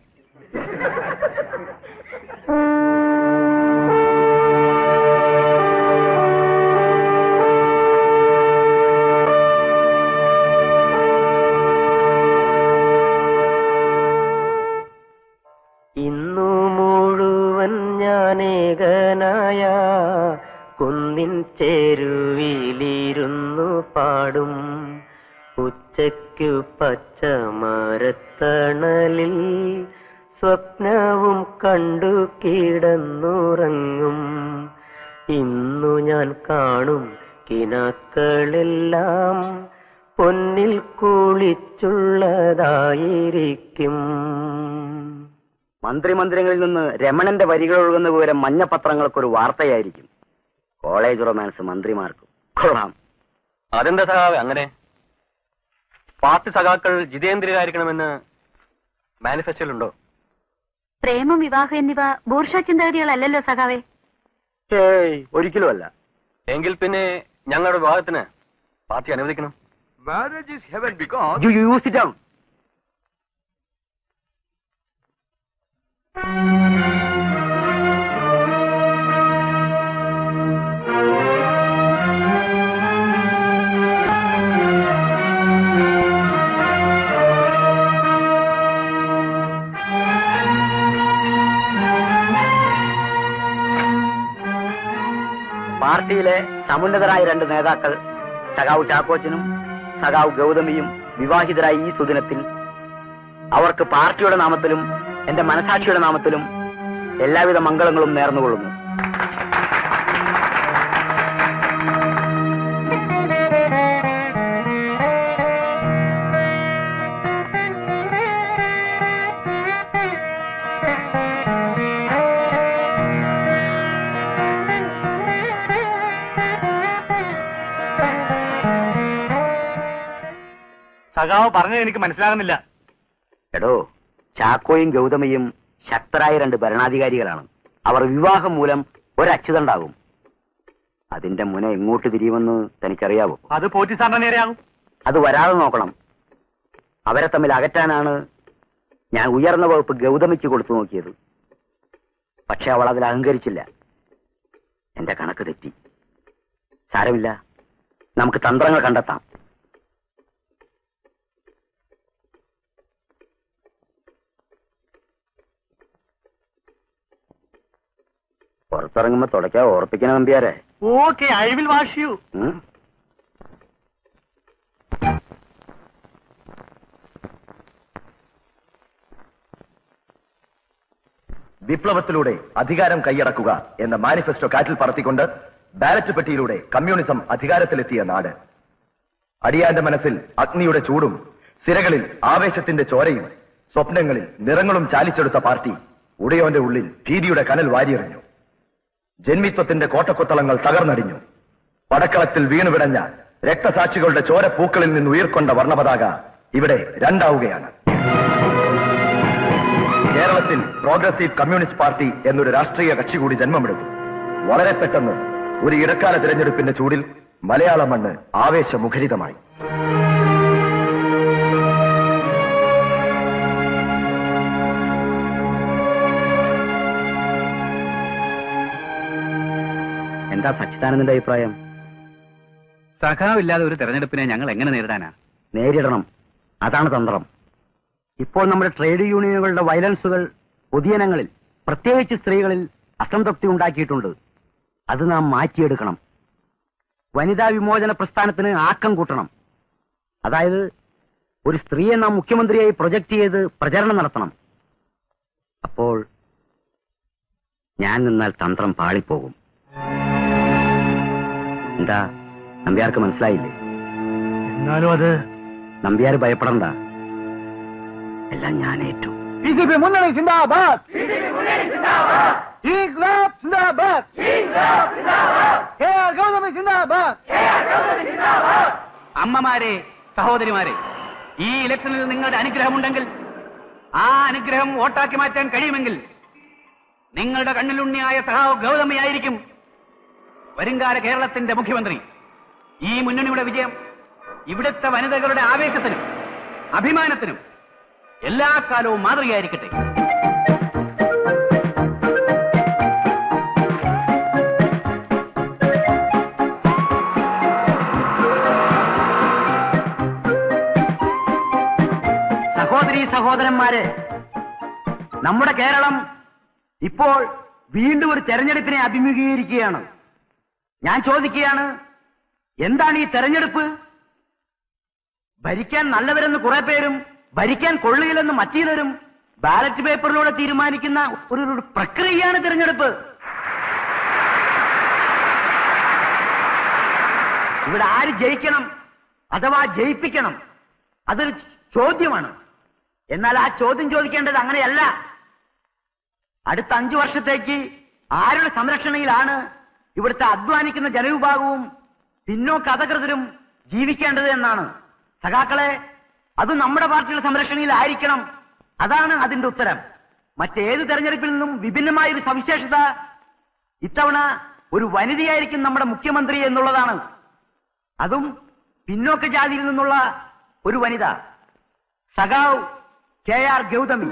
ഇന്നു മുഴുവൻ ഞാനേകനായ കുന്നിൻ ചേരുവിലിരുന്നു പാടും ഉച്ചയ്ക്കു പച്ചമരത്തണലിൽ സ്വപ്നവും കണ്ടു കിടന്നുറങ്ങും ഇന്നു ഞാൻ കാണും കിനാക്കളെല്ലാം പൊന്നിൽ കുളിച്ചുള്ളതായിരിക്കും മന്ത്രിമന്ദിരങ്ങളിൽ നിന്ന് രമണന്റെ വരികൾ ഒഴുകുന്ന വിവരം മഞ്ഞപത്രങ്ങൾക്കൊരു വാർത്തയായിരിക്കും കോളേജ് റൊമാൻസ് മന്ത്രിമാർക്കും കൊള്ളാം അതെന്താ സഖാവ് അങ്ങനെ പാർട്ടി സഖാക്കൾ ജിതേന്ദ്രരായിരിക്കണമെന്ന് മാനിഫെസ്റ്റോയിലുണ്ടോ പ്രേമം വിവാഹം എന്നിവ ബൂർഷ ചിന്താഗതികളല്ലല്ലോ സഖാവേ ഏയ് ഒരിക്കലുമല്ല എങ്കിൽ പിന്നെ ഞങ്ങളുടെ വിവാഹത്തിന് പാർട്ടി അനുവദിക്കണം marriage is heaven because You use it down. പാർട്ടിയിലെ സമുന്നതരായ രണ്ട് നേതാക്കൾ സഖാവ് ചാക്കോച്ചനും സഖാവ് ഗൗതമിയും വിവാഹിതരായ ഈ സുദിനത്തിൽ അവർക്ക് പാർട്ടിയുടെ നാമത്തിലും എന്റെ മനസാക്ഷിയുടെ നാമത്തിലും എല്ലാവിധ മംഗളങ്ങളും നേർന്നുകൊള്ളുന്നു സഖാവ് പറഞ്ഞത് എനിക്ക് മനസ്സിലാകുന്നില്ല എടോ ചാക്കോയും ഗൗതമിയും ശക്തരായ രണ്ട് ഭരണാധികാരികളാണ് അവർ വിവാഹം മൂലം ഒരച്ചുതണ്ടാകും അതിന്റെ മുന എങ്ങോട്ട് തിരിയുമെന്ന് തനിക്കറിയാവോ അത് പോറ്റി സാറിന്റെ നേരെയാകും അത് വരാതെ നോക്കണം അവരെ തമ്മിൽ അകറ്റാനാണ് ഞാൻ ഉയർന്ന വകുപ്പ് ഗൗതമിക്ക് കൊടുത്തു നോക്കിയത് പക്ഷെ അവൾ അതിൽ അഹങ്കരിച്ചില്ല എന്റെ കണക്ക് തെറ്റി സാരമില്ല നമുക്ക് തന്ത്രങ്ങൾ കണ്ടെത്താം പുറത്തിറങ്ങുമ്പോ തുടക്കാ ഓർപ്പിക്കണം നമ്പിയാരെ okay I will wash you ഉം? വിപ്ലവത്തിലൂടെ അധികാരം കൈയടക്കുക എന്ന മാനിഫെസ്റ്റോ കാറ്റിൽ പറത്തിക്കൊണ്ട് ബാലറ്റ് പെട്ടിയിലൂടെ കമ്മ്യൂണിസം അധികാരത്തിലെത്തിയ നാട് അടിയാന്റെ മനസ്സിൽ അഗ്നിയുടെ ചൂടും സിരകളിൽ ആവേശത്തിന്റെ ചോരയും സ്വപ്നങ്ങളിൽ നിറങ്ങളും ചാലിച്ചെടുത്ത പാർട്ടി ഉടയോന്റെ ഉള്ളിൽ ഭീതിയുടെ കനൽ വാരിയെറിഞ്ഞു ജന്മിത്വത്തിന്റെ കോട്ടക്കൊത്തളങ്ങൾ തകർന്നടിഞ്ഞു പടക്കളത്തിൽ വീണുവിടഞ്ഞ രക്തസാക്ഷികളുടെ ചോരപ്പൂക്കളിൽ നിന്ന് ഉയർക്കൊണ്ട വർണ്ണപതാക ഇവിടെ രണ്ടാവുകയാണ് കേരളത്തിൽ പ്രോഗ്രസീവ് കമ്മ്യൂണിസ്റ്റ് പാർട്ടി എന്നൊരു രാഷ്ട്രീയ കക്ഷി കൂടി ജന്മമെടുത്തു വളരെ പെട്ടെന്ന് ഒരു ഇടക്കാല തിരഞ്ഞെടുപ്പിന്റെ ചൂടിൽ മലയാള മണ്ണ് ആവേശമുഖരിതമായി എന്താ സച്ചിദാനന്ദന്റെ അഭിപ്രായം സഖാവില്ലാതെ ഒരു തെരഞ്ഞെടുപ്പിനെ ഞങ്ങൾ എങ്ങനെ നേരിടാനാ നേരിടണം അതാണ് തന്ത്രം ഇപ്പോൾ നമ്മുടെ ട്രേഡ് യൂണിയനുകളുടെ വയലൻസുകൾ പൊതുജനങ്ങളിൽ പ്രത്യേകിച്ച് സ്ത്രീകളിൽ അസംതൃപ്തി ഉണ്ടാക്കിയിട്ടുണ്ട് അത് നാം മാറ്റിയെടുക്കണം വനിതാ വിമോചന പ്രസ്ഥാനത്തിന് ആക്കം കൂട്ടണം അതായത് ഒരു സ്ത്രീയെ നാം മുഖ്യമന്ത്രിയായി പ്രൊജക്ട് ചെയ്ത് പ്രചരണം നടത്തണം അപ്പോൾ ഞാൻ നിന്നാൽ തന്ത്രം പാളിപ്പോകും എന്താ നമ്പ്യാർക്ക് മനസ്സിലായില്ലേ എന്നാലും അത് നമ്പ്യാർ ഭയപ്പെടണ്ട എല്ലാം ഞാൻ ഏറ്റു ബി ജെ പി മുന്നണി സിന്ദാബാദ് ഇൻക്ലാബ് സിന്ദാബാദ് കെ ആർ ഗൗതമി സിന്ദാബാദ് അമ്മമാരെ സഹോദരിമാരെ ഈ ഇലക്ഷനിൽ നിങ്ങളുടെ അനുഗ്രഹമുണ്ടെങ്കിൽ ആ അനുഗ്രഹം വോട്ടാക്കി മാറ്റാൻ കഴിയുമെങ്കിൽ നിങ്ങളുടെ കണ്ണിലുണ്ണിയായ സഹാവ് ഗൗതമിയായിരിക്കും വരുംകാല കേരളത്തിന്റെ മുഖ്യമന്ത്രി ഈ മുന്നണിയുടെ വിജയം ഇവിടുത്തെ വനിതകളുടെ ആവേശത്തിനും അഭിമാനത്തിനും എല്ലാ കാലവും മാതൃകയായിരിക്കട്ടെ സഹോദരി സഹോദരന്മാരെ നമ്മുടെ കേരളം ഇപ്പോൾ വീണ്ടും ഒരു തെരഞ്ഞെടുപ്പിനെ അഭിമുഖീകരിക്കുകയാണ് ഞാൻ ചോദിക്കുകയാണ് എന്താണ് ഈ തെരഞ്ഞെടുപ്പ് ഭരിക്കാൻ നല്ലവരെന്ന് കുറെ പേരും ഭരിക്കാൻ കൊള്ളുകയില്ലെന്ന് മറ്റു ചിലരും ബാലറ്റ് പേപ്പറിലൂടെ തീരുമാനിക്കുന്ന ഒരു ഒരു പ്രക്രിയയാണ് തിരഞ്ഞെടുപ്പ് ഇവിടെ ആര് ജയിക്കണം അഥവാ ജയിപ്പിക്കണം അതൊരു ചോദ്യമാണ് എന്നാൽ ആ ചോദ്യം ചോദിക്കേണ്ടത് അങ്ങനെയല്ല അടുത്ത അഞ്ചു വർഷത്തേക്ക് ആരുടെ സംരക്ഷണയിലാണ് ഇവിടുത്തെ അധ്വാനിക്കുന്ന ജനവിഭാഗവും പിന്നോക്ക അധകൃതരും ജീവിക്കേണ്ടത് എന്നാണ് സഖാക്കളെ അത് നമ്മുടെ പാർട്ടിയുടെ സംരക്ഷണയിലായിരിക്കണം അതാണ് അതിന്റെ ഉത്തരം മറ്റേത് തെരഞ്ഞെടുപ്പിൽ നിന്നും വിഭിന്നമായ ഒരു സവിശേഷത ഇത്തവണ ഒരു വനിതയായിരിക്കും നമ്മുടെ മുഖ്യമന്ത്രി എന്നുള്ളതാണ് അതും പിന്നോക്ക ജാതിയിൽ നിന്നുള്ള ഒരു വനിത സഖാവ് കെ ആർ ഗൗതമി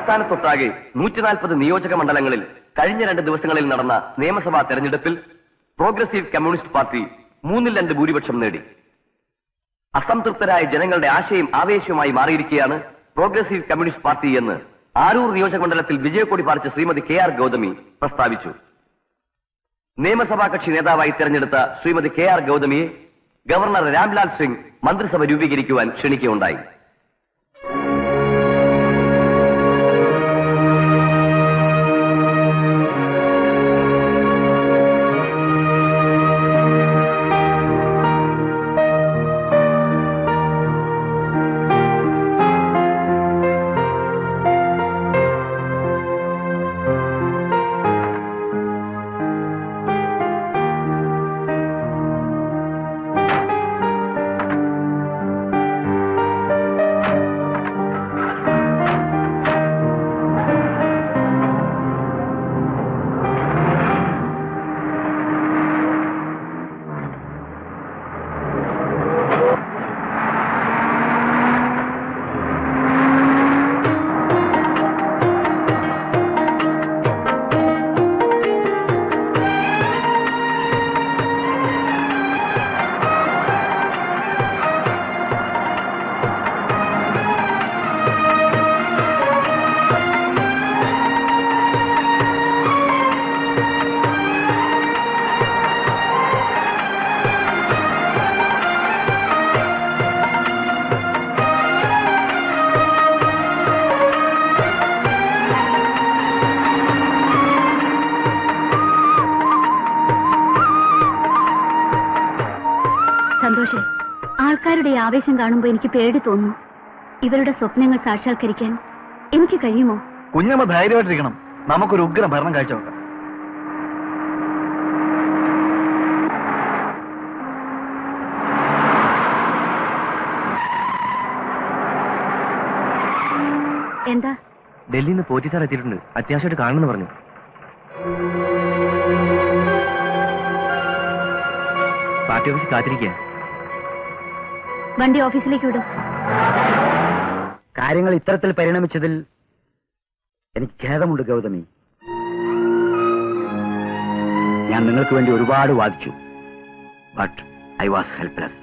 സംസ്ഥാനത്തൊട്ടാകെ നൂറ്റി നാൽപ്പത് നിയോജക മണ്ഡലങ്ങളിൽ കഴിഞ്ഞ രണ്ട് ദിവസങ്ങളിൽ നടന്ന നിയമസഭാ തെരഞ്ഞെടുപ്പിൽ പ്രോഗ്രസീവ് കമ്മ്യൂണിസ്റ്റ് പാർട്ടി മൂന്നിൽ രണ്ട് ഭൂരിപക്ഷം നേടി അസംതൃപ്തരായ ജനങ്ങളുടെ ആശയം ആവേശവുമായി മാറിയിരിക്കുകയാണ് പ്രോഗ്രസീവ് കമ്മ്യൂണിസ്റ്റ് പാർട്ടി എന്ന് ആരൂർ നിയോജകമണ്ഡലത്തിൽ വിജയക്കൊടി പാറിച്ച ശ്രീമതി കെ ആർ ഗൗതമി പ്രസ്താവിച്ചു നിയമസഭാ കക്ഷി നേതാവായി തെരഞ്ഞെടുത്ത ശ്രീമതി കെ ആർ ഗൗതമിയെ ഗവർണർ രാംലാൽ സിംഗ് മന്ത്രിസഭ രൂപീകരിക്കുവാൻ ക്ഷണിക്കുകയുണ്ടായി സന്തോഷേ ആൾക്കാരുടെ ഈ ആവേശം കാണുമ്പോൾ എനിക്ക് പേടി തോന്നുന്നു ഇവരുടെ സ്വപ്നങ്ങൾ സാക്ഷാത്കരിക്കാൻ എനിക്ക് കഴിയുമോ കുഞ്ഞമ്മ ധൈര്യമായിട്ടിരിക്കണം നമുക്കൊരു ഉഗ്രം ഭരണം കാഴ്ചവെക്കാം എന്താ ഡൽഹിയിൽ നിന്ന് പോറ്റി സാർ എത്തിയിട്ടുണ്ട് അത്യാവശ്യമായിട്ട് കാണണമെന്ന് പറഞ്ഞു പാർട്ടി ഓഫീസിൽ കാത്തിരിക്കുക വണ്ടി ഓഫീസിലേക്ക് വിടും കാര്യങ്ങൾ ഇത്തരത്തിൽ പരിണമിച്ചതിൽ എനിക്ക് ഖേദമുണ്ട് ഗൗതമി ഞാൻ നിങ്ങൾക്ക് വേണ്ടി ഒരുപാട് വാദിച്ചു ബട്ട് ഐ വാസ് ഹെൽപ്ലെസ്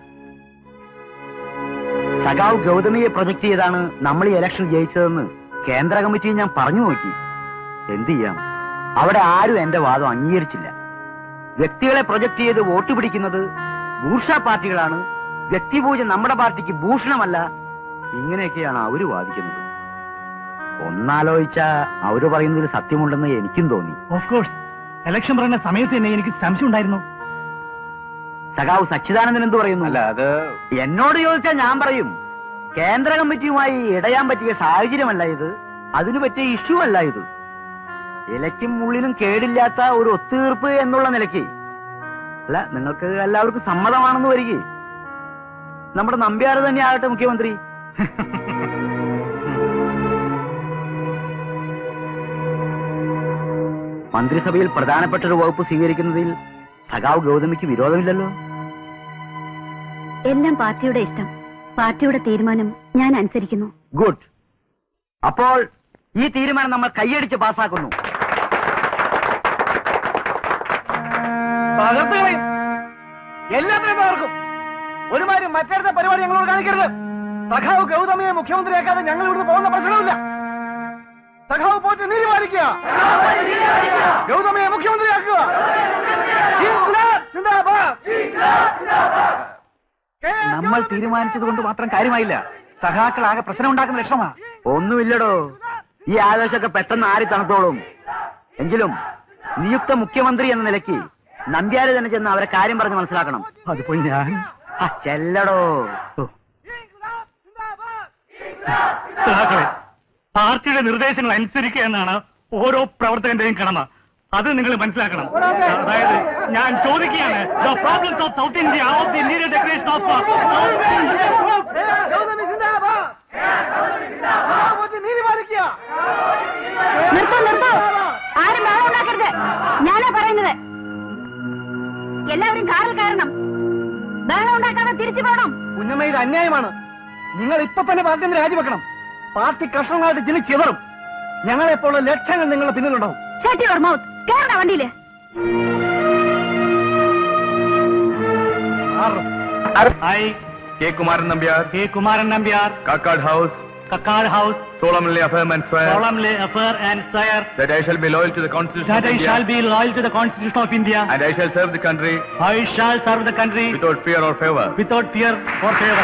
സഖാവ് ഗൗതമിയെ പ്രൊജക്ട് ചെയ്താണ് നമ്മൾ ഈ ഇലക്ഷൻ ജയിച്ചതെന്ന് കേന്ദ്ര കമ്മിറ്റി ഞാൻ പറഞ്ഞു നോക്കി എന്ത് ചെയ്യാം അവിടെ ആരും എന്റെ വാദം അംഗീകരിച്ചില്ല വ്യക്തികളെ പ്രൊജക്ട് ചെയ്ത് വോട്ട് പിടിക്കുന്നത് ബൂർഷ പാർട്ടികളാണ് വ്യക്തിപൂജ നമ്മുടെ പാർട്ടിക്ക് ഭൂഷണമല്ല ഇങ്ങനെയൊക്കെയാണ് അവര് വാദിക്കുന്നത് ഒന്നാലോചിച്ച അവര് പറയുന്നതിൽ സത്യമുണ്ടെന്ന് എനിക്കും തോന്നി ഓഫ് കോഴ്സ് ഇലക്ഷൻ പറയുന്ന സമയത്ത് തന്നെ എനിക്ക് സംശയം ഉണ്ടായിരുന്നു സഖാവ് സച്ചിദാനന്ദൻ എന്ത് പറയുന്നു അല്ല അത് എന്നോട് ചോദിച്ചാൽ ഞാൻ പറയും കേന്ദ്ര കമ്മിറ്റിയുമായി ഇടയാൻ പറ്റിയ സാഹചര്യമല്ല ഇത് അതിനു പറ്റിയ ഇഷ്യൂ അല്ല ഇത് ഇലയ്ക്കും ഉള്ളിലും കേടില്ലാത്ത ഒരു ഒത്തുതീർപ്പ് എന്നുള്ള നിലയ്ക്ക് അല്ല നിങ്ങൾക്ക് എല്ലാവർക്കും സമ്മതമാണെന്ന് വരികെ നമ്മുടെ നമ്പ്യാർ തന്നെ ആകട്ടെ മുഖ്യമന്ത്രി മന്ത്രിസഭയിൽ പ്രധാനപ്പെട്ട ഒരു വകുപ്പ് സ്വീകരിക്കുന്നതിൽ സഖാവ് ഗൗതമിക്ക് വിരോധമില്ലല്ലോ എല്ലാം പാർട്ടിയുടെ ഇഷ്ടം പാർട്ടിയുടെ തീരുമാനം ഞാൻ അനുസരിക്കുന്നു ഗുഡ് അപ്പോൾ ഈ തീരുമാനം നമ്മൾ കൈയടിച്ച് പാസ്സാക്കുന്നു തകർത്ത് കളയും എല്ലാത്തിനും തകർക്കും ഒരുമാതിരി മറ്റടുത്ത പരിപാടി ഞങ്ങളോട് കാണിക്കരുത് സഖാവ് ഗൗതമിയെ മുഖ്യമന്ത്രിയാക്കാതെ ഞങ്ങൾ ഇവിടുന്ന് പോകുന്ന പ്രശ്നമില്ല സഖാവ് പോയിട്ട് നീതി പാലിക്കുക ഗൗതമിയെ മുഖ്യമന്ത്രിയാക്കുക ഇൻക്ലാബ് സിന്ദാബാദ്. നമ്മൾ തീരുമാനിച്ചത് കൊണ്ട് മാത്രം കാര്യമായില്ല സഖാക്കളാകെ പ്രശ്നം ഉണ്ടാക്കുന്ന ലക്ഷണമാ ഒന്നുമില്ലടോ ഈ ആവേശമൊക്കെ പെട്ടെന്ന് ആരി തണുത്തോളും എങ്കിലും നിയുക്ത മുഖ്യമന്ത്രി എന്ന നിലയ്ക്ക് നമ്പ്യാര് തന്നെ ചെന്ന് അവരെ കാര്യം പറഞ്ഞ് മനസ്സിലാക്കണം അതിപ്പോ ഞാൻ ആ, ചെല്ലടോ സഖാക്കളെ പാർട്ടിയുടെ നിർദ്ദേശങ്ങൾ അനുസരിക്കുക എന്നാണ് ഓരോ പ്രവർത്തകന്റെയും കടമ അത് നിങ്ങൾ മനസ്സിലാക്കണം അതായത് ഞാൻ ചോദിക്കുകയാണ് the problems of South India of the immediate declaration of നിർത്തോ നിർത്തോ ആരും ബഹളം ഉണ്ടാക്കരുത് ഞാനാ പറയുന്നത് എല്ലാവരും കാറിൽ കയറണം ബഹളം ഉണ്ടാക്കാതെ തിരിച്ചു പോകണം കുഞ്ഞമ്മ ഇത് അന്യായമാണ് നിങ്ങൾ ഇപ്പൊ തന്നെ പാർട്ടി നിന്ന് രാജിവെക്കണം പാർട്ടി കഷ്ണങ്ങളായിട്ട് ജില്ല ചിതറും ഞങ്ങളെപ്പോലുള്ള ലക്ഷങ്ങൾ നിങ്ങളുടെ പിന്നിലുണ്ടാവും ഷട്ട് യുവർ മൗത്ത് കയറണ വണ്ടിയില് hi K Kumaran Nambiar K Kumaran Nambiar Kakkad house Kakkad house solemnly affirm and swear solemnly affirm and swear that I shall be loyal to the Constitution that of I India shall be loyal to the Constitution of India and I shall serve the country I shall serve the country without fear or favor. without fear or favor.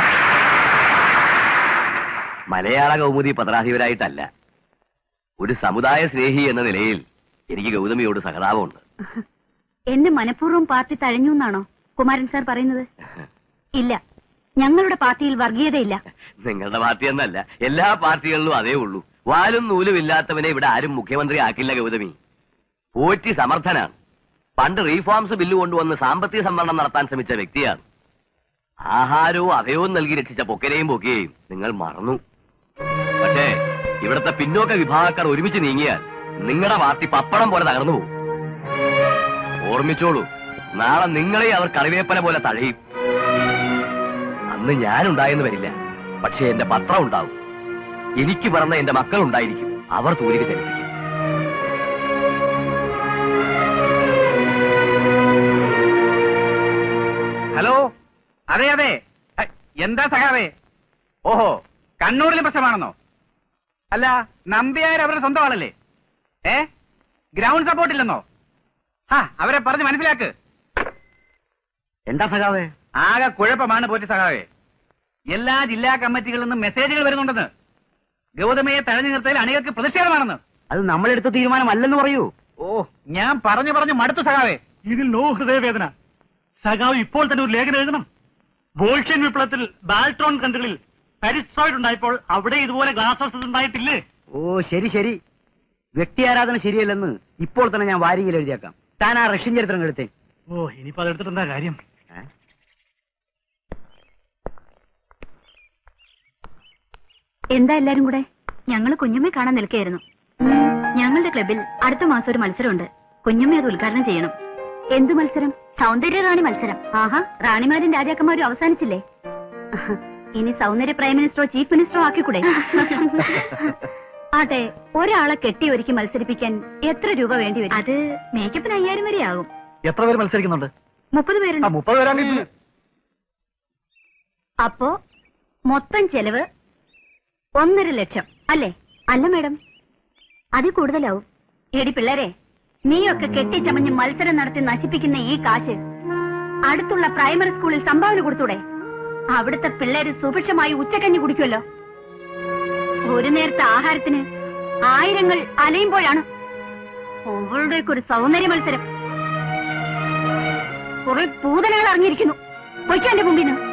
മലയാള കൗമുദി പത്രാധിപരായിട്ടല്ല ഒരു സമുദായ സ്നേഹി എന്ന നിലയിൽ എനിക്ക് ഗൗതമിയോട് സഹതാപമുണ്ട് എന്നെ മനഃപൂർവ്വം party തഴഞ്ഞു എന്നാണോ Kumaran sir പറയുന്നത് ഇല്ല ഞങ്ങളുടെ പാർട്ടിയിൽ വർഗീയതയില്ല നിങ്ങളുടെ പാർട്ടി എന്നല്ല എല്ലാ പാർട്ടികളിലും അതേ ഉള്ളൂ വാലും നൂലും ഇല്ലാത്തവനെ ഇവിടെ ആരും മുഖ്യമന്ത്രി ആക്കില്ല ഗൗതമി പോറ്റി സമർത്ഥനാണ് പണ്ട് റീഫോംസ് ബില്ല് കൊണ്ടുവന്ന് സാമ്പത്തിക സംവരണം നടത്താൻ ശ്രമിച്ച വ്യക്തിയാണ് ആഹാരവും അവയവും നൽകി രക്ഷിച്ച പൊക്കനെയും പൊക്കുകയും നിങ്ങൾ മറന്നു പക്ഷേ ഇവിടുത്തെ പിന്നോക്ക വിഭാഗക്കാർ ഒരുമിച്ച് നീങ്ങിയാൽ നിങ്ങളുടെ പാർട്ടി പപ്പടം പോലെ തകർന്നു പോകും ഓർമ്മിച്ചോളൂ നാളെ നിങ്ങളെ അവർ കറിവേപ്പന പോലെ തഴയും അന്ന് ഞാനുണ്ടായെന്ന് വരില്ല പക്ഷേ എന്റെ പത്രം ഉണ്ടാവും എനിക്ക് പറഞ്ഞ എന്റെ മക്കൾ ഉണ്ടായിരിക്കും അവർ തൂലിക ചലിപ്പിക്കും ഹലോ അതെ അതെ ഹ, എന്താ സഖാവേ ഓഹോ കണ്ണൂരിലെ പ്രശ്നമാണെന്നോ അല്ല നമ്പ്യാർ അവരുടെ സ്വന്തം ആളല്ലേ ഏ ഗ്രൗണ്ട് സപ്പോർട്ട് ഇല്ലെന്നോ ഹാ അവരെ പറഞ്ഞ് മനസ്സിലാക്ക് എന്താ സഖാവേ ആകെ കുഴപ്പമാണ് പോറ്റി സഖാവേ എല്ലാ ജില്ലാ കമ്മിറ്റികളിൽ നിന്നും മെസ്സേജുകൾ വരുന്നുണ്ടെന്ന് ഗൗതമയെ തഴഞ്ഞു നിർത്തൽ അണികൾക്ക് പ്രതിഷേധമാണെന്ന് അത് നമ്മളെടുത്ത തീരുമാനമല്ലെന്ന് പറയൂ ഓ ഞാൻ പറഞ്ഞു പറഞ്ഞു മടുത്തു സഖാവേ ഇതിൽ നോ ഹൃദയവേദന സഖാവ് ഇപ്പോൾ തന്നെ ഒരു ലേഖനം എഴുതണം ബോൾഷ്യൻ വിപ്ലവത്തിൽ ബാൽട്രോൺ കൺട്രികളിൽ പാരിസോയിഡ് ഉണ്ടായപ്പോൾ അവിടെ ഇതുപോലെ ഗ്ലാസ് ഹൗസസ് ഉണ്ടായിട്ടില്ലേ ഓ ശരി ശരി വ്യക്തി ആരാധന ശരിയല്ലെന്ന് ഇപ്പോൾ തന്നെ ഞാൻ വാരികയിൽ എഴുതിയേക്കാം താൻ ആ റഷ്യൻ ചരിത്രം എടുത്തേ ഓ ഇനിയിപ്പോ അതെടുത്തിട്ട് എന്താ കാര്യം എന്താ എല്ലാരും കൂടെ ഞങ്ങൾ കുഞ്ഞമ്മയെ കാണാൻ നിൽക്കുകയായിരുന്നു ഞങ്ങളുടെ ക്ലബിൽ അടുത്ത മാസം ഒരു മത്സരമുണ്ട് കുഞ്ഞമ്മ അത് ഉദ്ഘാടനം ചെയ്യണം എന്ത് മത്സരം സൗന്ദര്യ റാണി മത്സരം ആഹാ റാണിമാരും രാജാക്കന്മാരും അവസാനിച്ചില്ലേ ഇനി സൗന്ദര്യ പ്രൈം മിനിസ്റ്ററോ ചീഫ് മിനിസ്റ്ററോ ആക്കിക്കൂടെ അതെ ഒരാളെ കെട്ടി ഒരുക്കി മത്സരിപ്പിക്കാൻ എത്ര രൂപ വേണ്ടി വരും അത് മേക്കപ്പിന് അയ്യായിരം വരെ ആകും എത്ര പേര് മത്സരിക്കുന്നുണ്ട് മുപ്പത് പേരുണ്ട് മുപ്പത് പേരാണെങ്കിൽ അപ്പോ മൊത്തം ചെലവ് ഒന്നര ലക്ഷം അല്ലേ അല്ല മേഡം അത് കൂടുതലാവും എടി പിള്ളേരെ നീയൊക്കെ കെട്ടിച്ചമഞ്ഞ് മത്സരം നടത്തി നശിപ്പിക്കുന്ന ഈ കാശ് അടുത്തുള്ള പ്രൈമറി സ്കൂളിൽ സംഭാവന കൊടുത്തൂടെ അവിടുത്തെ പിള്ളേര് സുഭിക്ഷമായി ഉച്ചക്കഞ്ഞി കുടിക്കുമല്ലോ ഒരു നേരത്തെ ആഹാരത്തിന് ആയിരങ്ങൾ അലയുമ്പോഴാണ് അവളുടെയൊക്കെ ഒരു സൗന്ദര്യ മത്സരം കുറെ പൂതനകൾ അറിഞ്ഞിരിക്കുന്നു പൊയ്ക്കോ എന്റെ മുമ്പിൽ നിന്ന്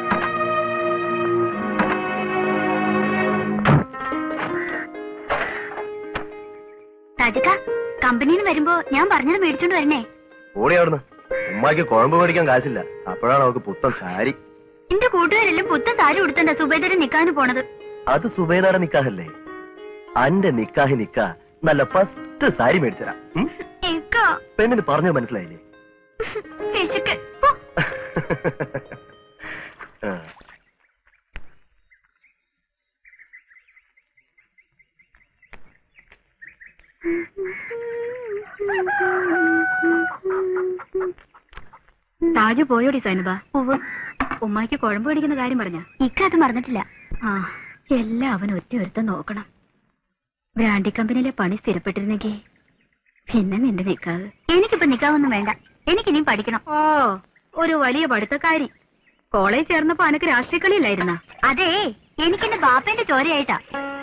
രാജക്ക കമ്പനിയിൽ നിന്ന് വരുമ്പോ ഞാൻ പറഞ്ഞത് മേടിച്ചോണ്ട് വരണേ ഓടി അവിടുന്ന് ഉമ്മാക്ക് കുഴമ്പ് മേടിക്കാൻ കാശില്ല അപ്പോഴാണ് അവൾക്ക് പുത്തൻ സാരി എന്റെ കൂട്ടുകാരെല്ലാം പുത്തൻ സാരി ഉടുത്തണ്ട സുബേദരെ നിക്കാന് പോണത് അത് സുബൈദയുടെ നിക്കാഹല്ലേ അന്റെ നിക്കാഹി നിക്കാ നല്ല ഫസ്റ്റ് സാരി മേടിച്ചരാ ഇക്കാ, പെണ്ണിന് പറഞ്ഞത് മനസ്സിലായില്ലേ പിശുക്ക്. പോ. ആ. താജു പോയോടി സൈനുബ ഉമ്മാക്ക് കുഴമ്പ് പിടിക്കുന്ന കാര്യം പറഞ്ഞ ഇക്ക അത് മറന്നിട്ടില്ല ആ എല്ലാം അവൻ ഒറ്റ ഒരുത്തം നോക്കണം ബ്രാൻഡി കമ്പനിയിലെ പണി സ്ഥിരപ്പെട്ടിരുന്നെങ്കിൽ പിന്നെ നിന്റെ നിക്കാവ് എനിക്കിപ്പോ നിക്കാവൊന്നും വേണ്ട എനിക്കിനിയും പഠിക്കണം ഓ ഒരു വലിയ പഠിത്തക്കാരി കോളേജ് ചേർന്നപ്പോ അനക്ക് രാഷ്ട്രീയ കളിയില്ലായിരുന്ന അതെ എനിക്കെന്റെ ബാപ്പേന്റെ ചോരയായിട്ടാ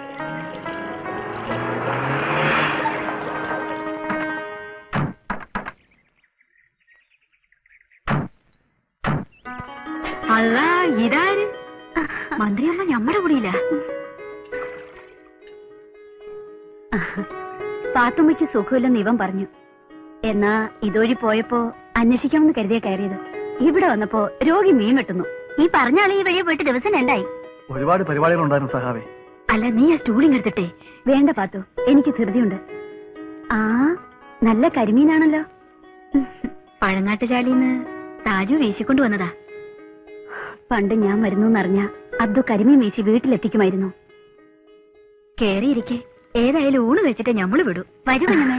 അല്ല ഇതാര് മന്ത്രിയമ്മ ഞമ്മടെ കൂടിയില്ല പാത്തുമ്മയ്ക്ക് സുഖമില്ലെന്ന് ഇവൻ പറഞ്ഞു എന്നാ ഇതുവഴി പോയപ്പോ അന്വേഷിക്കാമെന്ന് കരുതിയ കയറിയത് ഇവിടെ വന്നപ്പോ രോഗി മീൻ വെട്ടുന്നു ഈ പറഞ്ഞ ആള് ഈ വഴി പോയിട്ട് ദിവസം രണ്ടായി ഒരുപാട് പരിപാടികൾ ഉണ്ടായിരുന്നു സഹാവേ അല്ല നീ ആ സ്റ്റൂളിങ് എടുത്തിട്ടെ വേണ്ട പാത്തു എനിക്ക് ധൃതിയുണ്ട് ആ നല്ല കരിമീനാണല്ലോ പഴങ്ങാട്ടുചാലിന്ന് താജു വീശിക്കൊണ്ടു വന്നതാ പണ്ട് ഞാൻ വരുന്നു എന്നറിഞ്ഞ അബ്ദു കരിമീൻ വീശി വീട്ടിലെത്തിക്കുമായിരുന്നു കേറിയിരിക്കെ ഏതായാലും ഊണ് വെച്ചിട്ട് ഞമ്മള് വിടൂ വരുമെന്നേ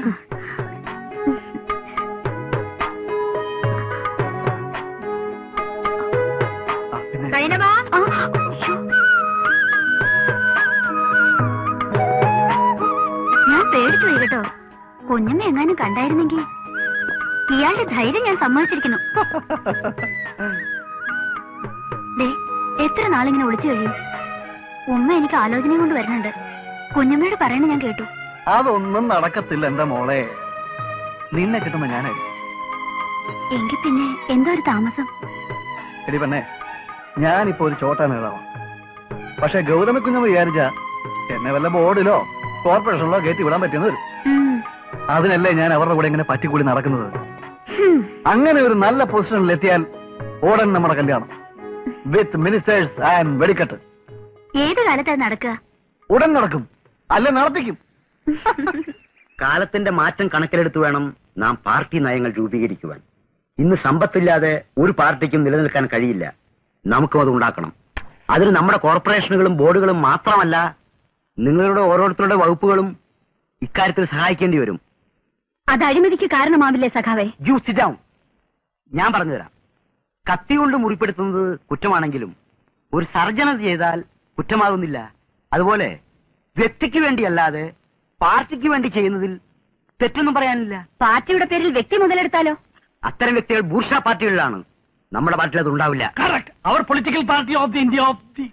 ആ, ശ്ശോ. ഞാൻ പേടിച്ചു പോയി കേട്ടോ കുഞ്ഞമ്മ എങ്ങാനും കണ്ടായിരുന്നെങ്കിൽ ഇയാളുടെ ധൈര്യം ഞാൻ സമ്മതിച്ചിരിക്കുന്നു ദേ എത്ര നാളിങ്ങനെ ഒളിച്ചു കഴിയും ഉമ്മ എനിക്ക് ആലോചനയും കൊണ്ട് വരുന്നുണ്ട് കുഞ്ഞമ്മയോട് പറയണ ഞാൻ കേട്ടു അതൊന്നും നടക്കത്തില്ല എന്റെ മോളെ നിന്നെ കിട്ടുന്ന ഞാനായിരിക്കും എങ്കിൽ പിന്നെ എന്തോ ഒരു താമസം എടി പെണ്ണെ ഞാനിപ്പോ ഒരു ചോട്ടാ നേതാവാണ് പക്ഷെ ഗൗതമ കുഞ്ഞമ്മ വിചാരിച്ച എന്നെ വല്ല ബോർഡിലോ കോർപ്പറേഷനിലോ കയറ്റി വിടാൻ പറ്റിയെന്ന് വരും ഉം. അതിനല്ലേ ഞാൻ അവരുടെ കൂടെ ഇങ്ങനെ പറ്റിക്കൂടി നടക്കുന്നത് ഹും. അങ്ങനെ ഒരു നല്ല പൊസിഷനിൽ എത്തിയാൽ ഉടൻ നമ്മുടെ കല്യാണം വിത്ത് മിനിസ്റ്റേഴ്സ് ആൻഡ് വെടിക്കെട്ട് ഏത് കാലത്താണ് നടക്കുക ഉടൻ നടക്കും അല്ല നടത്തിക്കും കാലത്തിന്റെ മാറ്റം കണക്കിലെടുത്ത് വേണം നാം പാർട്ടി നയങ്ങൾ രൂപീകരിക്കുവാൻ ഇന്ന് സമ്പത്തില്ലാതെ ഒരു പാർട്ടിക്കും നിലനിൽക്കാൻ കഴിയില്ല നമുക്കും അത് ഉണ്ടാക്കണം അതിന് നമ്മുടെ കോർപ്പറേഷനുകളും ബോർഡുകളും മാത്രമല്ല നിങ്ങളുടെ ഓരോരുത്തരുടെ വകുപ്പുകളും ഇക്കാര്യത്തിൽ സഹായിക്കേണ്ടി വരും അത് അഴിമതിക്ക് കാരണമാവില്ലേ സഖാവേ യു സിറ്റ് ഡൗൺ ഞാൻ പറഞ്ഞുതരാം കത്തി കൊണ്ട് മുറിപ്പെടുത്തുന്നത് കുറ്റമാണെങ്കിലും ഒരു സർജന ചെയ്താൽ കുറ്റമാകുന്നില്ല അതുപോലെ വ്യക്തിക്ക് വേണ്ടിയല്ലാതെ പാർട്ടിക്ക് വേണ്ടി ചെയ്യുന്നതിൽ തെറ്റൊന്നും പറയാനില്ല പാർട്ടിയുടെ പേരിൽ വ്യക്തി മുതലെടുത്താലോ അത്തരം വ്യക്തികൾ ബൂർഷ പാർട്ടികളിലാണ് നമ്മുടെ പാർട്ടിയിൽ അത് ഉണ്ടാവില്ല കറക്റ്റ് അവർ political party of the India of the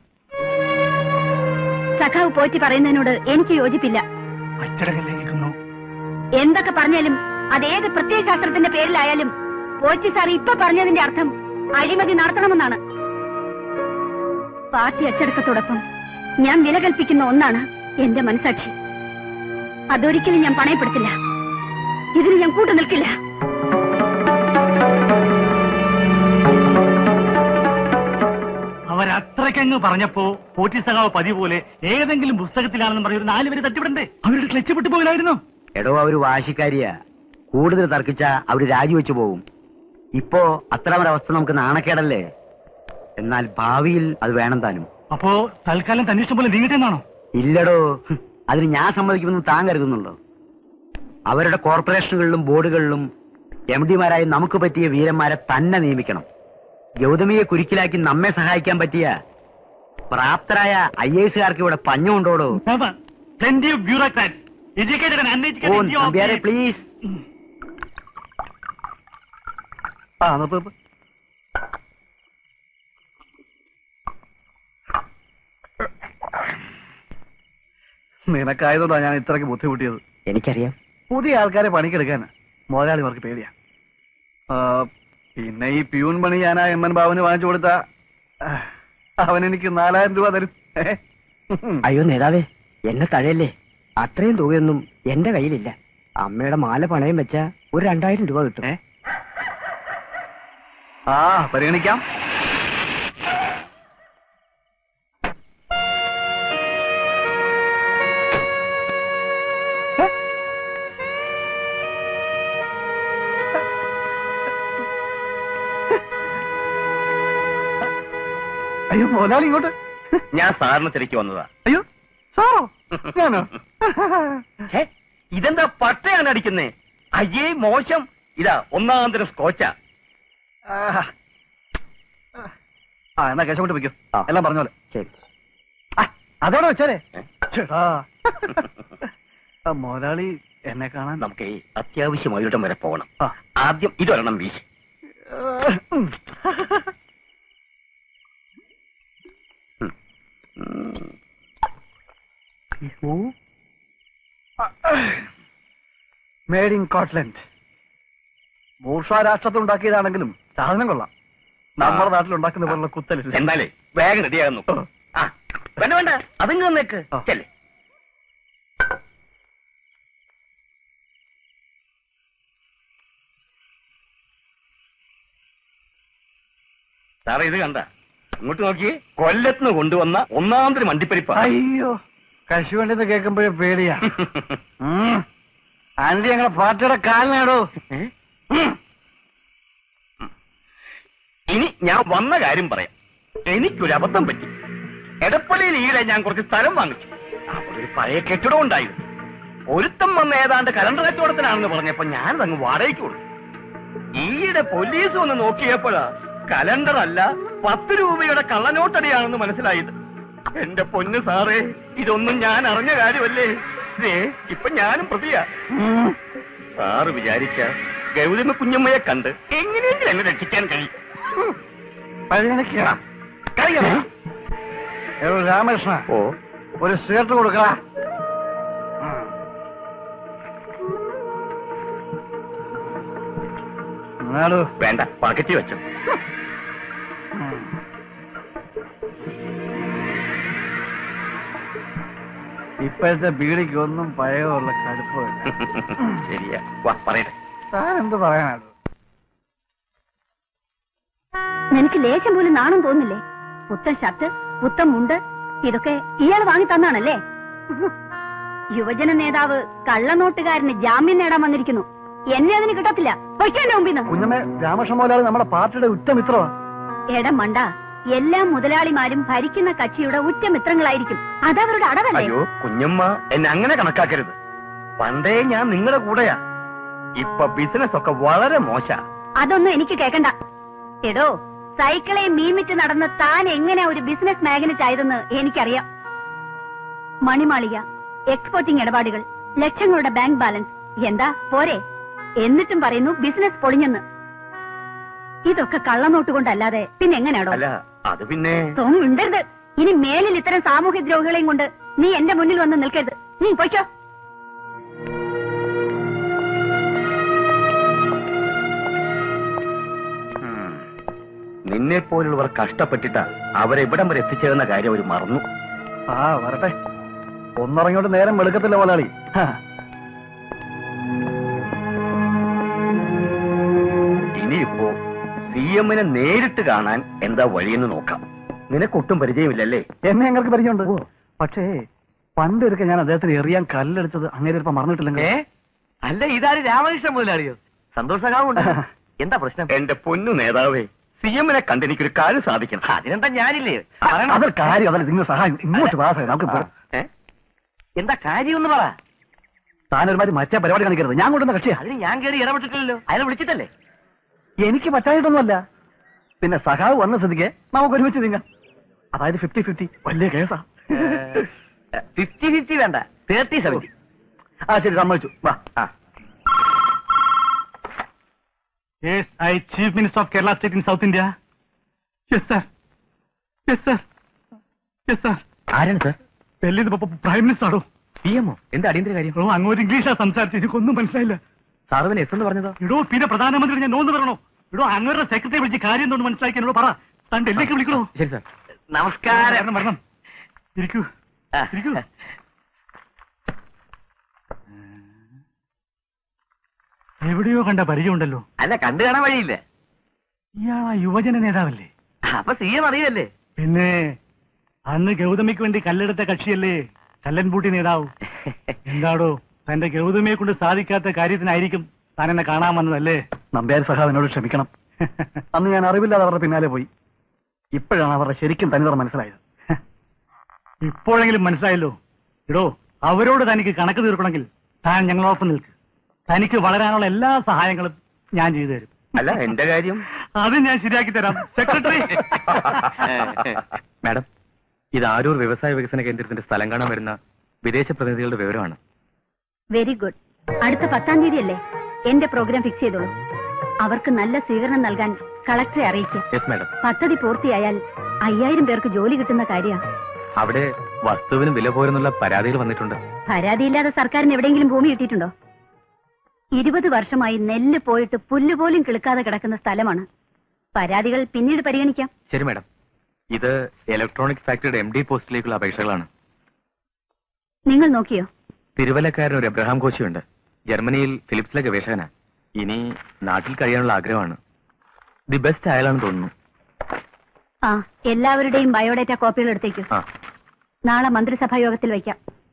സഖാവ് പോറ്റി പറയുന്നതിനോട് എനിക്ക് യോജിപ്പില്ല അച്ചടക്കം ലംഘിക്കുന്നു എന്തൊക്കെ പറഞ്ഞാലും അതേത് പ്രത്യയ ശാസ്ത്രത്തിന്റെ പേരിലായാലും പോറ്റി സാർ ഇപ്പൊ പറഞ്ഞതിന്റെ അർത്ഥം അഴിമതി നടത്തണമെന്നാണ് പാർട്ടി അച്ചടക്കത്തോടൊപ്പം ഞാൻ വില കൽപ്പിക്കുന്ന ഒന്നാണ് എന്റെ മനസാക്ഷി അതൊരിക്കലും ഞാൻ പണയപ്പെടുത്തില്ല ഇതിന് ഞാൻ കൂട്ടു നിൽക്കില്ല അവരത്രയ്ക്കങ്ങ് പറഞ്ഞപ്പോ പോറ്റി സഖാവ് പതിവ് പോലെ ഏതെങ്കിലും പുസ്തകത്തിലാണെന്ന് പറഞ്ഞ ഒരു നാല് പേര് തട്ടിവിടണ്ടേ അവരുടെ ക്ലച്ച് വിട്ടു പോയില്ലായിരുന്നു എടോ അവര് വാശിക്കാരിയാ കൂടുതൽ തർക്കിച്ച അവര് രാജിവെച്ചു പോകും ഇപ്പോ അത്തരമൊരവസ്ഥ നമുക്ക് നാണക്കേടല്ലേ എന്നാൽ ഭാവിയിൽ അത് വേണം താനും അപ്പോ തൽക്കാലം തന്നിഷ്ടം പോലെ നീങ്ങട്ടെന്നാണോ ഇല്ലടോ ഹും, അതിന് ഞാൻ സമ്മതിക്കുമെന്ന് താൻ കരുതുന്നുണ്ടോ അവരുടെ കോർപ്പറേഷനുകളിലും ബോർഡുകളിലും എം ഡിമാരായി നമുക്ക് പറ്റിയ വീരന്മാരെ തന്നെ നിയമിക്കണം ഗൗതമിയെ കുരുക്കിലാക്കി നമ്മെ സഹായിക്കാൻ പറ്റിയ പ്രാപ്തരായ ഐ എസുകാർക്ക് ഇവിടെ പഞ്ഞുകൊണ്ടോടോ plenty of bureaucrat educated and ഓ നമ്പ്യാരെ പ്ലീസ് ആ നിർത്ത് നിർത്ത്. നിനക്കായതുകൊണ്ടാ ഞാൻ ഇത്രയ്ക്ക് ബുദ്ധിമുട്ടിയത് എനിക്കറിയാം പുതിയ ആൾക്കാരെ പണിക്കെടുക്കാൻ മുതലാളിമാർക്ക് പേടിയാ ആ, പിന്നെ ഈ പ്യൂൺ പണി ഞാൻ ആ എം എൻ ബാബുന് വാങ്ങിച്ചു കൊടുത്ത അവൻ എനിക്ക് നാലായിരം രൂപ തരും ഏ? അയ്യോ നേതാവേ എന്നെ തഴയല്ലേ അത്രയും തുകയൊന്നും എന്റെ കയ്യിലില്ല അമ്മയുടെ മാല പണയം വെച്ച ഒരു രണ്ടായിരം രൂപ കിട്ടും ഏ? ആ പരിഗണിക്കാം അയ്യോ മുതലാളി ഇങ്ങോട്ട് ഞാൻ സാറിന് തിരക്കി വന്നതാ അയ്യോ സാറോ ഞാനോ ഛേ, ഇതെന്താ പട്ടയാണ് അടിക്കുന്നേ അയ്യേ മോശം ഇതാ ഒന്നാം തരം സ്കോച്ചാ ആ ആ, എന്നാ കേശം കൊണ്ട് വെക്കൂ ആ. എല്ലാം പറഞ്ഞോലെ ശരി ആ, അതോടെ വെച്ചാലേ ഏ? ചേട്ടാ ആ, മുതലാളി എന്നെ കാണാൻ നമുക്ക് അത്യാവശ്യം ഒരിടം വരെ പോകണം ആ. ആദ്യം ഇതൊരെണ്ണം വീശി ഉം. മേഡ് ഇൻ സ്കോട്ട്ലൻഡ് മൂർഷ രാഷ്ട്രത്തിൽ ഉണ്ടാക്കിയതാണെങ്കിലും സാധനം കൊള്ളാം നമ്മുടെ നാട്ടിൽ ഉണ്ടാക്കുന്ന പോലുള്ള കുത്തലില്ല എന്നാലേ വേഗം റെഡിയാകുന്നു ആ വേണ്ട വേണ്ട അതിങ്ങ് വന്നേക്ക് ആ. ചെല്ലേ സാറേ ഇത് കണ്ട ഇങ്ങോട്ട് നോക്കിയേ കൊല്ലത്തുനിന്ന് കൊണ്ടുവന്ന ഒന്നാമതൊരു മണ്ടിപ്പരിപ്പ അയ്യോ കശുവണ്ടിന്ന് കേൾക്കുമ്പോഴേ പേടിയാ ഉം. ആന്റി ഞങ്ങളെ പാർട്ടിയുടെ കാലിനാടോ ഇനി ഞാൻ വന്ന കാര്യം പറയാം എനിക്കൊരു അബദ്ധം പറ്റി എടപ്പള്ളിയിൽ ഈയിടെ ഞാൻ കുറച്ച് സ്ഥലം വാങ്ങിച്ചു അവിടെ ഒരു പഴയ കെട്ടിടം ഉണ്ടായിരുന്നു ഒരുത്തം വന്ന് ഏതാണ്ട് കലണ്ടർ കച്ചവടത്തിനാണെന്ന് പറഞ്ഞപ്പോ ഞാനതങ്ങ് വാടകയ്ക്ക് കൊടുത്തു ഈയിടെ പോലീസ് ഒന്ന് നോക്കിയപ്പോഴാ കലണ്ടർ അല്ല പത്ത് രൂപയുടെ കള്ളനോട്ടടിയാണെന്ന് മനസ്സിലായത് എന്റെ പൊന്ന് സാറേ ഇതൊന്നും ഞാൻ അറിഞ്ഞ കാര്യമല്ലേ ദേ, ഇപ്പൊ ഞാനും പ്രതിയാ സാറ് വിചാരിച്ച ഗൗതമ കുഞ്ഞമ്മയെ കണ്ട് എങ്ങനെയെങ്കിലും എന്നെ രക്ഷിക്കാൻ കഴിയും രാമകൃഷ്ണ ഓ ഒരു സിഗരറ്റ് കൊടുക്ക വേണ്ട പകറ്റി വെച്ചു ഇപ്പോഴത്തെ ബീഡിക്കൊന്നും പഴയതുള്ള കടുപ്പമില്ല ശരിയാ വാ പറയട്ടെ താൻ എന്ത് പറയാനാണ് നിനക്ക് ലേശം പോലും നാണം തോന്നില്ലേ പുത്തൻ ഷർട്ട് പുത്തൻ മുണ്ട് ഇതൊക്കെ ഇയാൾ വാങ്ങി തന്നാണല്ലേ യുവജന നേതാവ് കള്ളനോട്ടുകാരന് ജാമ്യം നേടാൻ വന്നിരിക്കുന്നു എന്നെ അതിന് കിട്ടത്തില്ല പൊയ്ക്കോ എന്റെ മുമ്പിന്ന് കുഞ്ഞമ്മേ രാമകൃഷ്ണ മോലാളി നമ്മുടെ പാർട്ടിയുടെ ഉറ്റമിത്രമാണ് എടാ മണ്ട എല്ലാ മുതലാളിമാരും ഭരിക്കുന്ന കക്ഷിയുടെ ഉറ്റ മിത്രങ്ങളായിരിക്കും അതവരുടെ അടവല്ലേ അയ്യോ കുഞ്ഞമ്മ എന്നെ അങ്ങനെ കണക്കാക്കരുത് പണ്ടേ ഞാൻ നിങ്ങളുടെ കൂടെയാ ഇപ്പൊ ബിസിനസ് ഒക്കെ വളരെ മോശ അതൊന്നും എനിക്ക് കേക്കണ്ട എടോ സൈക്കിളെ മീമിറ്റ് നടന്ന് താൻ എങ്ങനെ ഒരു ബിസിനസ് മാഗ്നറ്റ് ആയതെന്ന് എനിക്കറിയാം മണിമാളിക എക്സ്പോർട്ടിംഗ് ഇടപാടുകൾ ലക്ഷങ്ങളുടെ ബാങ്ക് ബാലൻസ് എന്താ പോരെ എന്നിട്ടും പറയുന്നു ബിസിനസ് പൊളിഞ്ഞെന്ന് ഇതൊക്കെ കള്ളനോട്ട് കൊണ്ടല്ലാതെ പിന്നെ എങ്ങനെയാടോ അല്ല അത് പിന്നെ തോന്നുണ്ടരുത് ഇനി മേലിൽ ഇത്തരം സാമൂഹ്യ ദ്രോഹികളെയും കൊണ്ട് നീ എന്റെ മുന്നിൽ വന്ന് നിൽക്കരുത് നീ പൊയ്ക്കോ നിന്നെ പോലുള്ളവർ കഷ്ടപ്പെട്ടിട്ട് അവരെ ഇവിടം വരെ എത്തിച്ചേരുന്ന കാര്യം അവർ മറന്നു ആ വരട്ടെ ഒന്നിറങ്ങിയോട്ട് നേരം വെളുക്കത്തില്ല മോലാളി ഹാ. ഇനിയിപ്പോ സി എമ്മിനെ നേരിട്ട് കാണാൻ എന്താ വഴിയെന്ന് നോക്കാം നിനക്കൊട്ടും പരിചയമില്ലല്ലേ എന്നെ ഞങ്ങൾക്ക് പരിചയമുണ്ട് പക്ഷേ പണ്ട് ഒരിക്കൽ ഞാൻ അദ്ദേഹത്തിന് എറിയാൻ കല്ലെടുത്തത് അങ്ങനെ ഇപ്പൊ മറന്നിട്ടില്ലെങ്കിൽ അല്ല ഇതാര് രാമകൃഷ്ണൻ മുതലാളിയോ സന്തോഷകാവുണ്ട് എന്താ പ്രശ്നം എന്റെ പൊന്നു നേതാവേ സി എമ്മിനെ കണ്ട് എനിക്കൊരു കാര്യം സാധിക്കണം അതിനെന്താ ഞാനില്ലേ അതൊരു കാര്യം അതല്ല നിങ്ങൾ സഹായം ഇങ്ങോട്ട് വാസ നമുക്ക് പോ. ഏ? എന്താ കാര്യം ഒന്ന് പറ താൻ ഒരുമാതിരി മറ്റേ പരിപാടി കാണിക്കരുത് ഞാൻ കൊണ്ടുവന്ന കക്ഷിയാ അതിന് ഞാൻ കയറി ഇടപെട്ടിട്ടില്ലല്ലോ അയാളെ വിളിച്ചിട്ടല്ലേ എനിക്ക് പറ്റായിട്ടൊന്നുമല്ല പിന്നെ സഹാവ് വന്ന സ്ഥിതിക്ക് നമുക്ക് ഒരുമിച്ച് നീങ്ങാം അതായത് ഫിഫ്റ്റി ഫിഫ്റ്റി വലിയ കേസാ ഫിഫ്റ്റി ഫിഫ്റ്റി വേണ്ട തേർട്ടി സെവന്റി ആ ശരി സമ്മതിച്ചു വാ ആ Yes, I Chief Minister of Kerala State in South India. Yes, sir. Yes, sir. Yes, sir. ആരാണ് സാർ ഡൽഹിയിൽ നിന്ന് പ്രൈം മിനിസ്റ്റർ ആണോ പി എമ്മോ എന്താ അടിയന്തര കാര്യം ഓ അങ്ങോട്ട് ഇംഗ്ലീഷാ സംസാരിച്ചത് എനിക്കൊന്നും മനസ്സിലായില്ല സാർ പിന്നെ എസ് എന്ന് പറഞ്ഞതോ ഇടോ പിന്നെ പ്രധാനമന്ത്രി ഞാൻ നോന്ന് പറയണോ ഇടോ അങ്ങയുടെ സെക്രട്ടറി വിളിച്ച് കാര്യം എന്തുകൊണ്ട് മനസ്സിലാക്കി എന്നോട് പറ താൻ ഡൽഹിക്ക് വിളിക്കണോ ശരി സാർ നമസ്കാരം വരണം വരണം ഇരിക്കൂ ഇരിക്കൂ എവിടെയോ കണ്ട പരിചയമുണ്ടല്ലോ അല്ല കണ്ടു കാണാൻ വഴിയില്ല ഇയാളാ യുവജന നേതാവല്ലേ അപ്പൊ സി എം അറിയല്ലേ പിന്നെ അന്ന് ഗൗതമിക്ക് വേണ്ടി കല്ലെടുത്ത കക്ഷിയല്ലേ കല്ലൻപൂട്ടി നേതാവ് എന്താടോ തന്റെ ഗൗതമിയെ കൊണ്ട് സാധിക്കാത്ത കാര്യത്തിനായിരിക്കും താൻ എന്നെ കാണാൻ വന്നതല്ലേ നമ്പ്യാർ സഹാവ് എന്നോട് ക്ഷമിക്കണം അന്ന് ഞാൻ അറിവില്ലാതെ അവരുടെ പിന്നാലെ പോയി ഇപ്പോഴാണ് അവരുടെ ശരിക്കും തനിതർ മനസ്സിലായത് ഇപ്പോഴെങ്കിലും മനസ്സിലായല്ലോ ഇടോ അവരോട് തനിക്ക് കണക്ക് തീർക്കണമെങ്കിൽ താൻ ഞങ്ങളോടൊപ്പം നിൽക്ക് തനിക്ക് വളരാനുള്ള എല്ലാ സഹായങ്ങളും ഞാൻ ചെയ്തു തരും അല്ല എന്റെ കാര്യം അത് ഞാൻ ശരിയാക്കി തരാം സെക്രട്ടറി മാഡം ഇത് ആരൂർ വ്യവസായ വികസന കേന്ദ്രത്തിന്റെ സ്ഥലം കാണാൻ വരുന്ന വിദേശ പ്രതിനിധികളുടെ വിവരമാണ് വെരി ഗുഡ് അടുത്ത പത്താം തീയതി അല്ലേ എന്റെ പ്രോഗ്രാം ഫിക്സ് ചെയ്തോളൂ അവർക്ക് നല്ല സ്വീകരണം നൽകാൻ കളക്ടറെ അറിയിക്കാം യെസ് മാഡം പദ്ധതി പൂർത്തിയായാൽ അയ്യായിരം പേർക്ക് ജോലി കിട്ടുന്ന കാര്യമാണ് അവിടെ വസ്തുവിന് വില പോരെന്നുള്ള പരാതികൾ വന്നിട്ടുണ്ട് പരാതിയില്ലാതെ സർക്കാരിന് എവിടെയെങ്കിലും ഭൂമി കിട്ടിയിട്ടുണ്ടോ ഇരുപത് വർഷമായി നെല്ല് പോയിട്ട് പുല്ല് പോലും കിളുക്കാതെ കിടക്കുന്ന സ്ഥലമാണ് പരാതികൾ പിന്നീട് പരിഗണിക്കാം ശരി മാഡം ഇത് ഇലക്ട്രോണിക് ഫാക്ടറിയുടെ എം ഡി പോസ്റ്റിലേക്കുള്ള അപേക്ഷകളാണ് നിങ്ങൾ നോക്കിയോ തിരുവല്ലക്കാരൻ ഒരു എബ്രഹാം കോശിയുണ്ട് ജർമ്മനിയിൽ ഫിലിപ്സിലെ ഗവേഷകനാ ഇനി നാട്ടിൽ കഴിയാനുള്ള ആഗ്രഹമാണ് ദി ബെസ്റ്റ് അയാളാണെന്ന് തോന്നുന്നു ആ എല്ലാവരുടെയും ബയോഡേറ്റ കോപ്പികൾ എടുത്തേക്കൂ ആ നാളെ മന്ത്രിസഭാ യോഗത്തിൽ വയ്ക്കാം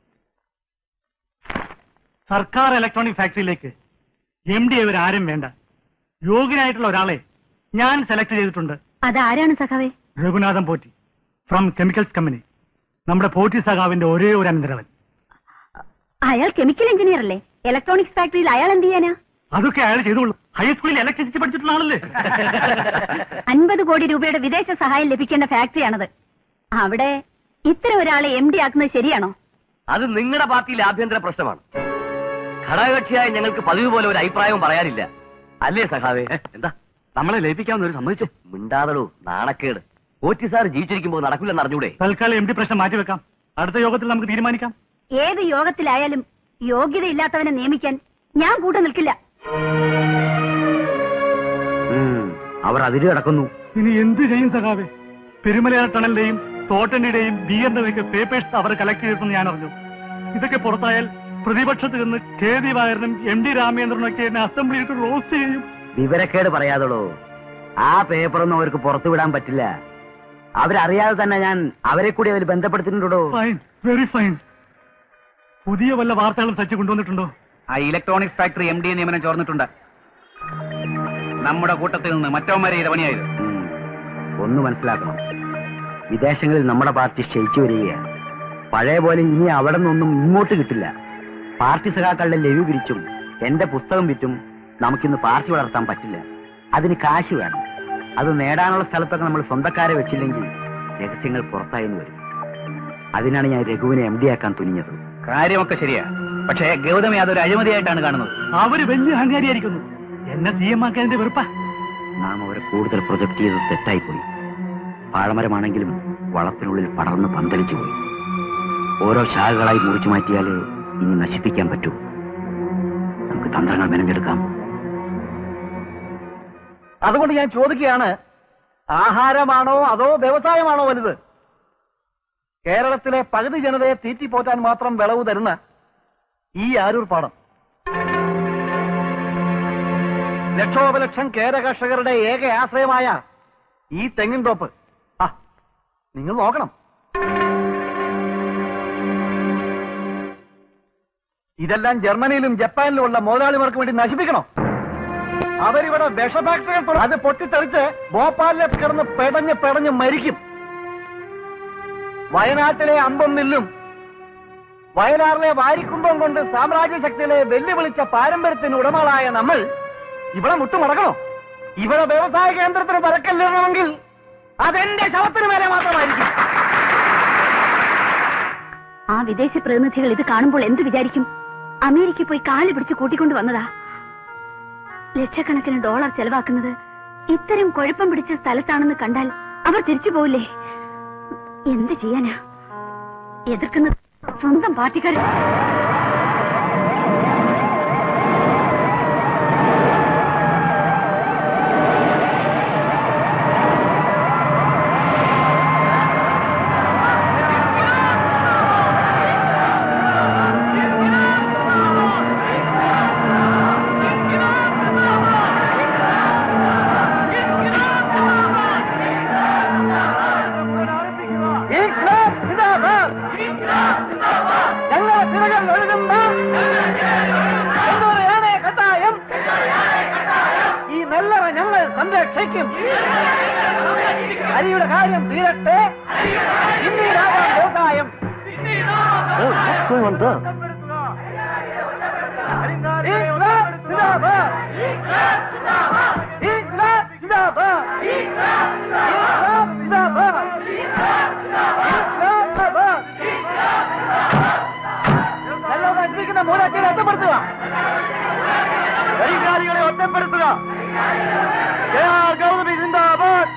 സർക്കാർ ഇലക്ട്രോണിക് ഫാക്ടറിയിലേക്ക് എം ഡി ആരും വേണ്ട യോഗ്യനായിട്ടുള്ള ഒരാളെ ഞാൻ സെലക്ട് ചെയ്തിട്ടുണ്ട് അതാരാണ് സഖാവേ Raghunathan Potti from chemicals company നമ്മുടെ പോറ്റി സഖാവിന്റെ ഒരേ ഒരു അനന്തരവൻ അയാൾ കെമിക്കൽ എഞ്ചിനീയർ അല്ലേ ഇലക്ട്രോണിക്സ് ഫാക്ടറിയിൽ അയാൾ എന്ത് ചെയ്യാനാ അതൊക്കെ അയാൾ ചെയ്തോളൂ ഹൈസ്കൂളിൽ ഇലക്ട്രിസിറ്റി പഠിച്ചിട്ടുള്ള ആളല്ലേ അൻപത് കോടി രൂപയുടെ വിദേശ സഹായം ലഭിക്കേണ്ട ഫാക്ടറിയാണത് അവിടെ ഇത്തരം ഒരാളെ എം ഡി ആക്കുന്നത് ശരിയാണോ അത് നിങ്ങളുടെ പാർട്ടിയിലെ ആഭ്യന്തര പ്രശ്നമാണ് ഘടകകക്ഷിയായ ഞങ്ങൾക്ക് പതിവ് പോലെ ഒരു അഭിപ്രായവും പറയാനില്ല അല്ലേ സഖാവേ എന്താ നമ്മളെ ലയിപ്പിക്കാവുന്ന ഒരു സമ്മതിച്ചു മിണ്ടാതടൂ നാണക്കേട് ഓറ്റി സാർ ജീവിച്ചിരിക്കുമ്പോൾ നടക്കില്ലെന്ന് അറിഞ്ഞൂടെ തൽക്കാലം എം ഡി പ്രശ്നം മാറ്റിവെക്കാം അടുത്ത യോഗത്തിൽ നമുക്ക് തീരുമാനിക്കാം ഏത് യോഗത്തിലായാലും യോഗ്യതയില്ലാത്തവനെ നിയമിക്കാൻ ഞാൻ കൂട്ടു നിൽക്കില്ല ഉം, അവർ അതിര് കിടക്കുന്നു ഇനി എന്ത് ചെയ്യും സഖാവെ പെരുമലയാർ ടണലിന്റെയും തോട്ടന്റെയും ബിയറിന്റെയൊക്കെ പേപ്പേഴ്സ് അവർ കളക്ട് ചെയ്തിട്ടെന്ന് ഞാൻ അറിഞ്ഞു ഇതൊക്കെ പുറത്തായാൽ പ്രതിപക്ഷത്ത് നിന്ന് കെ ദി വായരനും എം ഡി രാമേന്ദ്രനും ഒക്കെ എന്നെ അസംബ്ലിയിൽ റോസ്റ്റ് ചെയ്യും വിവരക്കേട് പറയാതോളൂ ആ പേപ്പറൊന്നും അവർക്ക് പുറത്തു വിടാൻ പറ്റില്ല അവരറിയാതെ തന്നെ ഞാൻ അവരെ കൂടി അവർ ബന്ധപ്പെടുത്തിയിട്ടുണ്ടോ ഫൈൻ വെരി ഫൈൻ പുതിയ വല്ല വാർത്തകളും സച്ച് കൊണ്ടുവന്നിട്ടുണ്ടോ ആ ഇലക്ട്രോണിക്സ് ഫാക്ടറി എം ഡി നിയമനം ചോർന്നിട്ടുണ്ട് നമ്മുടെ കൂട്ടത്തിൽ നിന്ന് മറ്റവന്മാരെ ഇരവണിയായത് ഉം. ഒന്ന് മനസ്സിലാക്കണം വിദേശങ്ങളിൽ നമ്മുടെ പാർട്ടി ക്ഷയിച്ചു വരികയാണ് പഴയ പോലെ ഇനി അവിടെ നിന്നൊന്നും ഇങ്ങോട്ട് കിട്ടില്ല പാർട്ടി സഖാക്കളുടെ ലവി പിരിച്ചും എന്റെ പുസ്തകം വിറ്റും നമുക്കിന്ന് പാർട്ടി വളർത്താൻ പറ്റില്ല അതിന് കാശ് വേണം അത് നേടാനുള്ള സ്ഥലത്തൊക്കെ നമ്മൾ സ്വന്തക്കാരെ വെച്ചില്ലെങ്കിൽ രഹസ്യങ്ങൾ പുറത്തായെന്ന് വരും അതിനാണ് ഞാൻ രഘുവിനെ എം ഡി ആക്കാൻ തുനിഞ്ഞത് കാര്യമൊക്കെ ശരിയാ പക്ഷേ ഗൗതമി അതൊരു അഴിമതിയായിട്ടാണ് കാണുന്നത് അവര് വലിയ അഹങ്കാരിയായിരിക്കുന്നു എന്നെ സി എം ആക്കാതിന്റെ വെറുപ്പാ നാം അവരെ കൂടുതൽ പ്രൊജക്ട് ചെയ്ത് തെറ്റായിപ്പോയി പാഴമരമാണെങ്കിലും വളത്തിനുള്ളിൽ പടർന്ന് പന്തലിച്ചു പോയി ഓരോ ശാഖകളായി മുറിച്ചു മാറ്റിയാലേ ഇനി നശിപ്പിക്കാൻ പറ്റൂ നമുക്ക് തന്ത്രങ്ങൾ മെനഞ്ഞെടുക്കാം അതുകൊണ്ട് ഞാൻ ചോദിക്കുകയാണ് ആഹാരമാണോ അതോ വ്യവസായമാണോ വലുത് കേരളത്തിലെ പകുതി ജനതയെ തീറ്റിപ്പോറ്റാൻ മാത്രം വിളവ് തരുന്ന ഈ ആരൂർ പാടം ലക്ഷോപലക്ഷം കേര കർഷകരുടെ ഏക ആശ്രയമായ ഈ തെങ്ങിൻ തോപ്പ് ആ നിങ്ങൾ നോക്കണം ഇതെല്ലാം ജർമ്മനിയിലും ജപ്പാനിലും ഉള്ള മുതലാളിമാർക്ക് വേണ്ടി നശിപ്പിക്കണം അവരിവിടെ വിഷ ഫാക്ടറികൾ തുറ- അത് പൊട്ടിത്തെറിച്ച് ഭോപ്പാലിലെ കിടന്ന് പെടഞ്ഞ് പെടഞ്ഞ് മരിക്കും വയനാട്ടിലെ അമ്പം മില്ലും വയലാറിലെ വാരിക്കുമ്പം കൊണ്ട് സാമ്രാജ്യ ശക്തികളെ വെല്ലുവിളിച്ച പാരമ്പര്യത്തിന് ഉടമകളായ നമ്മൾ ഇവിടെ മുട്ടുമടക്കണോ ഇവിടെ വ്യവസായ കേന്ദ്രത്തിന് പറക്കല്ലിടണമെങ്കിൽ അതെന്റെ ശവത്തിന് മേലെ മാത്രമായിരിക്കും ആ വിദേശ പ്രതിനിധികൾ ഇത് കാണുമ്പോൾ എന്ത് വിചാരിക്കും അമേരിക്ക പോയി കാല് പിടിച്ച് കൂട്ടിക്കൊണ്ട് വന്നതാ ലക്ഷക്കണക്കിന് ഡോളർ ചെലവാക്കുന്നത് ഇത്തരം കുഴപ്പം പിടിച്ച സ്ഥലത്താണെന്ന് കണ്ടാൽ അവർ തിരിച്ചു പോവില്ലേ എന്ത് ചെയ്യാനാ എതിർക്കുന്നത് സ്വന്തം പാർട്ടിക്കാർ ഇൻക്ലാബ് സിന്ദാബാദ്. ഞങ്ങളെ തിരകൾ ഒഴുകുന്ന എന്തൊരു കട്ടായം ഈ നെല്ലറ ഞങ്ങൾ സംരക്ഷിക്കും അരിയുടെ കാര്യം തീരട്ടെ പിന്നീടാകാം വ്യവസായം ഇൻക്ലാബ് സിന്ദാബാദ്. ഇൻക്ലാബ് സിന്ദാബാദ്. ഇൻക്ലാബ് സിന്ദാബാദ്. നല്ലോണം അടിപ്പിക്കുന്ന മൂലാക്കിയെ ഒറ്റപ്പെടുത്തുക വരികാരികളെ ഒറ്റപ്പെടുത്തുക കെ ആർ ഗൗതമി സിന്ദാബാദ്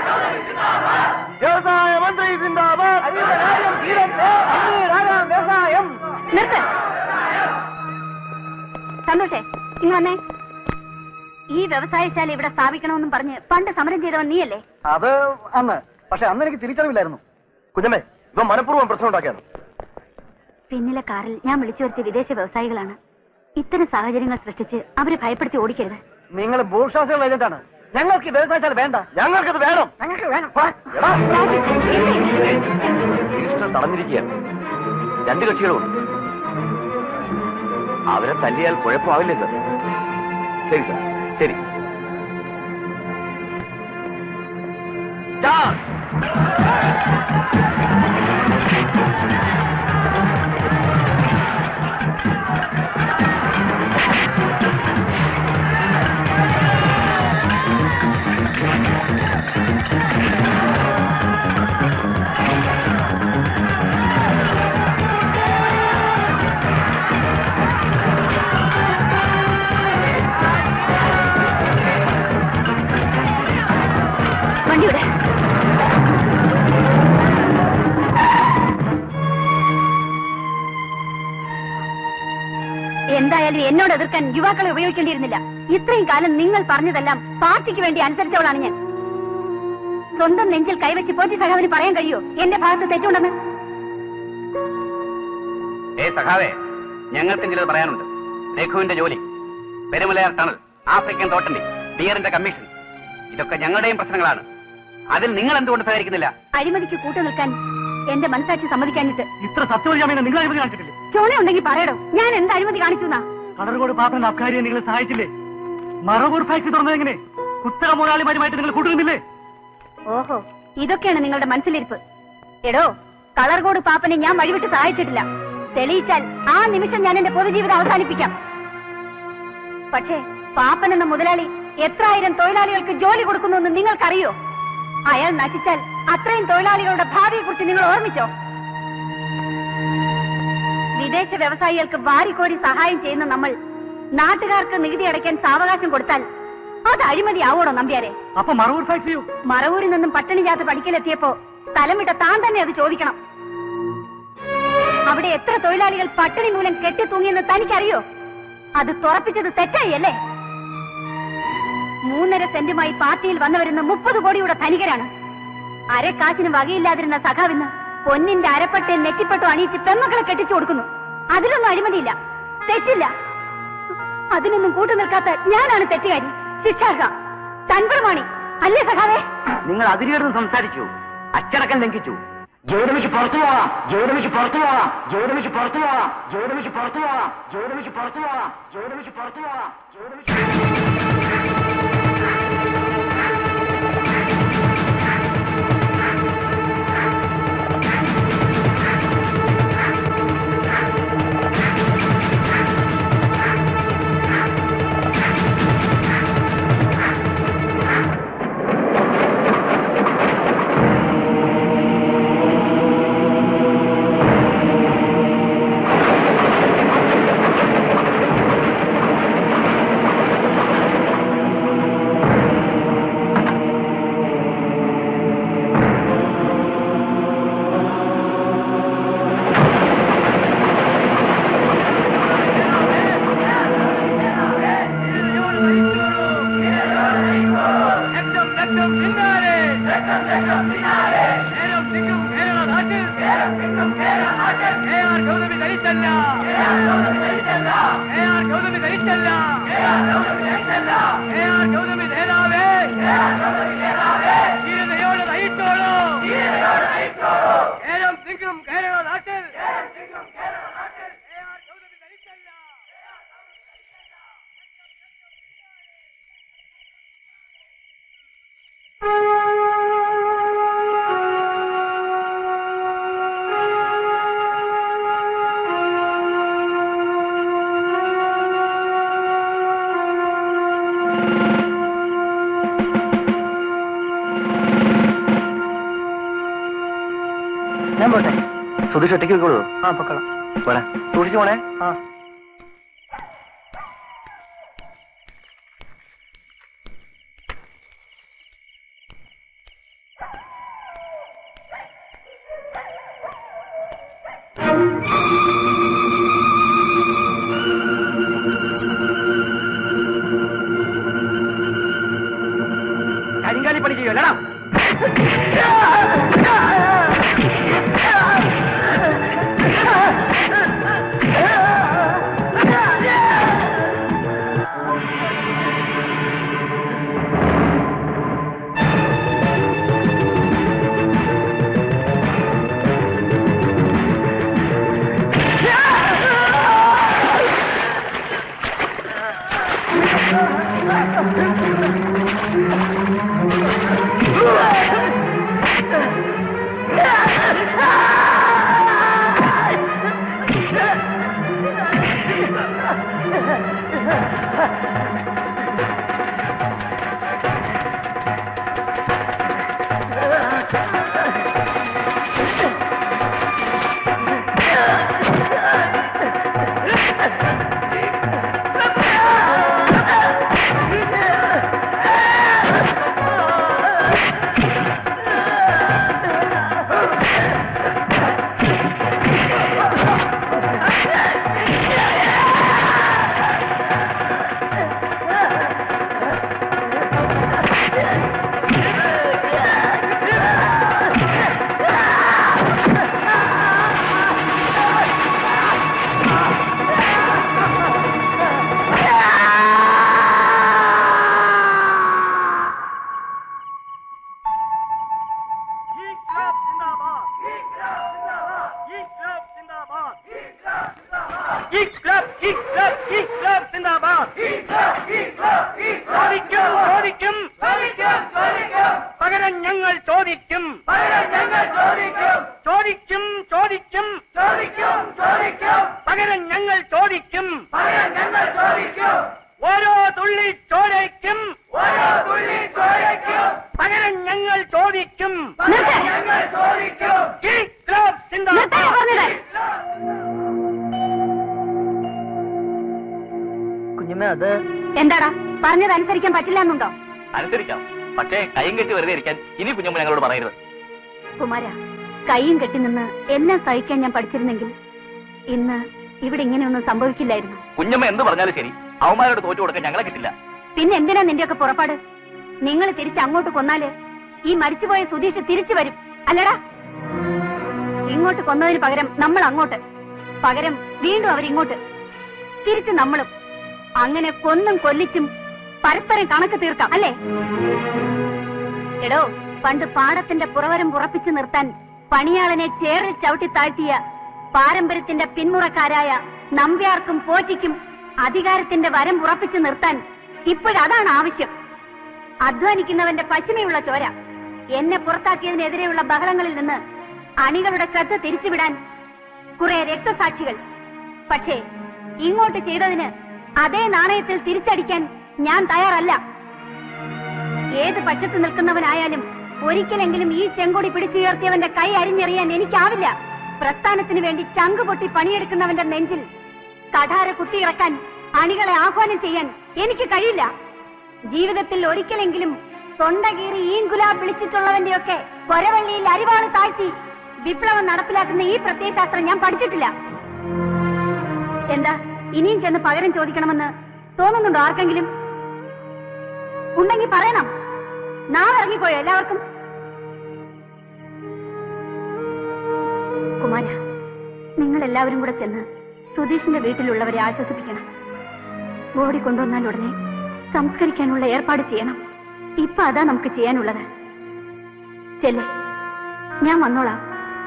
വ്യവസായ മന്ത്രി സിന്ദാബാദ് അരിയുടെ കാര്യം തീരട്ടെ അന്നീരാകാം വ്യവസായം നിർത്ത് സന്തോഷേ ഇന്ന് വന്നേ ഈ വ്യവസായശാല ഇവിടെ സ്ഥാപിക്കണമെന്നും പറഞ്ഞ് പണ്ട് സമരം ചെയ്തവൻ നീയല്ലേ അത് അന്ന് പക്ഷെ അന്ന് എനിക്ക് തിരിച്ചറിവില്ലായിരുന്നു കുഞ്ഞമ്മേ ഇവ മനഃപൂർവ്വം പ്രശ്നം ഉണ്ടാക്കിയാണ് പിന്നിലെ കാറിൽ ഞാൻ വിളിച്ചു വരുത്തിയ വിദേശ വ്യവസായികളാണ് ഇത്തരം സാഹചര്യങ്ങൾ സൃഷ്ടിച്ച് അവരെ ഭയപ്പെടുത്തി ഓടിക്കരുത് നിങ്ങൾ ഭൂഷാസികൾ ഏജന്റാണ് ഞങ്ങൾക്ക് വ്യവസായശാല വേണ്ട ഞങ്ങൾക്കത് വേണം ഞങ്ങൾക്ക് വേണം എടാ, മിനിസ്റ്റർ തടഞ്ഞിരിക്കുകയാണ് രണ്ട് കക്ഷികളുമുണ്ട് അവരെ തല്ലിയാൽ കുഴപ്പമാവില്ലേ സർ ശരി സർ ശരി ചാർജ് ആ നിങ്ങളോട് എതിർക്കാൻ യുവാക്കളെ ഉപയോഗിക്കേണ്ടിയിരുന്നില്ല ഇത്രയും കാലം നിങ്ങൾ പറഞ്ഞതെല്ലാം പാർട്ടിക്ക് വേണ്ടി അനുസരിച്ചവളാണ് ഞാൻ സ്വന്തം നെഞ്ചിൽ കൈവച്ച് പോറ്റി സഖാവിന് പറയാൻ കഴിയോ എന്റെ ഭാഗത്ത് തെറ്റുണ്ടെന്ന് ഏ സഖാവേ ഞങ്ങൾക്കും ചിലത് പറയാനുണ്ട് രഘുവിന്റെ ജോലി പെരുമലയാർ ടണൽ ആഫ്രിക്കൻ തോട്ടണ്ടി ബിയറിന്റെ കമ്മീഷൻ ഇതൊക്കെ ഞങ്ങളുടെയും പ്രശ്നങ്ങളാണ് അതിൽ നിങ്ങൾ എന്തുകൊണ്ട് സഹകരിക്കുന്നില്ല അഴിമതിക്ക് കൂട്ടു നിൽക്കാൻ എന്റെ മനസാക്ഷി സമ്മതിക്കാനിട്ട് ഇത്ര സത്യവഴിയാമെന്ന് നിങ്ങൾ അഴിമതി കാണിച്ചിട്ടില്ലേ ചോണ ഉണ്ടെങ്കിൽ പറയടോ ഞാൻ എന്ത് അഴിമതി കാണിച്ചു എന്നാ കളർകോട് പാപ്പൻ അബ്കാരിയെ നിങ്ങൾ സഹായിച്ചില്ലേ മറവൂർ ഫാക്ടറി തുറന്നതെങ്ങനെ കുത്തക മുതലാളിമാരുമായിട്ട് നിങ്ങൾ കൂട്ടുന്നില്ലേ ഓഹോ ഇതൊക്കെയാണ് നിങ്ങളുടെ മനസ്സിലിരിപ്പ് എടോ കളർകോട് പാപ്പനെ ഞാൻ വഴിവിട്ട് സഹായിച്ചിട്ടില്ല തെളിയിച്ചാൽ ആ നിമിഷം ഞാൻ എന്റെ പൊതുജീവിതം അവസാനിപ്പിക്കാം പക്ഷേ പാപ്പൻ എന്ന മുതലാളി എത്ര ആയിരം തൊഴിലാളികൾക്ക് ജോലി കൊടുക്കുന്നുവെന്ന് നിങ്ങൾക്കറിയോ അയാൾ നശിച്ചാൽ അത്രയും തൊഴിലാളികളുടെ ഭാവിയെ കുറിച്ച് നിങ്ങൾ ഓർമ്മിച്ചോ വിദേശ വ്യവസായികൾക്ക് വാരിക്കോരി സഹായം ചെയ്യുന്ന നമ്മൾ നാട്ടുകാർക്ക് നികുതി അടയ്ക്കാൻ സാവകാശം കൊടുത്താൽ അത് അഴിമതി ആവോടോ നമ്പ്യാരെ അപ്പൊ മറവൂർ ഫാക്ടറിയോ മറവൂരിൽ നിന്നും പട്ടിണി ജാത്ത് പഠിക്കലെത്തിയപ്പോ സ്ഥലം വിട്ട താൻ തന്നെ അത് ചോദിക്കണം അവിടെ എത്ര തൊഴിലാളികൾ പട്ടിണി മൂലം കെട്ടിത്തൂങ്ങിയെന്ന് തനിക്കറിയോ അത് തുറപ്പിച്ചത് തെറ്റായി അല്ലേ മൂന്നര സെന്റുമായി പാർട്ടിയിൽ വന്നവരുന്ന മുപ്പത് കോടിയുടെ ധനികരാണ് അരക്കാശിന് വകയില്ലാതിരുന്ന സഖാവിന്ന് പൊന്നിന്റെ അരപ്പട്ട് നെറ്റിപ്പെട്ടു അണിയിച്ച് പെമ്മക്കളെ കെട്ടിച്ചു കൊടുക്കുന്നു അതിലൊന്നും അഴിമതിയില്ല തെറ്റില്ല അതിനൊന്നും കൂട്ടു നിൽക്കാത്ത ഞാനാണ് തെറ്റുകാരി ശിക്ഷാർഹ തൻപ്രമാണി അല്ലേ സഖാവേ നിങ്ങൾ അതിരുകടന്ന് സംസാരിച്ചു അച്ചടക്കം ലംഘിച്ചു ജോഡമിക്ക് പുറത്തു പോവാം ജോഡമിക്ക് പുറത്തു പോവാം ജോഡമിക്ക് പുറത്തു പോവാം ജോഡമിക്ക് പുറത്തു പോവാം ജോഡമിക്ക് പുറത്തു പോവാം ജോഡമിക്ക് പുറത്തു പോവാം ജോഡമിക്ക് ഞാൻ പോട്ടെ സുധീഷ് ഒറ്റയ്ക്ക് വെക്കോളൂ ആ പൊക്കളാം പോടാ സൂക്ഷിച്ചു പോണേ ആ കരിങ്കാലി പണി ചെയ്യോ അല്ലടാ ആ ചോരയ്ക്കും പകരം ഞങ്ങൾ ചോദിക്കും ഇൻക്ലാബ് സിന്ദാബാദ്. കുഞ്ഞമ്മ അത് എന്താടാ പറഞ്ഞത് അനുസരിക്കാൻ പറ്റില്ല എന്നുണ്ടോ അനുസരിക്കാം പക്ഷേ കൈയും കെട്ടി വെറുതെ ഇരിക്കാൻ ഇനി കുഞ്ഞമ്മ ഞങ്ങളോട് പറയരുത് കുമാര കൈയും കെട്ടി നിന്ന് എല്ലാം സഹിക്കാൻ ഞാൻ പഠിച്ചിരുന്നെങ്കിൽ ഇന്ന് ഇവിടെ ഇങ്ങനെയൊന്നും സംഭവിക്കില്ലായിരുന്നു കുഞ്ഞമ്മ എന്ത് പറഞ്ഞാലും ശരി അവന്മാരോട് തോറ്റു കൊടുക്കാൻ ഞങ്ങളെ കിട്ടില്ല പിന്നെ എന്തിനാ നിന്റെയൊക്കെ പുറപ്പാട് നിങ്ങൾ തിരിച്ച് അങ്ങോട്ട് കൊന്നാല് ഈ മരിച്ചുപോയ സുധീഷ് തിരിച്ചു വരും അല്ലടാ ഇങ്ങോട്ട് കൊന്നതിന് പകരം നമ്മൾ അങ്ങോട്ട് പകരം വീണ്ടും അവരിങ്ങോട്ട് തിരിച്ച് നമ്മളും അങ്ങനെ കൊന്നും കൊല്ലിച്ചും പരസ്പരം കണക്ക് തീർക്കാം അല്ലേ എടോ പണ്ട് പാടത്തിന്റെ പുറവരം ഉറപ്പിച്ചു നിർത്താൻ പണിയാളനെ ചേറിൽ ചവിട്ടി താഴ്ത്തിയ പാരമ്പര്യത്തിന്റെ പിന്മുറക്കാരായ നമ്പ്യാർക്കും പോറ്റിക്കും അധികാരത്തിന്റെ വരം ഉറപ്പിച്ചു നിർത്താൻ ഇപ്പോഴതാണ് ആവശ്യം അധ്വാനിക്കുന്നവന്റെ പശ്ചിമയുള്ള ചോര എന്നെ പുറത്താക്കിയതിനെതിരെയുള്ള ബഹളങ്ങളിൽ നിന്ന് അണികളുടെ ശ്രദ്ധ തിരിച്ചുവിടാൻ കുറെ രക്തസാക്ഷികൾ പക്ഷേ ഇങ്ങോട്ട് ചെയ്തതിന് അതേ നാണയത്തിൽ തിരിച്ചടിക്കാൻ ഞാൻ തയ്യാറല്ല ഏത് പക്ഷത്ത് നിൽക്കുന്നവനായാലും ഒരിക്കലെങ്കിലും ഈ ചെങ്കൊടി പിടിച്ചുയർത്തിയവന്റെ കൈ അരിഞ്ഞെറിയാൻ എനിക്കാവില്ല പ്രസ്ഥാനത്തിന് വേണ്ടി ചങ്ക് പൊട്ടി പണിയെടുക്കുന്നവന്റെ നെഞ്ചിൽ കഠാര കുത്തിയിറക്കാൻ അണികളെ ആഹ്വാനം ചെയ്യാൻ എനിക്ക് കഴിയില്ല ജീവിതത്തിൽ ഒരിക്കലെങ്കിലും തൊണ്ട കീറി ഈ ഗുലാബ് വിളിച്ചിട്ടുള്ളവന്റെയൊക്കെ കൊരവള്ളിയിൽ അരിവാണ് താഴ്ത്തി വിപ്ലവം നടപ്പിലാക്കുന്ന ഈ പ്രത്യയശാസ്ത്രം ഞാൻ പഠിച്ചിട്ടില്ല എന്താ ഇനിയും ചെന്ന് പകരം ചോദിക്കണമെന്ന് തോന്നുന്നുണ്ടോ ആർക്കെങ്കിലും ഉണ്ടെങ്കിൽ പറയണം നാളെ ഇറങ്ങിപ്പോയോ എല്ലാവർക്കും കുമാര നിങ്ങൾ എല്ലാവരും കൂടെ ചെന്ന് സുധീഷിന്റെ വീട്ടിലുള്ളവരെ ആശ്വസിപ്പിക്കണം ബോഡി കൊണ്ടുവന്നാൽ ഉടനെ സംസ്കരിക്കാനുള്ള ഏർപ്പാട് ചെയ്യണം ഇപ്പൊ അതാ നമുക്ക് ചെയ്യാനുള്ളത് ചെല്ലേ ഞാൻ വന്നോളാം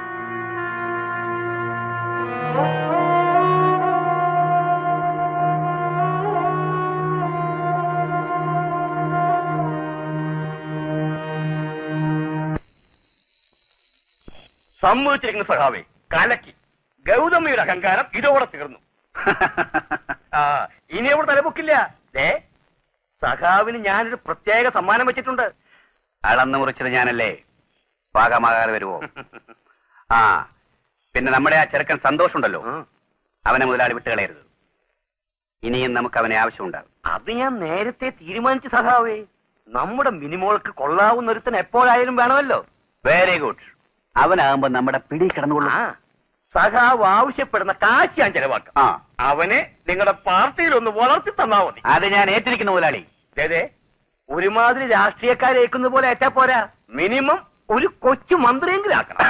സമ്മതിച്ചിരിക്കുന്ന സഹാവേ കലക്കി ഗൗതമിയുടെ അഹങ്കാരം ഇതോടെ തീർന്നു ആ ഇനി അവിടെ തലപൊക്കില്ല ദേ സഖാവിന് ഞാനൊരു പ്രത്യേക സമ്മാനം വെച്ചിട്ടുണ്ട് അളന്ന് മുറിച്ചത് ഞാനല്ലേ പാകമാകാതെ വരുവോ ആ പിന്നെ നമ്മുടെ ആ ചെറുക്കൻ സന്തോഷമുണ്ടല്ലോ അവനെ മുതലാളി വിട്ടുകളയരുത് ഇനിയും നമുക്ക് അവനെ ആവശ്യമുണ്ടാകും അത് ഞാൻ നേരത്തെ തീരുമാനിച്ചു സഖാവേ നമ്മുടെ മിനിമോൾക്ക് കൊള്ളാവുന്ന ഒരുത്തൻ എപ്പോഴായാലും വേണമല്ലോ വെരി ഗുഡ് അവനാകുമ്പോ നമ്മുടെ പിടി കിടന്നുകൊള്ളും ആ സഖാവ് ആവശ്യപ്പെടുന്ന കാശ് ഞാൻ ചെലവാക്കാം ആ അവനെ നിങ്ങളുടെ പാർട്ടിയിൽ ഒന്ന് വളർത്തി തന്നാ മതി അത് ഞാൻ ഏറ്റിരിക്കുന്നു മുതലാളി അതെ ഒരുമാതിരി രാഷ്ട്രീയക്കാരേക്കുന്ന പോലെ ഏറ്റാ പോരാ മിനിമം ഒരു കൊച്ചു മന്ത്രിയെങ്കിലും ആക്കണം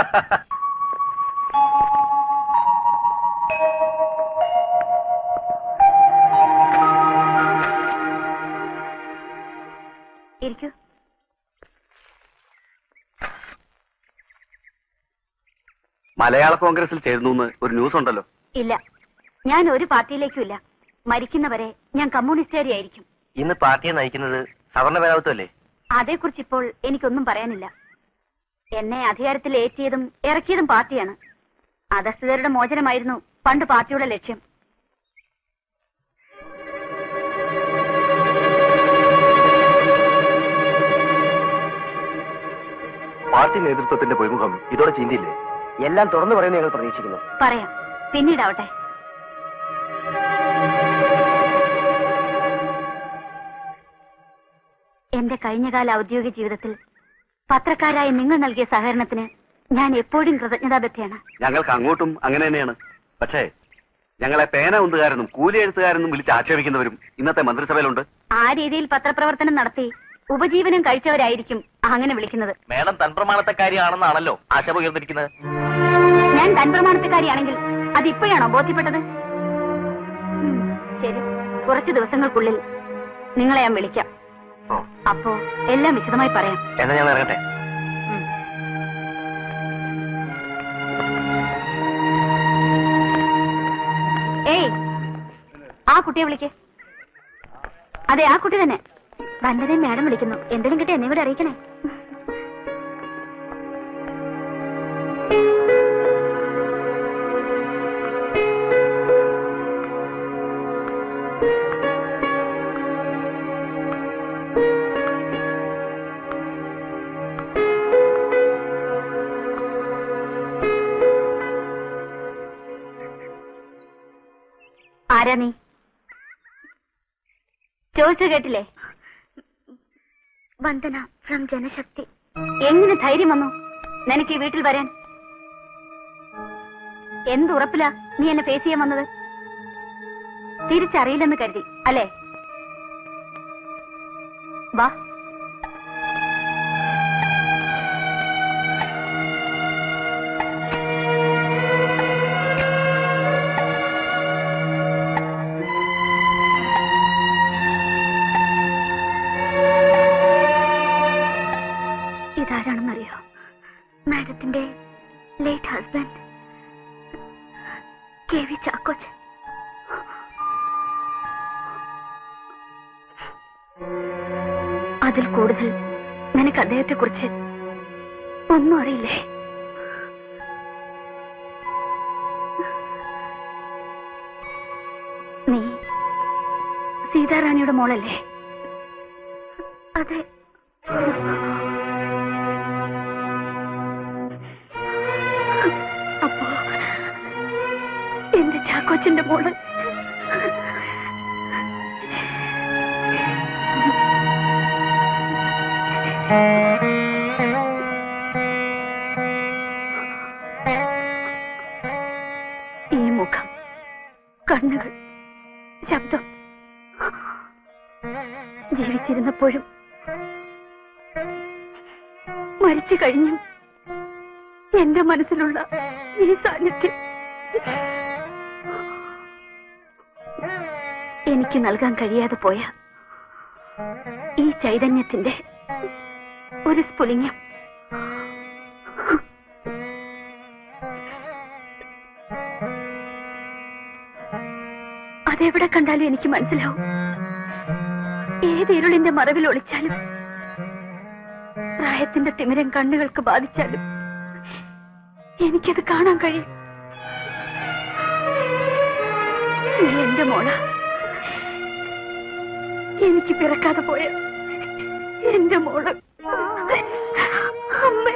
ഇരിക്കൂ മലയാള കോൺഗ്രസിൽ ചേരുന്നു എന്ന് ഒരു ന്യൂസ് ഉണ്ടല്ലോ ഇല്ല ഞാൻ ഒരു പാർട്ടിയിലേക്കും ഇല്ല മരിക്കുന്നവരെ ഞാൻ കമ്മ്യൂണിസ്റ്റുകാരിയായിരിക്കും ഇന്ന് പാർട്ടിയെ നയിക്കുന്നത് സവർണ മേധാവിത്വല്ലേ അതേക്കുറിച്ച് ഇപ്പോൾ എനിക്കൊന്നും പറയാനില്ല എന്നെ അധികാരത്തിൽ ഏറ്റിയതും ഇറക്കിയതും പാർട്ടിയാണ് അധസ്ഥിതരുടെ മോചനമായിരുന്നു പണ്ട് പാർട്ടിയുടെ ലക്ഷ്യം പാർട്ടി നേതൃത്വത്തിന്റെ പൊയ്മുഖം ഇതോടെ ചിന്തിയില്ലേ എല്ലാം തുറന്നു പറയുന്ന ഞങ്ങൾ പ്രതീക്ഷിക്കുന്നു പറയാം പിന്നീടാവട്ടെ എന്റെ കഴിഞ്ഞകാല ഔദ്യോഗിക ജീവിതത്തിൽ പത്രക്കാരായ നിങ്ങൾ നൽകിയ സഹകരണത്തിന് ഞാൻ എപ്പോഴും കൃതജ്ഞതാബദ്ധയാണ് ഞങ്ങൾക്ക് അങ്ങോട്ടും അങ്ങനെ തന്നെയാണ് പക്ഷേ ഞങ്ങളെ പേന ഉന്തുകാരെന്നും കൂലി എഴുത്തുകാരെന്നും വിളിച്ച് ആക്ഷേപിക്കുന്നവരും ഇന്നത്തെ മന്ത്രിസഭയിലുണ്ട് ആ രീതിയിൽ പത്രപ്രവർത്തനം നടത്തി ഉപജീവനം കഴിച്ചവരായിരിക്കും അങ്ങനെ വിളിക്കുന്നത് മേഡം തൻപ്രമാണത്തെക്കാരിയാണെന്നാണല്ലോ ആശ ഉയർന്നിരിക്കുന്നത് ഞാൻ തൻപ്രമാണത്തെക്കാരിയാണെങ്കിൽ അത് ഇപ്പോഴാണോ ബോധ്യപ്പെട്ടത് ഉം, ശരി കുറച്ചു ദിവസങ്ങൾക്കുള്ളിൽ നിങ്ങളെ ഞാൻ വിളിക്കാം അപ്പോ എല്ലാം വിശദമായി പറയാം എന്നാ ഞാൻ ഇറങ്ങട്ടെ ഏയ് ആ കുട്ടിയെ വിളിക്കേ അതെ ആ കുട്ടി തന്നെ വല്ലതേ മാഡം വിളിക്കുന്നു എന്തെങ്കിലും കിട്ടിയ എന്നെ കൂടെ അറിയിക്കണേ ആരാ നീ ചോദിച്ചു കേട്ടില്ലേ വന്ദന ഫ്രം ജനശക്തി എങ്ങനെ ധൈര്യം വന്നു നിനക്ക് ഈ വീട്ടിൽ വരാൻ എന്ത് ഉറപ്പില്ല നീ എന്നെ ഫേസ് ചെയ്യാൻ വന്നത് തിരിച്ചറിയില്ലെന്ന് കരുതി അല്ലേ വാ ഇതാരാണെന്നറിയോ മാഡത്തിന്റെ late husband K V Chackochan അതിൽ കൂടുതൽ നിനക്ക് അദ്ദേഹത്തെ കുറിച്ച് ഒന്നും അറിയില്ലേ നീ സീതാറാണിയുടെ മോളല്ലേ അതെ അപ്പോ എന്റെ ചാക്കോച്ചന്റെ മോള് ഈ മുഖം കണ്ണുകൾ ശബ്ദം ജീവിച്ചിരുന്നപ്പോഴും മരിച്ചു കഴിഞ്ഞും എന്റെ മനസ്സിലുള്ള ഈ സാന്നിധ്യം എനിക്ക് നൽകാൻ കഴിയാതെ പോയ ഈ ചൈതന്യത്തിന്റെ ഒരു സ്ഫുലിംഗം അതെവിടെ കണ്ടാലും എനിക്ക് മനസ്സിലാവും ഏത് ഇരുളിന്റെ മറവിൽ ഒളിച്ചാലും പ്രായത്തിന്റെ തിമിരം കണ്ണുകൾക്ക് ബാധിച്ചാലും എനിക്കത് കാണാൻ കഴിയും നീ എന്റെ മോള എനിക്ക് പിറക്കാതെ പോയ എന്റെ മോള് അമ്മ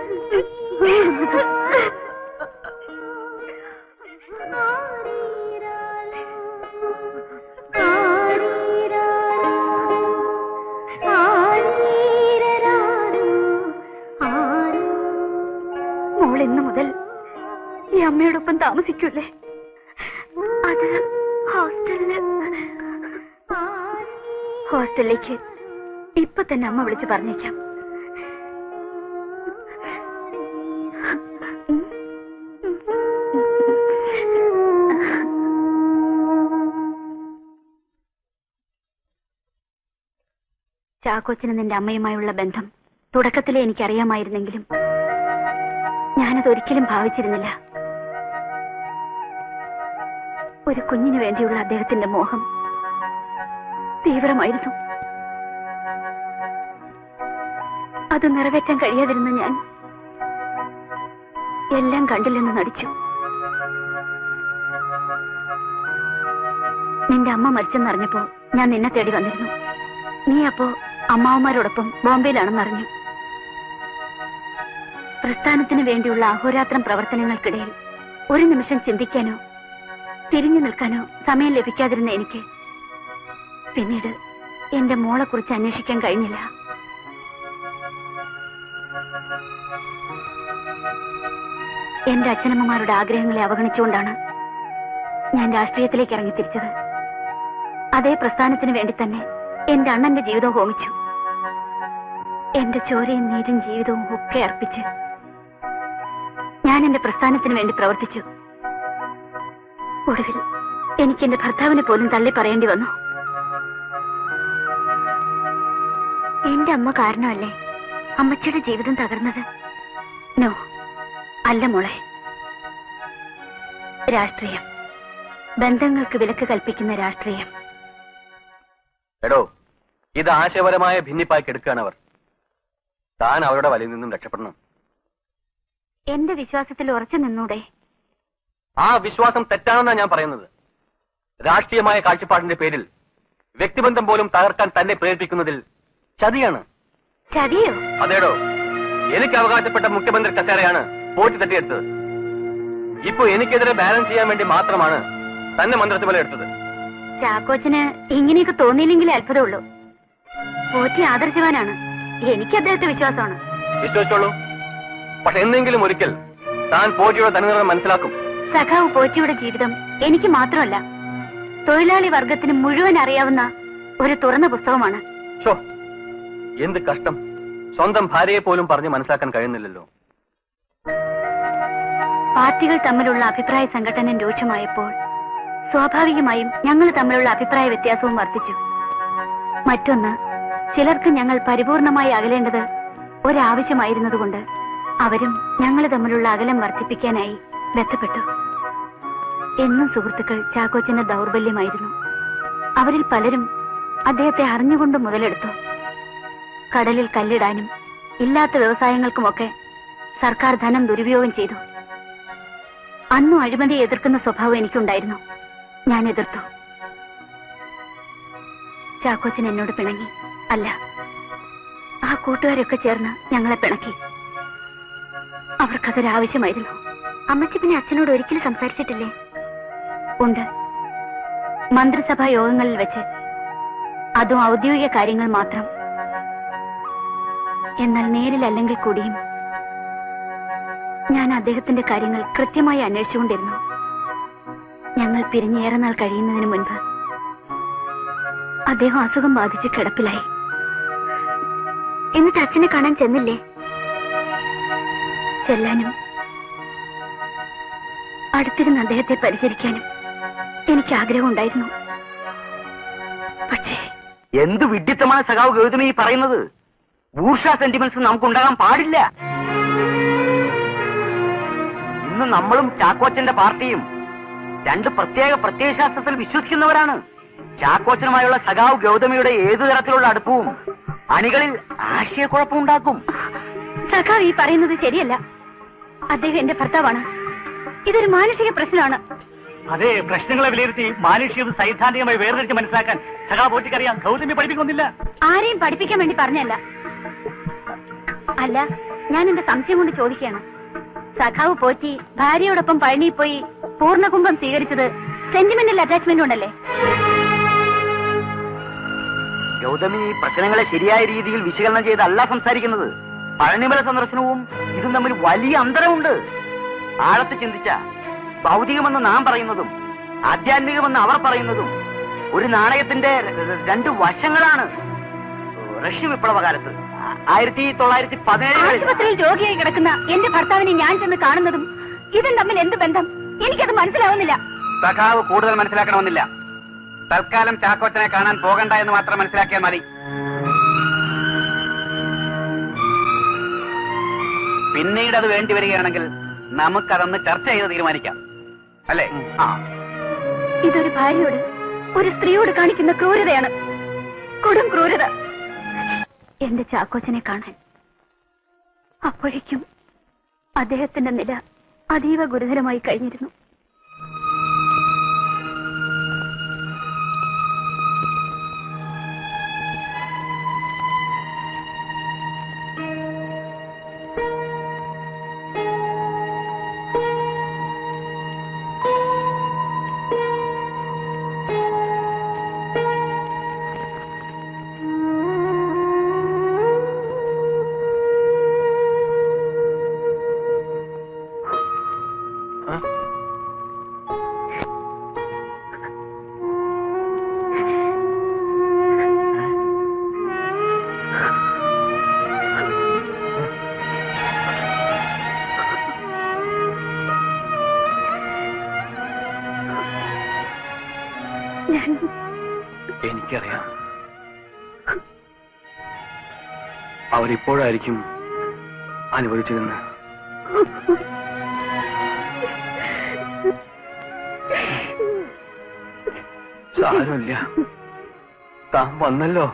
മോൾ ഇന്നു മുതൽ ഈ അമ്മയോടൊപ്പം താമസിക്കൂലേ അത് ഹോസ്റ്റലില് ഹോസ്റ്റലിലേക്ക് ഇപ്പൊ തന്നെ അമ്മ വിളിച്ചു പറഞ്ഞേക്കാം ചാക്കോച്ചന് നിന്റെ അമ്മയുമായുള്ള ബന്ധം തുടക്കത്തിലേ എനിക്കറിയാമായിരുന്നെങ്കിലും ഞാനത് ഒരിക്കലും ഭാവിച്ചിരുന്നില്ല ഒരു കുഞ്ഞിനു വേണ്ടിയുള്ള അദ്ദേഹത്തിന്റെ മോഹം തീവ്രമായിരുന്നു അത് നിറവേറ്റാൻ കഴിയാതിരുന്ന ഞാൻ എല്ലാം കണ്ടില്ലെന്ന് നടിച്ചു നിന്റെ അമ്മ മരിച്ചെന്നറിഞ്ഞപ്പോ ഞാൻ നിന്നെ തേടി വന്നിരുന്നു നീ അപ്പോ അമ്മാവന്മാരോടൊപ്പം ബോംബെയിലാണെന്നറിഞ്ഞു പ്രസ്ഥാനത്തിന് വേണ്ടിയുള്ള അഹോരാത്രം പ്രവർത്തനങ്ങൾക്കിടയിൽ ഒരു നിമിഷം ചിന്തിക്കാനോ തിരിഞ്ഞു നിൽക്കാനോ സമയം ലഭിക്കാതിരുന്ന എനിക്ക് പിന്നീട് എന്റെ മോളെ കുറിച്ച് അന്വേഷിക്കാൻ കഴിഞ്ഞില്ല എന്റെ അച്ഛനമ്മമാരുടെ ആഗ്രഹങ്ങളെ അവഗണിച്ചുകൊണ്ടാണ് ഞാൻ രാഷ്ട്രീയത്തിലേക്ക് ഇറങ്ങി തിരിച്ചത് അതേ പ്രസ്ഥാനത്തിന് വേണ്ടി തന്നെ എന്റെ അണ്ണന്റെ ജീവിതം ഹോമിച്ചു എന്റെ ചോരയും നീരും ജീവിതവും ഒക്കെ അർപ്പിച്ച് ഞാൻ എന്റെ പ്രസ്ഥാനത്തിന് വേണ്ടി പ്രവർത്തിച്ചു ഒടുവിൽ എനിക്ക് എന്റെ ഭർത്താവിനെ പോലും തള്ളി പറയേണ്ടി വന്നു എന്റെ അമ്മ കാരണമല്ലേ അമ്മച്ചിയുടെ ജീവിതം തകർന്നത് നോ അല്ല മോളെ രാഷ്ട്രീയം ബന്ധങ്ങൾക്ക് വിലക്ക് കൽപ്പിക്കുന്ന രാഷ്ട്രീയം എടോ ഇത് ആശയപരമായ ഭിന്നിപ്പായി കെടുക്കുകയാണ് അവർ താൻ അവരുടെ വലയിൽ നിന്നും രക്ഷപ്പെടണം എന്റെ വിശ്വാസത്തിൽ ഉറച്ചു നിന്നൂടെ ആ വിശ്വാസം തെറ്റാണെന്നാണ് ഞാൻ പറയുന്നത് രാഷ്ട്രീയമായ കാഴ്ചപ്പാടിന്റെ പേരിൽ വ്യക്തിബന്ധം പോലും തകർക്കാൻ തന്നെ പ്രേരിപ്പിക്കുന്നതിൽ ചതിയാണ് ചതിയോ അതേടോ എനിക്ക് അവകാശപ്പെട്ട മുഖ്യമന്ത്രി കസേരയാണ് പോറ്റി തട്ടിയെടുത്തത് ഇപ്പൊ എനിക്കെതിരെ ബാലൻസ് ചെയ്യാൻ വേണ്ടി മാത്രമാണ് തന്നെ മന്ത്രിച്ചുമല എടുത്തത് ചാക്കോച്ചന് ഇങ്ങനെയൊക്കെ തോന്നിയില്ലെങ്കിലേ അത്ഭുതമുള്ളൂ പോറ്റി ആദർശവാനാണ് എനിക്ക് അദ്ദേഹത്തെ വിശ്വാസമാണ് വിശ്വസിച്ചോളൂ പക്ഷെ എന്തെങ്കിലും ഒരിക്കൽ താൻ പോറ്റിയുടെ തനിനിറം മനസ്സിലാക്കും സഖാവ് പോറ്റിയുടെ ജീവിതം എനിക്ക് മാത്രമല്ല തൊഴിലാളി വർഗത്തിന് മുഴുവൻ അറിയാവുന്ന ഒരു തുറന്ന പുസ്തകമാണ് ഷോ എന്ത് കഷ്ടം സ്വന്തം ഭാര്യയെ പോലും പറഞ്ഞ് മനസ്സിലാക്കാൻ കഴിയുന്നില്ലല്ലോ പാർട്ടികൾ തമ്മിലുള്ള അഭിപ്രായ സംഘടനം രൂക്ഷമായപ്പോൾ സ്വാഭാവികമായും ഞങ്ങൾ തമ്മിലുള്ള അഭിപ്രായ വ്യത്യാസവും വർദ്ധിച്ചു മറ്റൊന്ന് ചിലർക്ക് ഞങ്ങൾ പരിപൂർണമായി അകലേണ്ടത് ഒരാവശ്യമായിരുന്നതുകൊണ്ട് അവരും ഞങ്ങൾ തമ്മിലുള്ള അകലം വർദ്ധിപ്പിക്കാനായി ബന്ധപ്പെട്ടു എന്നും സുഹൃത്തുക്കൾ ചാക്കോച്ചന്റെ ദൗർബല്യമായിരുന്നു അവരിൽ പലരും അദ്ദേഹത്തെ അറിഞ്ഞുകൊണ്ട് മുതലെടുത്തു കടലിൽ കല്ലിടാനും ഇല്ലാത്ത വ്യവസായങ്ങൾക്കുമൊക്കെ സർക്കാർ ധനം ദുരുപയോഗം ചെയ്തു അന്നും അഴിമതിയെ എതിർക്കുന്ന സ്വഭാവം എനിക്കുണ്ടായിരുന്നു ഞാൻ എതിർത്തു ചാക്കോച്ചൻ എന്നോട് പിണങ്ങി അല്ല ആ കൂട്ടുകാരൊക്കെ ചേർന്ന് ഞങ്ങളെ പിണക്കി അവർക്കതൊരാവശ്യമായിരുന്നു അമ്മച്ചി പിന്നെ അച്ഛനോട് ഒരിക്കലും സംസാരിച്ചിട്ടില്ലേ ഉണ്ട് മന്ത്രിസഭാ യോഗങ്ങളിൽ വെച്ച് അതും ഔദ്യോഗിക കാര്യങ്ങൾ മാത്രം എന്നാൽ നേരിലല്ലെങ്കിൽ കൂടിയും ഞാൻ അദ്ദേഹത്തിന്റെ കാര്യങ്ങൾ കൃത്യമായി അന്വേഷിച്ചുകൊണ്ടിരുന്നു ഞങ്ങൾ പിരിഞ്ഞേറെ നാൾ കഴിയുന്നതിന് മുൻപ് അദ്ദേഹം അസുഖം ബാധിച്ച് കിടപ്പിലായി എന്നിട്ട് അച്ഛനെ കാണാൻ ചെന്നില്ലേ ചെല്ലാനും അടുത്തിരുന്ന് അദ്ദേഹത്തെ പരിചരിക്കാനും എനിക്ക് ആഗ്രഹമുണ്ടായിരുന്നു പക്ഷേ എന്ത് വിഡ്ഢിത്തമാണ് സഖാവ് ഗൗതമി ഈ പറയുന്നത് ബൂർഷ സെന്റിമെന്റ്സ് നമുക്കുണ്ടാകാൻ പാടില്ല ഇന്ന് നമ്മളും ചാക്കോച്ചന്റെ പാർട്ടിയും രണ്ട് പ്രത്യേക പ്രത്യയശാസ്ത്രത്തിൽ വിശ്വസിക്കുന്നവരാണ് ചാക്കോച്ചനുമായുള്ള സഖാവ് ഗൗതമിയുടെ ഏതു തരത്തിലുള്ള അടുപ്പവും അണികളിൽ ആശയക്കുഴപ്പമുണ്ടാക്കും സഖാവ് ഈ പറയുന്നത് ശരിയല്ല അദ്ദേഹം എന്റെ ഭർത്താവാണ് ഇതൊരു മാനസിക പ്രശ്നമാണ് അതെ പ്രശ്നങ്ങളെ വിലയിരുത്തി മാനുഷ്യവും സൈദ്ധാന്തികമായി വേർതിരിച്ച് മനസ്സിലാക്കാൻ സഖാബോട്ടിക്കറിയാം ഗൗതമി പഠിപ്പിക്കുന്നില്ല ആരെയും പഠിപ്പിക്കാൻ വേണ്ടി പറഞ്ഞല്ല അല്ല ഞാൻ എന്റെ സംശയം കൊണ്ട് ചോദിക്കുകയാണ് സഖാവ് പോറ്റി ഭാര്യയോടൊപ്പം പഴനിയിൽ പോയി പൂർണ്ണകുംഭം സ്വീകരിച്ചത് സെന്റിമെന്റൽ അറ്റാച്ച്മെന്റ് കൊണ്ടല്ലേ ഗൗതമി ഈ പ്രശ്നങ്ങളെ ശരിയായ രീതിയിൽ വിശകലനം ചെയ്തല്ല സംസാരിക്കുന്നത് പഴനിമല സന്ദർശനവും ഇതും തമ്മിൽ വലിയ അന്തരമുണ്ട് ആഴത്ത് ചിന്തിച്ച ഭൗതികമെന്ന് നാം പറയുന്നതും ആധ്യാത്മികമെന്ന് അവർ പറയുന്നതും ഒരു നാണയത്തിന്റെ ര- രണ്ട് വശങ്ങളാണ് റഷ്യ വിപ്ലവകാലത്ത് ആയിരത്തി തൊള്ളായിരത്തി പതിനേഴ് ആശുപത്രിയിൽ രോഗിയായി കിടക്കുന്ന എന്റെ ഭർത്താവിനെ ഞാൻ ചെന്ന് കാണുന്നതും ഇതും തമ്മിൽ എന്ത് ബന്ധം എനിക്കത് മനസ്സിലാവുന്നില്ല സഖാവ് കൂടുതൽ മനസ്സിലാക്കണമെന്നില്ല തൽക്കാലം ചാക്കോച്ചനെ കാണാൻ പോകണ്ട എന്ന് മാത്രം മനസ്സിലാക്കിയാൽ മതി പിന്നീട് അത് വേണ്ടി വരികയാണെങ്കിൽ നമുക്കതൊന്ന് ചർച്ച ചെയ്ത് തീരുമാനിക്കാം അല്ലേ ആ ഇതൊരു ഭാര്യയോട് ഒരു സ്ത്രീയോട് കാണിക്കുന്ന ക്രൂരതയാണ് കൊടും ക്രൂരത എന്റെ ചാക്കോച്ചനെ കാണാൻ അപ്പോഴേക്കും അദ്ദേഹത്തിന്റെ നില അതീവ ഗുരുതരമായി കഴിഞ്ഞിരുന്നു ഞാൻ എനിക്കറിയാം അവരിപ്പോഴായിരിക്കും അനുഭവിച്ചതെന്ന് സാരമില്ല താൻ വന്നല്ലോ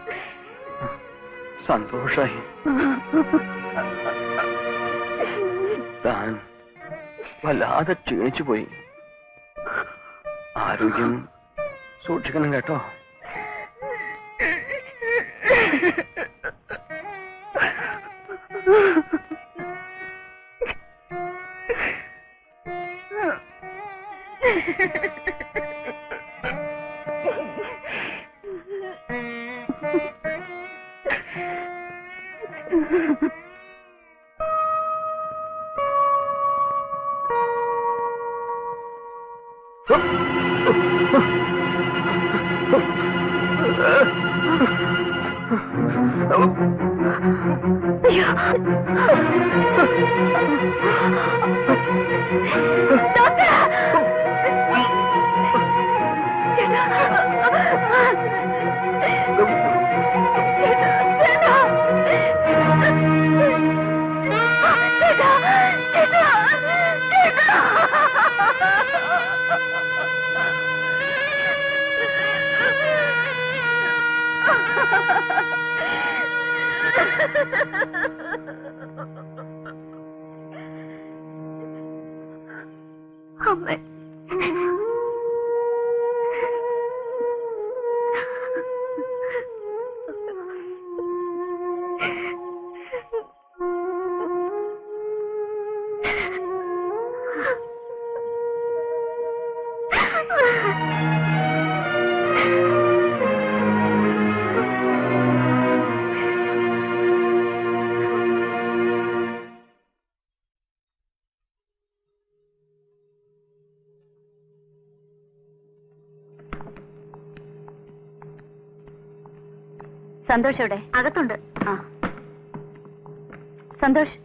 സന്തോഷായി താൻ വല്ലാതെ ക്ഷീണിച്ചു പോയി ആരോഗ്യം സൂക്ഷിക്കണം കേട്ടോ അമ്മേ സന്തോഷ് എവിടെ അകത്തുണ്ട് ആ സന്തോഷ്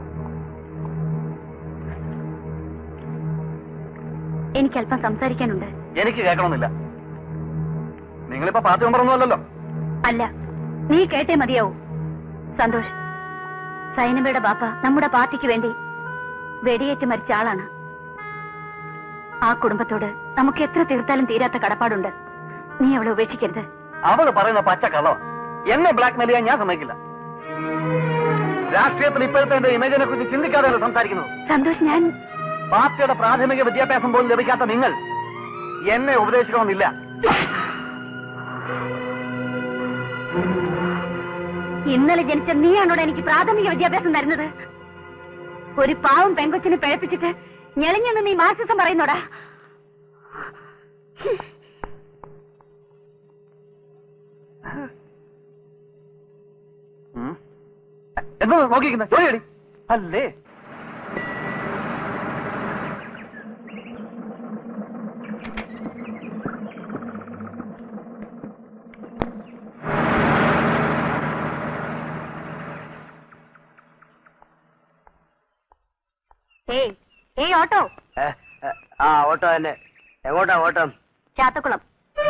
എനിക്ക് അല്പം സംസാരിക്കാനുണ്ട് എനിക്ക് കേൾക്കണമെന്നില്ല നിങ്ങളിപ്പോ പാർട്ടി മെമ്പറൊന്നും അല്ലല്ലോ അല്ല നീ കേട്ടേ മതിയാവൂ സന്തോഷ് സൈനബയുടെ ബാപ്പ നമ്മുടെ പാർട്ടിക്ക് വേണ്ടി വെടിയേറ്റ് മരിച്ച ആളാണ് ആ കുടുംബത്തോട് നമുക്ക് എത്ര തീർത്താലും തീരാത്ത കടപ്പാടുണ്ട് നീ അവളെ ഉപേക്ഷിക്കരുത് അവള് പറയുന്ന പച്ച കള്ളവ എന്നെ ബ്ലാക്ക് മെയിൽ ചെയ്യാൻ ഞാൻ സമ്മതിക്കില്ല രാഷ്ട്രീയത്തിൽ ഇപ്പോഴത്തെ എന്റെ ഇമേജിനെ കുറിച്ച് ചിന്തിക്കാതെയല്ല സംസാരിക്കുന്നത് സന്തോഷ് ഞാൻ പാർട്ടിയുടെ പ്രാഥമിക വിദ്യാഭ്യാസം പോലും ലഭിക്കാത്ത നിങ്ങൾ എന്നെ ഉപദേശിക്കണമെന്നില്ല ഇന്നലെ ജനിച്ച നീയാണോടെ എനിക്ക് പ്രാഥമിക വിദ്യാഭ്യാസം തരുന്നത് ഒരു പാവം പെങ്കൊച്ചിനെ പിഴപ്പിച്ചിട്ട് ഞെളിഞ്ഞെന്ന് നീ മാർക്സിസം പറയുന്നോടാ എന്താ നോക്കിയിരിക്കുന്നത് ജോലിയടി അല്ലേ ഏയ് ഏയ് ഓട്ടോ ആ ഓട്ടോ തന്നെ എങ്ങോട്ടാ ഓട്ടം ചാത്തക്കുളം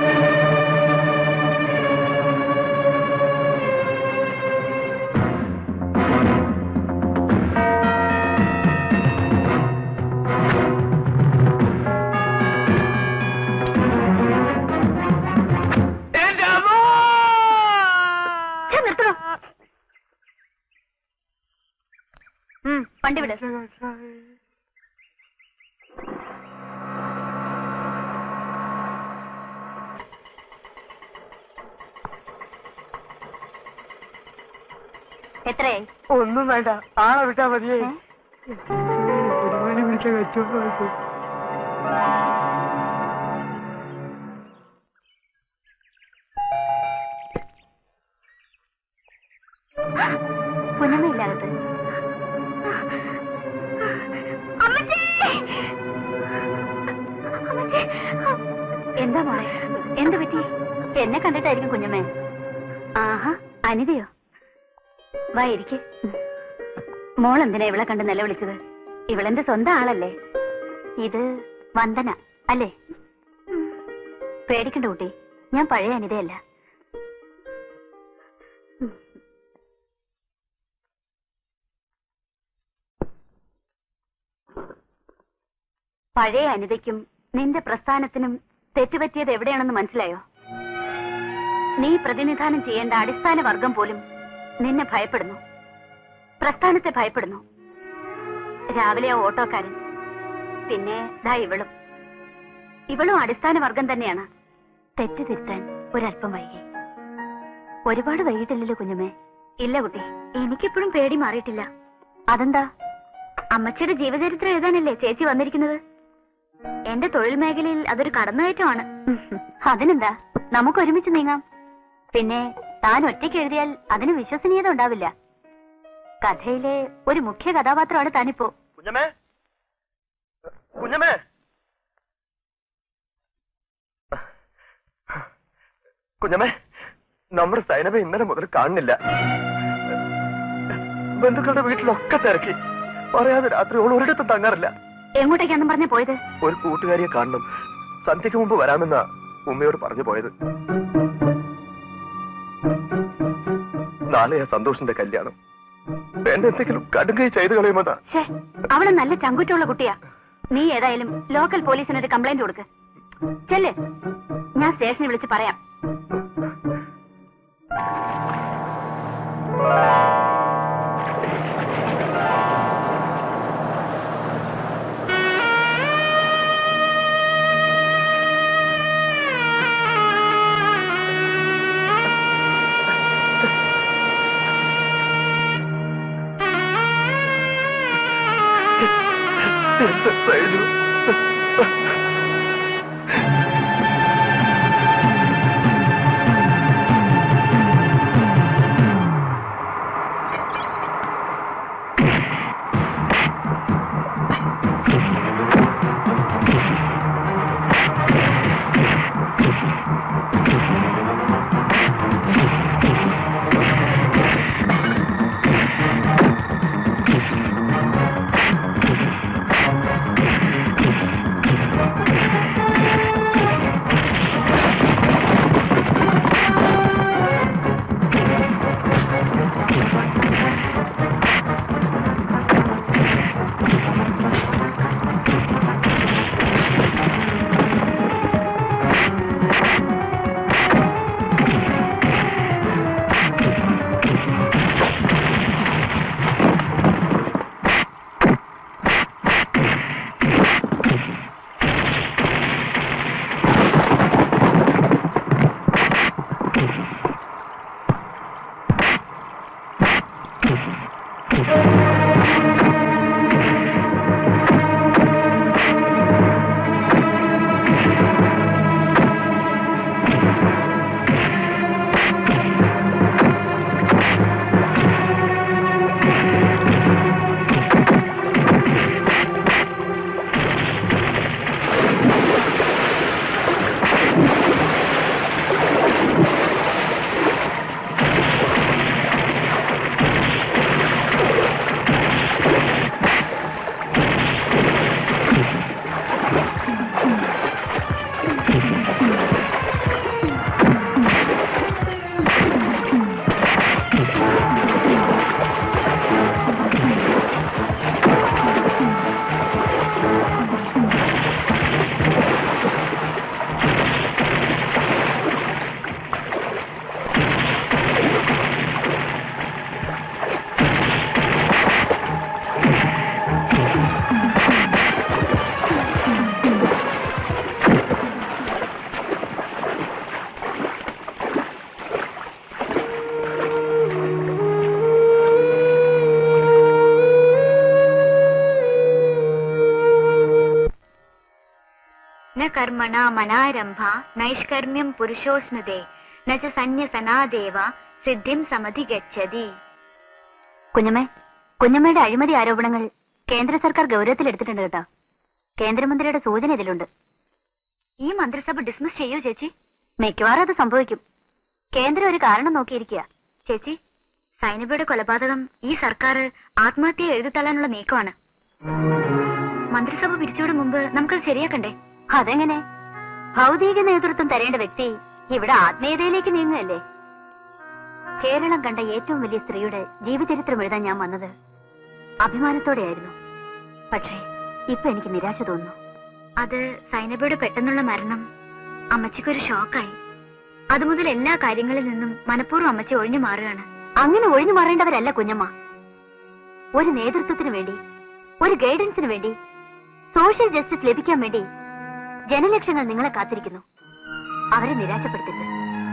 ഛെ, നിർത്തണോ ഉം, വണ്ടി വിട് എത്രയായി ഒന്നും വേണ്ട ആളെ വിട്ടാ മതിയേ മണി പിടിച്ച കച്ചവടം പുനമയില്ലാകത്ത് എന്താ മോളെ എന്ത് പറ്റി എന്നെ കണ്ടിട്ടായിരിക്കും കുഞ്ഞമ്മേ ആഹാ അനിതയോ വാ ഇരിക്ക് മോൾ എന്തിനാ ഇവളെ കണ്ട് നിലവിളിച്ചത് ഇവളെന്റെ സ്വന്തം ആളല്ലേ ഇത് വന്ദന അല്ലേ പേടിക്കണ്ട കുട്ടി ഞാൻ പഴയ അനിതയല്ല പഴയ അനിതയ്ക്കും നിന്റെ പ്രസ്ഥാനത്തിനും തെറ്റുപറ്റിയത് എവിടെയാണെന്ന് മനസ്സിലായോ നീ പ്രതിനിധാനം ചെയ്യേണ്ട അടിസ്ഥാന വർഗം പോലും നിന്നെ ഭയപ്പെടുന്നു പ്രസ്ഥാനത്തെ ഭയപ്പെടുന്നു രാവിലെ ആ ഓട്ടോക്കാരൻ പിന്നെ ദാ ഇവളും ഇവളും അടിസ്ഥാന വർഗം തന്നെയാണ് തെറ്റ് തിരുത്താൻ ഒരല്പം വൈകി ഒരുപാട് വൈകിട്ടില്ലല്ലോ കുഞ്ഞമ്മേ ഇല്ല കുട്ടി എനിക്കിപ്പോഴും പേടി മാറിയിട്ടില്ല അതെന്താ അമ്മച്ചിയുടെ ജീവചരിത്രം എഴുതാനല്ലേ ചേച്ചി വന്നിരിക്കുന്നത് എന്റെ തൊഴിൽ മേഖലയിൽ അതൊരു കടന്നുകയറ്റമാണ് അതിനെന്താ നമുക്ക് ഒരുമിച്ച് നീങ്ങാം പിന്നെ താൻ ഒറ്റയ്ക്ക് എഴുതിയാൽ അതിന് വിശ്വസനീയത ഉണ്ടാവില്ല കഥയിലെ ഒരു മുഖ്യ കഥാപാത്രമാണ് താനിപ്പോ കുഞ്ഞമ്മേ കുഞ്ഞമ്മേ കുഞ്ഞമ്മേ നമ്മുടെ സൈനബ ഇന്നലെ മുതൽ കാണുന്നില്ല ബന്ധുക്കളുടെ വീട്ടിലൊക്കെ തിരക്കി പറയാതെ രാത്രി ഓൾ ഒരിടത്തും തങ്ങാറില്ല എങ്ങോട്ടേക്കാന്നും പറഞ്ഞ പോയത് ഒരു കൂട്ടുകാരിയെ കാണണം സന്ധ്യക്ക് മുമ്പ് വരാമെന്നാ ഉമ്മയോട് പറഞ്ഞു പോയത് നാളെയാ സന്തോഷിന്റെ കല്യാണം എന്നെ എന്തെങ്കിലും കടുങ്കൈ ചെയ്തു കളയുമെന്നാ ഛേ അവള് നല്ല ചങ്കുറ്റുള്ള കുട്ടിയാ നീ ഏതായാലും ലോക്കൽ പോലീസിന് ഒരു കംപ്ലൈന്റ് കൊടുക്ക് ചെല്ല് ഞാൻ സ്റ്റേഷനിൽ വിളിച്ച് പറയാം എന്റെ സൈനു ന കർമ്മണ മനാരംഭ നൈഷ്കർമ്മ്യം പുരുഷോസ്നുതേ ന ച സന്യസനാദേവ സിദ്ധിം സമധിഗച്ഛതി കുഞ്ഞമ്മേ കുഞ്ഞമ്മയുടെ അഴിമതി ആരോപണങ്ങൾ കേന്ദ്ര സർക്കാർ ഗൗരവത്തിലെടുത്തിട്ടുണ്ട് കേട്ടോ കേന്ദ്രമന്ത്രിയുടെ സൂചന ഇതിലുണ്ട് ഈ മന്ത്രിസഭ ഡിസ്മിസ് ചെയ്യൂ ചേച്ചി മിക്കവാറും അത് സംഭവിക്കും കേന്ദ്രം ഒരു കാരണം നോക്കിയിരിക്കുക ചേച്ചി സൈനികയുടെ കൊലപാതകം ഈ സർക്കാർ ആത്മഹത്യ എഴുതിത്തള്ളാനുള്ള നീക്കമാണ് മന്ത്രിസഭ പിരിച്ചുവിടും മുമ്പ് നമുക്കത് ശരിയാക്കണ്ടേ അതെങ്ങനെ ഭൗതിക നേതൃത്വം തരേണ്ട വ്യക്തി ഇവിടെ ആത്മീയതയിലേക്ക് നീങ്ങുകയല്ലേ കേരളം കണ്ട ഏറ്റവും വലിയ സ്ത്രീയുടെ ജീവചരിത്രം എഴുതാൻ ഞാൻ വന്നത് അഭിമാനത്തോടെയായിരുന്നു പക്ഷേ ഇപ്പൊ എനിക്ക് നിരാശ തോന്നുന്നു അത് സൈനബയുടെ പെട്ടെന്നുള്ള മരണം അമ്മച്ചിക്കൊരു ഷോക്കായി അതുമുതൽ എല്ലാ കാര്യങ്ങളിൽ നിന്നും മനഃപൂർവ്വം അമ്മച്ചി ഒഴിഞ്ഞു മാറുകയാണ് അങ്ങനെ ഒഴിഞ്ഞു മാറേണ്ടവരല്ല കുഞ്ഞമ്മ ഒരു നേതൃത്വത്തിന് വേണ്ടി ഒരു ഗൈഡൻസിന് വേണ്ടി സോഷ്യൽ ജസ്റ്റിസ് ലഭിക്കാൻ വേണ്ടി ജനലക്ഷങ്ങൾ നിങ്ങളെ കാത്തിരിക്കുന്നു അവരെ നിരാശപ്പെടുത്തരുത്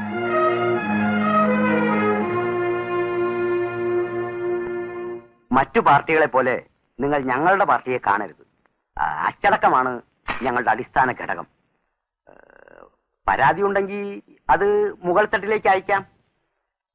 മറ്റു പാർട്ടികളെ പോലെ നിങ്ങൾ ഞങ്ങളുടെ പാർട്ടിയെ കാണരുത് ആ, അച്ചടക്കമാണ് ഞങ്ങളുടെ അടിസ്ഥാന ഘടകം ഏ, പരാതി ഉണ്ടെങ്കിൽ അത് മുകൾ തട്ടിലേക്ക് അയക്കാം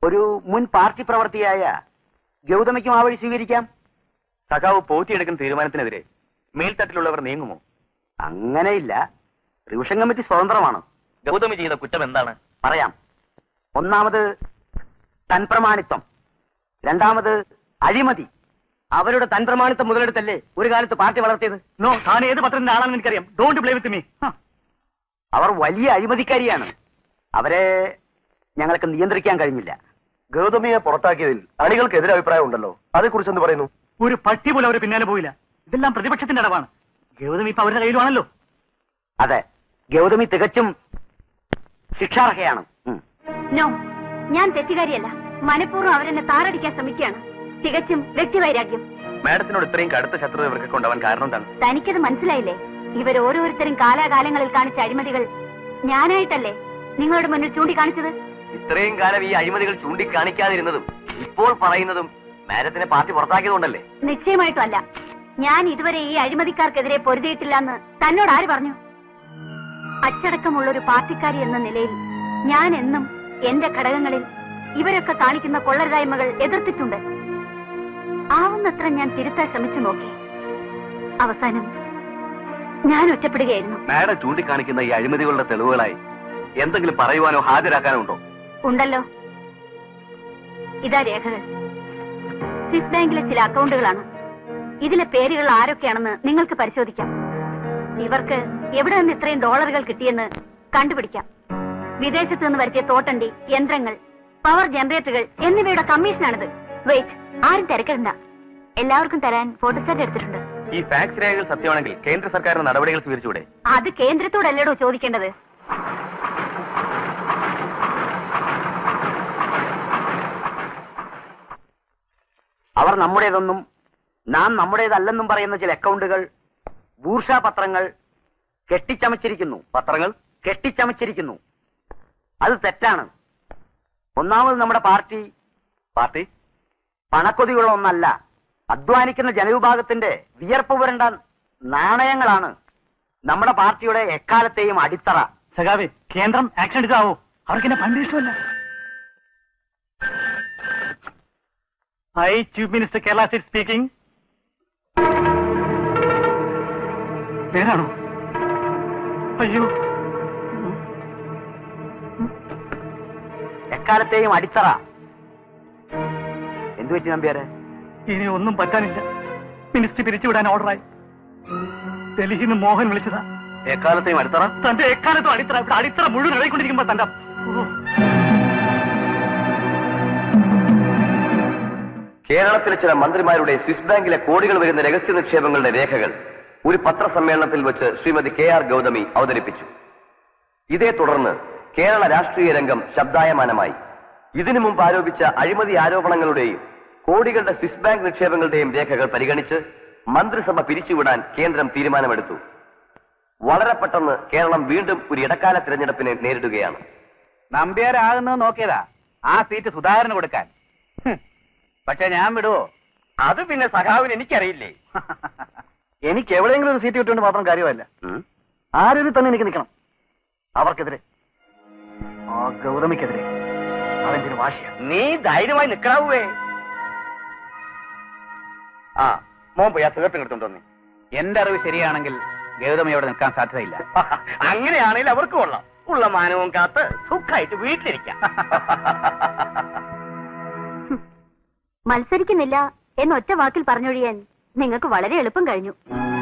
ഒരു മുൻ പാർട്ടി പ്രവർത്തിയായ ഗൗതമിക്കും ആ വഴി സ്വീകരിക്കാം സഖാവ് പോറ്റിയെടുക്കുന്ന തീരുമാനത്തിനെതിരെ മേൽത്തട്ടിലുള്ളവർ നീങ്ങുമോ അങ്ങനെയില്ല റിവിഷൻ കമ്മിറ്റി സ്വതന്ത്രമാണ് ഗൗതമി ചെയ്ത കുറ്റം എന്താണ് പറയാം ഒന്നാമത് തൻപ്രമാണിത്വം രണ്ടാമത് അഴിമതി അവരുടെ തൻപ്രമാണിത്വം മുതലെടുത്തല്ലേ ഒരു കാലത്ത് പാർട്ടി വളർത്തിയത് നോ താൻ ഏത് പത്രത്തിന്റെ ആളാണെന്ന് എനിക്കറിയാം ഡോണ്ട് പ്ലേ വിത്ത് മീ അവർ വലിയ അഴിമതിക്കാരിയാണ് അവരെ ഞങ്ങൾക്ക് നിയന്ത്രിക്കാൻ കഴിഞ്ഞില്ല ഗൗതമിയെ പുറത്താക്കിയതിൽ അണികൾക്ക് എതിരെ അഭിപ്രായം ഉണ്ടല്ലോ അതേക്കുറിച്ച് എന്ത് പറയുന്നു ഒരു പട്ടി പോലും അവര് പിന്നാലെ പോയില്ല ഇതെല്ലാം പ്രതിപക്ഷത്തിന്റെ അടവാണ് ഗൗതമി ഇപ്പൊ അവരുടെ കയ്യിലുമാണല്ലോ അതെ ഗൗതമി തികച്ചും ശിക്ഷാർഹയാണ് ഉം. നോ ഞാൻ തെറ്റുകാരിയല്ല മനഃപൂർവ്വം അവരെന്നെ താറടിക്കാൻ ശ്രമിക്കുകയാണ് തികച്ചും വ്യക്തിവൈരാഗ്യം മാഡത്തിനോട് ഇത്രയും കടുത്ത ശത്രുത ഇവർക്ക് കൊണ്ടുപോകാൻ കാരണം എന്താണ് തനിക്കത് മനസ്സിലായില്ലേ ഇവർ ഓരോരുത്തരും കാലാകാലങ്ങളിൽ കാണിച്ച അഴിമതികൾ ഞാനായിട്ടല്ലേ നിങ്ങളുടെ മുന്നിൽ ചൂണ്ടിക്കാണിച്ചത് ഇത്രയും കാലം ഈ അഴിമതികൾ ചൂണ്ടിക്കാണിക്കാതിരുന്നതും ഇപ്പോൾ പറയുന്നതും മാഡത്തിനെ പാർട്ടി പുറത്താക്കിയതുകൊണ്ടല്ലേ നിശ്ചയമായിട്ടും അല്ല ഞാൻ ഇതുവരെ ഈ അഴിമതിക്കാർക്കെതിരെ പൊരുതിയിട്ടില്ലെന്ന് തന്നോട് ആര് പറഞ്ഞു അച്ചടക്കമുള്ള ഒരു പാർട്ടിക്കാരി എന്ന നിലയിൽ ഞാൻ എന്നും എന്റെ ഘടകങ്ങളിൽ ഇവരൊക്കെ കാണിക്കുന്ന കൊള്ളരുതായ്മകൾ എതിർത്തിട്ടുണ്ട് ആവുന്നത്ര ഞാൻ തിരുത്താൻ ശ്രമിച്ചു നോക്കി അവസാനം ഞാൻ ഒറ്റപ്പെടുകയായിരുന്നു മാഡം ചൂണ്ടിക്കാണിക്കുന്ന ഈ അഴിമതികളുടെ തെളിവുകളായി എന്തെങ്കിലും പറയുവാനോ ഹാജരാക്കാനോ ഉണ്ടോ ഉണ്ടല്ലോ ഇതാ രേഖകൾ സ്വിസ് ബാങ്കിലെ ചില അക്കൗണ്ടുകളാണ് ഇതിലെ പേരുകൾ ആരൊക്കെയാണെന്ന് നിങ്ങൾക്ക് പരിശോധിക്കാം ഇവർക്ക് എവിടെ നിന്ന് ഇത്രയും ഡോളറുകൾ കിട്ടിയെന്ന് കണ്ടുപിടിക്കാം വിദേശത്ത് നിന്ന് വരുത്തിയ തോട്ടണ്ടി യന്ത്രങ്ങൾ പവർ ജനറേറ്ററുകൾ എന്നിവയുടെ കമ്മീഷനാണിത് വെയിറ്റ് ആരും തിരക്കണ്ട എല്ലാവർക്കും തരാൻ ഫോട്ടോസ്റ്റാറ്റ് എടുത്തിട്ടുണ്ട് ഈ ഫാക്സ് രേഖകൾ സത്യമാണെങ്കിൽ കേന്ദ്ര സർക്കാരിന് നടപടികൾ സ്വീകരിച്ചുകൂടെ അത് കേന്ദ്രത്തോടല്ലേടോ ചോദിക്കേണ്ടത് അവർ നമ്മുടേതൊന്നും നാം നമ്മുടേതല്ലെന്നും പറയുന്ന ചില അക്കൗണ്ടുകൾ ബൂർഷ പത്രങ്ങൾ കെട്ടിച്ചമച്ചിരിക്കുന്നു പത്രങ്ങൾ കെട്ടിച്ചമച്ചിരിക്കുന്നു അത് തെറ്റാണ് ഒന്നാമത് നമ്മുടെ പാർട്ടി പാർട്ടി പണക്കൊതിയുള്ള ഒന്നല്ല അധ്വാനിക്കുന്ന ജനവിഭാഗത്തിന്റെ വിയർപ്പ് പുരണ്ട നാണയങ്ങളാണ് നമ്മുടെ പാർട്ടിയുടെ എക്കാലത്തെയും അടിത്തറ സഖാവേ കേന്ദ്രം ആക്ഷൻ എടുക്കാവോ അവർക്ക് എന്നെ പണ്ട് ഇഷ്ടമല്ല I chief minister Kerala state speaking നേരാണോ അയ്യോ എക്കാലത്തെയും അടിത്തറ എന്തു പറ്റി നമ്പ്യാരെ ഇനി ഒന്നും പറ്റാനില്ല മിനിസ്റ്റർ പിരിച്ചുവിടാൻ ഓർഡറായി ഡൽഹിയിൽ നിന്ന് മോഹൻ വിളിച്ചതാ എക്കാലത്തെയും അടിത്തറ തന്റെ എക്കാലത്തും അടിത്തറ ഇവിടെ അടിത്തറ മുഴുവൻ ഇളകിക്കൊണ്ടിരിക്കുമ്പോ തന്റെ ഓ. കേരളത്തിലെ ചില മന്ത്രിമാരുടെ സ്വിസ് ബാങ്കിലെ കോടികൾ വരുന്ന രഹസ്യ നിക്ഷേപങ്ങളുടെ രേഖകൾ ഒരു പത്രസമ്മേളനത്തിൽ വെച്ച് ശ്രീമതി കെ ആർ ഗൗതമി അവതരിപ്പിച്ചു ഇതേ തുടർന്ന് കേരള രാഷ്ട്രീയ രംഗം ശബ്ദായമാനമായി ഇതിനു മുമ്പ് ആരോപിച്ച അഴിമതി ആരോപണങ്ങളുടെയും കോടികളുടെ സ്വിസ് ബാങ്ക് നിക്ഷേപങ്ങളുടെയും രേഖകൾ പരിഗണിച്ച് മന്ത്രിസഭ പിരിച്ചുവിടാൻ കേന്ദ്രം തീരുമാനമെടുത്തു വളരെ പെട്ടെന്ന് കേരളം വീണ്ടും ഒരു ഇടക്കാല തിരഞ്ഞെടുപ്പിനെ നേരിടുകയാണ് നമ്പ്യാരാകുന്നത് നോക്കിയതാ ആ സീറ്റ് സുധാകരന് കൊടുക്കാൻ ഹും. പക്ഷെ ഞാൻ വിടുവോ അത് പിന്നെ സഖാവിന് എനിക്കറിയില്ലേ എനിക്ക് എവിടെയെങ്കിലും ഒരു സീറ്റ് കിട്ടുകൊണ്ട് മാത്രം കാര്യമല്ല ആരൊരു തന്നെ എനിക്ക് നിൽക്കണം അവർക്കെതിരെ ആ ഗൗതമിക്കെതിരെ അതെന്റെ ഒരു വാശിയാണ് നീ ധൈര്യമായി നിക്കണാവേ ആ മോൻ പോയി ആ തീർത്തും എടുത്തോണ്ട് വന്നേ എന്റെ അറിവ് ശരിയാണെങ്കിൽ ഗൗതമി അവിടെ നിൽക്കാൻ സാധ്യതയില്ല അങ്ങനെയാണെങ്കിൽ അവർക്ക് കൊള്ളാം ഉള്ള മാനവും കാത്ത് സുഖമായിട്ട് വീട്ടിലിരിക്കാം മത്സരിക്കുന്നില്ല എന്നൊറ്റ വാക്കിൽ പറഞ്ഞൊഴിയാൻ നിങ്ങൾക്ക് വളരെ എളുപ്പം കഴിഞ്ഞു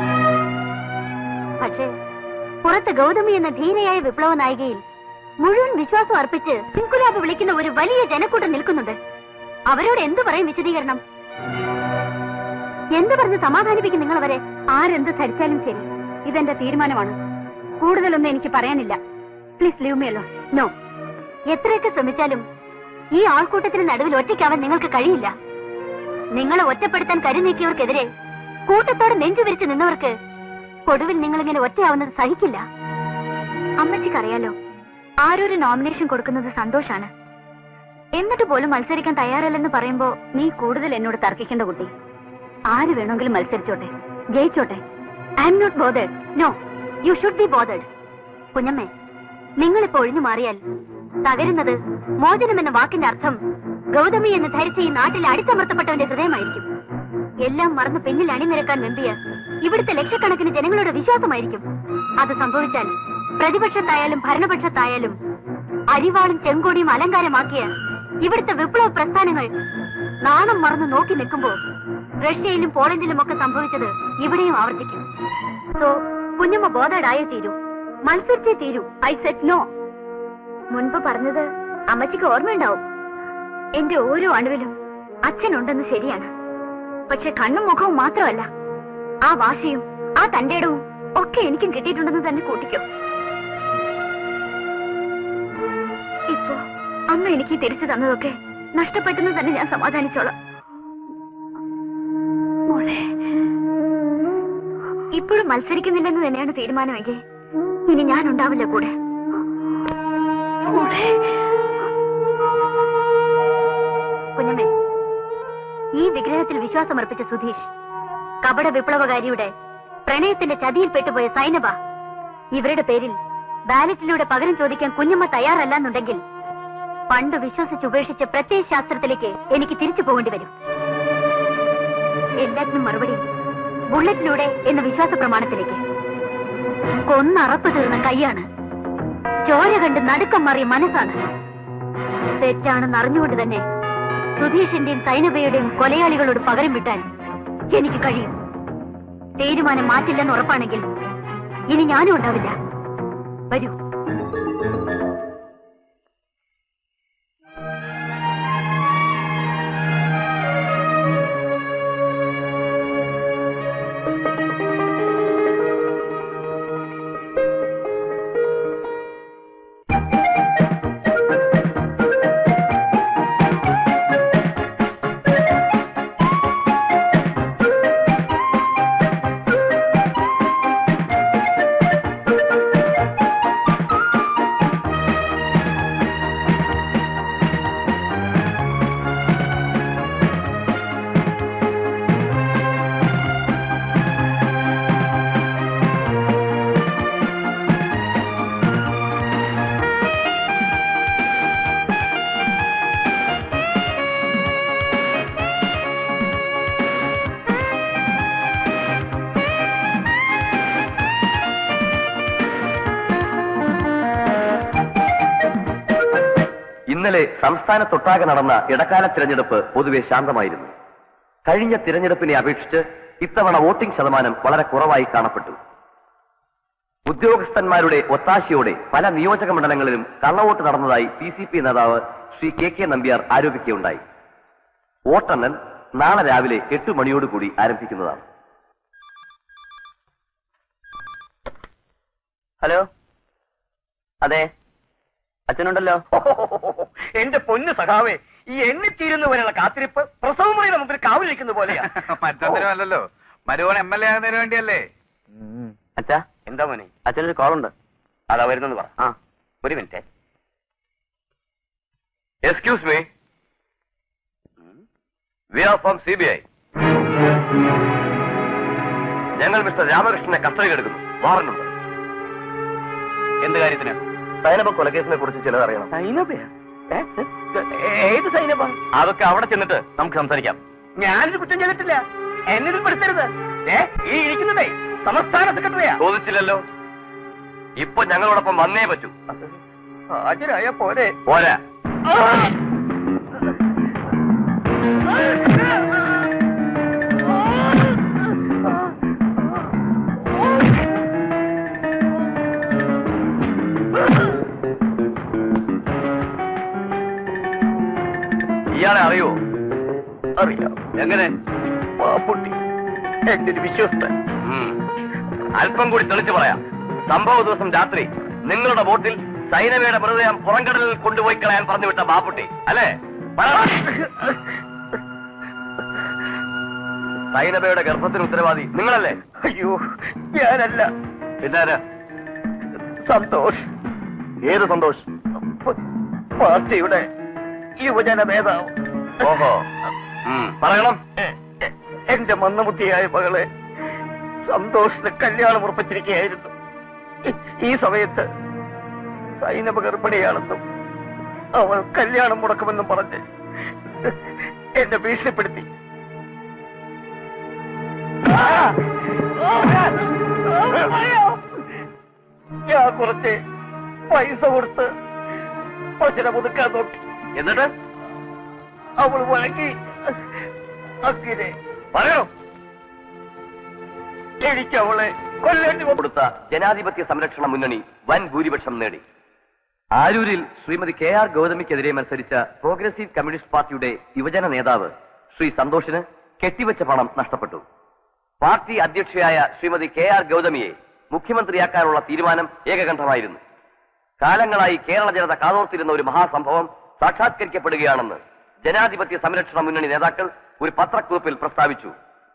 പക്ഷേ പുറത്ത് ഗൗതമി എന്ന ധീരയായ വിപ്ലവ നായികയിൽ മുഴുവൻ വിശ്വാസം അർപ്പിച്ച് ഇൻകുലാബ് വിളിക്കുന്ന ഒരു വലിയ ജനക്കൂട്ടം നിൽക്കുന്നുണ്ട് അവരോട് എന്തു പറയും വിശദീകരണം എന്ത് പറഞ്ഞ് സമാധാനിപ്പിക്കും നിങ്ങൾ അവരെ ആരെന്ത് ധരിച്ചാലും ശരി ഇതെന്റെ തീരുമാനമാണ് കൂടുതലൊന്നും എനിക്ക് പറയാനില്ല please leave me alone no എത്രയൊക്കെ ശ്രമിച്ചാലും ഈ ആൾക്കൂട്ടത്തിന് നടുവിൽ ഒറ്റയ്ക്കാവാൻ നിങ്ങൾക്ക് കഴിയില്ല നിങ്ങളെ ഒറ്റപ്പെടുത്താൻ കരുനീക്കിയവർക്കെതിരെ കൂട്ടത്തോടെ നെഞ്ചു വിരിച്ച് നിന്നവർക്ക് ഒടുവിൽ നിങ്ങളിങ്ങനെ ഒറ്റയാവുന്നത് സഹിക്കില്ല അമ്മച്ചിക്കറിയാലോ ആരൊരു നോമിനേഷൻ കൊടുക്കുന്നത് സന്തോഷാണ് എന്നിട്ട് പോലും മത്സരിക്കാൻ തയ്യാറല്ലെന്ന് പറയുമ്പോ നീ കൂടുതൽ എന്നോട് തർക്കിക്കേണ്ട കുട്ടി ആര് വേണമെങ്കിലും മത്സരിച്ചോട്ടെ ജയിച്ചോട്ടെ I am not bothered no you should be bothered കുഞ്ഞമ്മേ നിങ്ങളിപ്പോ ഒഴിഞ്ഞു മാറിയാൽ തകരുന്നത് മോചനം എന്ന വാക്കിന്റെ അർത്ഥം ഗൗതമി എന്ന് ധരിച്ച ഈ നാട്ടിൽ അടിച്ചമർത്തപ്പെട്ടവന്റെ ഹൃദയമായിരിക്കും എല്ലാം മറന്ന് പിന്നിൽ അണിനിരക്കാൻ വെമ്പിയ ഇവിടുത്തെ ലക്ഷക്കണക്കിന് ജനങ്ങളുടെ വിശ്വാസമായിരിക്കും അത് സംഭവിച്ചാൽ പ്രതിപക്ഷത്തായാലും ഭരണപക്ഷത്തായാലും അരിവാളും ചെങ്കൊടിയും അലങ്കാരമാക്കിയ ഇവിടുത്തെ വിപ്ലവ പ്രസ്ഥാനങ്ങൾ നാണം മറന്ന് നോക്കി നിൽക്കുമ്പോൾ റഷ്യയിലും പോളണ്ടിലും ഒക്കെ സംഭവിച്ചത് ഇവിടെയും ആവർത്തിക്കും സോ കുഞ്ഞമ്മ ബോധേഡായേ തീരൂ മത്സരിച്ചേ തീരൂ ഐ സെറ്റ് നോ മുൻപ് പറഞ്ഞത് അമ്മച്ചിക്ക് ഓർമ്മയുണ്ടാവും എന്റെ ഓരോ അണുവിലും അച്ഛനുണ്ടെന്ന് ശരിയാണ് പക്ഷെ കണ്ണും മുഖവും മാത്രമല്ല ആ വാശിയും ആ തന്റെ ഇടവും ഒക്കെ എനിക്കും കിട്ടിയിട്ടുണ്ടെന്ന് തന്നെ കൂട്ടിക്കോ ഇപ്പോ അമ്മ എനിക്ക് തിരിച്ചു തന്നതൊക്കെ നഷ്ടപ്പെട്ടെന്ന് തന്നെ ഞാൻ സമാധാനിച്ചോളാം മോളെ ഇപ്പോഴും മത്സരിക്കുന്നില്ലെന്ന് തന്നെയാണ് തീരുമാനമെങ്കിൽ ഇനി ഞാൻ ഉണ്ടാവില്ല കൂടെ മോളെ. കുഞ്ഞമ്മേ ഈ വിഗ്രഹത്തിൽ വിശ്വാസമർപ്പിച്ച സുധീഷ് കപട വിപ്ലവകാരിയുടെ പ്രണയത്തിന്റെ ചതിയിൽ പെട്ടുപോയ സൈനബ ഇവരുടെ പേരിൽ ബാലറ്റിലൂടെ പകരം ചോദിക്കാൻ കുഞ്ഞമ്മ തയ്യാറല്ലെന്നുണ്ടെങ്കിൽ പണ്ട് വിശ്വസിച്ചുപേക്ഷിച്ച പ്രത്യയ ശാസ്ത്രത്തിലേക്ക് എനിക്ക് തിരിച്ചു പോകേണ്ടി വരും എല്ലാത്തിനും മറുപടി ബുള്ളറ്റിലൂടെ എന്ന വിശ്വാസ പ്രമാണത്തിലേക്ക് കൊന്നറപ്പ് തീർന്ന കൈയാണ് ചോര കണ്ട് നടുക്കം മാറിയ മനസ്സാണ് തെറ്റാണെന്ന് അറിഞ്ഞുകൊണ്ട് തന്നെ സുധീഷിന്റെയും സൈനബയുടെയും കൊലയാളികളോട് പകരം വിട്ടാൻ എനിക്ക് കഴിയും തീരുമാനം മാറ്റില്ലെന്ന് ഉറപ്പാണെങ്കിൽ ഇനി ഞാനും ഉണ്ടാവില്ല വരൂ ഇന്നലെ സംസ്ഥാനത്തൊട്ടാകെ നടന്ന ഇടക്കാല തിരഞ്ഞെടുപ്പ് പൊതുവെ ശാന്തമായിരുന്നു കഴിഞ്ഞ തിരഞ്ഞെടുപ്പിനെ അപേക്ഷിച്ച് ഇത്തവണ വോട്ടിംഗ് ശതമാനം വളരെ കുറവായി കാണപ്പെട്ടു ഉദ്യോഗസ്ഥന്മാരുടെ ഒത്താശയോടെ പല നിയോജക മണ്ഡലങ്ങളിലും കള്ളവോട്ട് നടന്നതായി പി സി പി നേതാവ് ശ്രീ കെ കെ നമ്പ്യാർ ആരോപിക്കുകയുണ്ടായി വോട്ടെണ്ണൽ നാളെ രാവിലെ എട്ട് മണിയോടുകൂടി ആരംഭിക്കുന്നതാണ് ഹലോ അതെ അച്ഛനുണ്ടല്ലോ എന്റെ പൊന്നു സഖാവേ ഈ എണ്ണിത്തീരുന്ന വരെയുള്ള കാത്തിരിപ്പ് പ്രസവമുറിയുടെ മുമ്പിൽ കാവലിരിക്കുന്ന പോലെയാ മറ്റൊന്നിനുമല്ലല്ലോ മരുവൻ എം എൽ എ ആകുന്നതിന് വേണ്ടിയല്ലേ അച്ഛാ എന്താ മോനെ അച്ഛനൊരു കോളുണ്ട് അതാ വരുന്നെന്ന് പറ ആ ഒരു minute excuse me we are from C B I ഞങ്ങൾ മിസ്റ്റർ രാമകൃഷ്ണനെ കസ്റ്റഡിയിൽ എടുക്കുന്നു വാറണ്ടുണ്ട് എന്ത് കാര്യത്തിന് സൈനബ കൊലക്കേസിനെ കുറിച്ച് ചിലത് അറിയണം സൈനബയാ ഏ? ഏത് സൈനബ അതൊക്കെ അവിടെ ചെന്നിട്ട് നമുക്ക് സംസാരിക്കാം ഞാനൊരു കുറ്റം ചെയ്തിട്ടില്ല എന്നെ ഇതിൽ പെടുത്തരുത് ഏ ഈ ഇരിക്കുന്നതേ സംസ്ഥാന സെക്രട്ടറിയാ ചോദിച്ചില്ലല്ലോ ഇപ്പൊ ഞങ്ങളോടൊപ്പം വന്നേ പറ്റൂ ഹാജരായ പോരെ പോരാ ഇയാളെ അറിയോ അറിയാം എങ്ങനെ പാപ്പുട്ടി എന്റെ ഒരു വിശ്വസ്തൻ ഉം. അല്പം കൂടി തെളിച്ചു പറയാം സംഭവ ദിവസം രാത്രി നിങ്ങളുടെ ബോട്ടിൽ സൈനവയുടെ മൃതദേഹം പുറംകടലിൽ കൊണ്ടുപോയി കളയാൻ പറഞ്ഞു വിട്ട ബാപ്പുട്ടി അല്ലേ പറ. സൈനബയുടെ ഗർഭത്തിന് ഉത്തരവാദി നിങ്ങളല്ലേ അയ്യോ ഞാനല്ല പിന്നാര് സന്തോഷ് ഏത് സന്തോഷ് പാർട്ടിയുടെ യുവജന നേതാവ് ഓഹോ ഉം. പറയണം എ- എ- എന്റെ മന്ദബുദ്ധിയായ മകളെ സന്തോഷിന് കല്യാണം ഉറപ്പിച്ചിരിക്കുകയായിരുന്നു ഈ- ഈ സമയത്ത് സൈനബ ഗർഭിണിയാണെന്നും അവൾ കല്യാണം മുടക്കുമെന്നും പറഞ്ഞ് എന്നെ ഭീഷണിപ്പെടുത്തി ഞാൻ കുറച്ച് പൈസ കൊടുത്ത് കൊച്ചിനെ പുതുക്കാൻ നോക്കി എന്നിട്ട് അവൾ വഴങ്ങി അങ്ങനെ പറയണോ എനിക്ക് അവളെ കൊല്ലേണ്ടി വന്നു. കൊടുത്ത ജനാധിപത്യ സംരക്ഷണ മുന്നണി വൻ ഭൂരിപക്ഷം നേടി ആരൂരിൽ ശ്രീമതി കെ ആർ ഗൗതമിക്കെതിരെ മത്സരിച്ച പ്രോഗ്രസീവ് കമ്മ്യൂണിസ്റ്റ് പാർട്ടിയുടെ യുവജന നേതാവ് ശ്രീ സന്തോഷിന് കെട്ടിവെച്ച പണം നഷ്ടപ്പെട്ടു പാർട്ടി അധ്യക്ഷയായ ശ്രീമതി കെ ആർ ഗൗതമിയെ മുഖ്യമന്ത്രിയാക്കാനുള്ള തീരുമാനം ഏകകണ്ഠമായിരുന്നു കാലങ്ങളായി കേരള ജനത കാതോർത്തിരുന്ന ഒരു മഹാസംഭവം സാക്ഷാത്കരിക്കപ്പെടുകയാണെന്ന് ജനാധിപത്യ സംരക്ഷണ മുന്നണി നേതാക്കൾ ഒരു പത്രക്കുറിപ്പിൽ പ്രസ്താവിച്ചു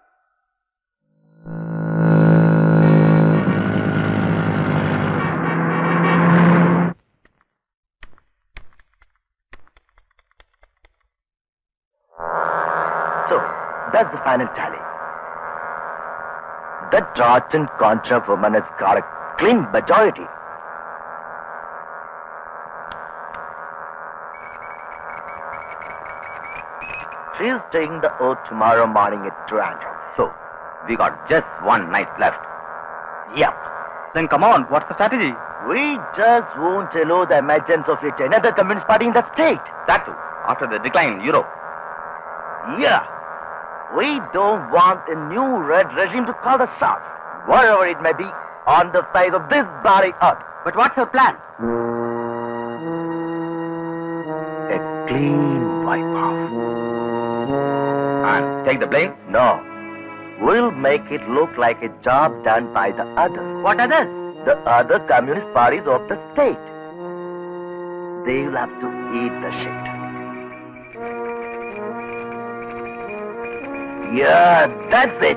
So, that's the final tally. That rotten contra woman has got a clean majority. She's taking the oath tomorrow morning at Toronto. So, we got just one night left. Yep. Then come on, what's the strategy? We just won't allow the emergence of yet another communist party in the state. That too, after the decline in Europe. Yeah. We don't want a new red regime to call the shots, wherever it may be, on the face of this bloody earth. But what's your plan? A clean wipe off. And take the blame? No. We'll make it look like a job done by the others. What others? The other communist parties of the state. They'll have to eat the shit. Yeah, that's it.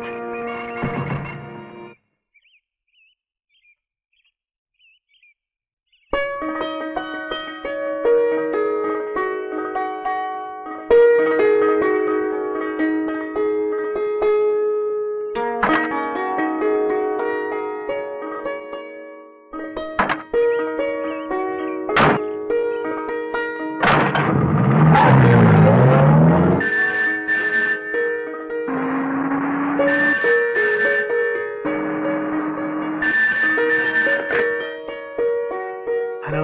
Hello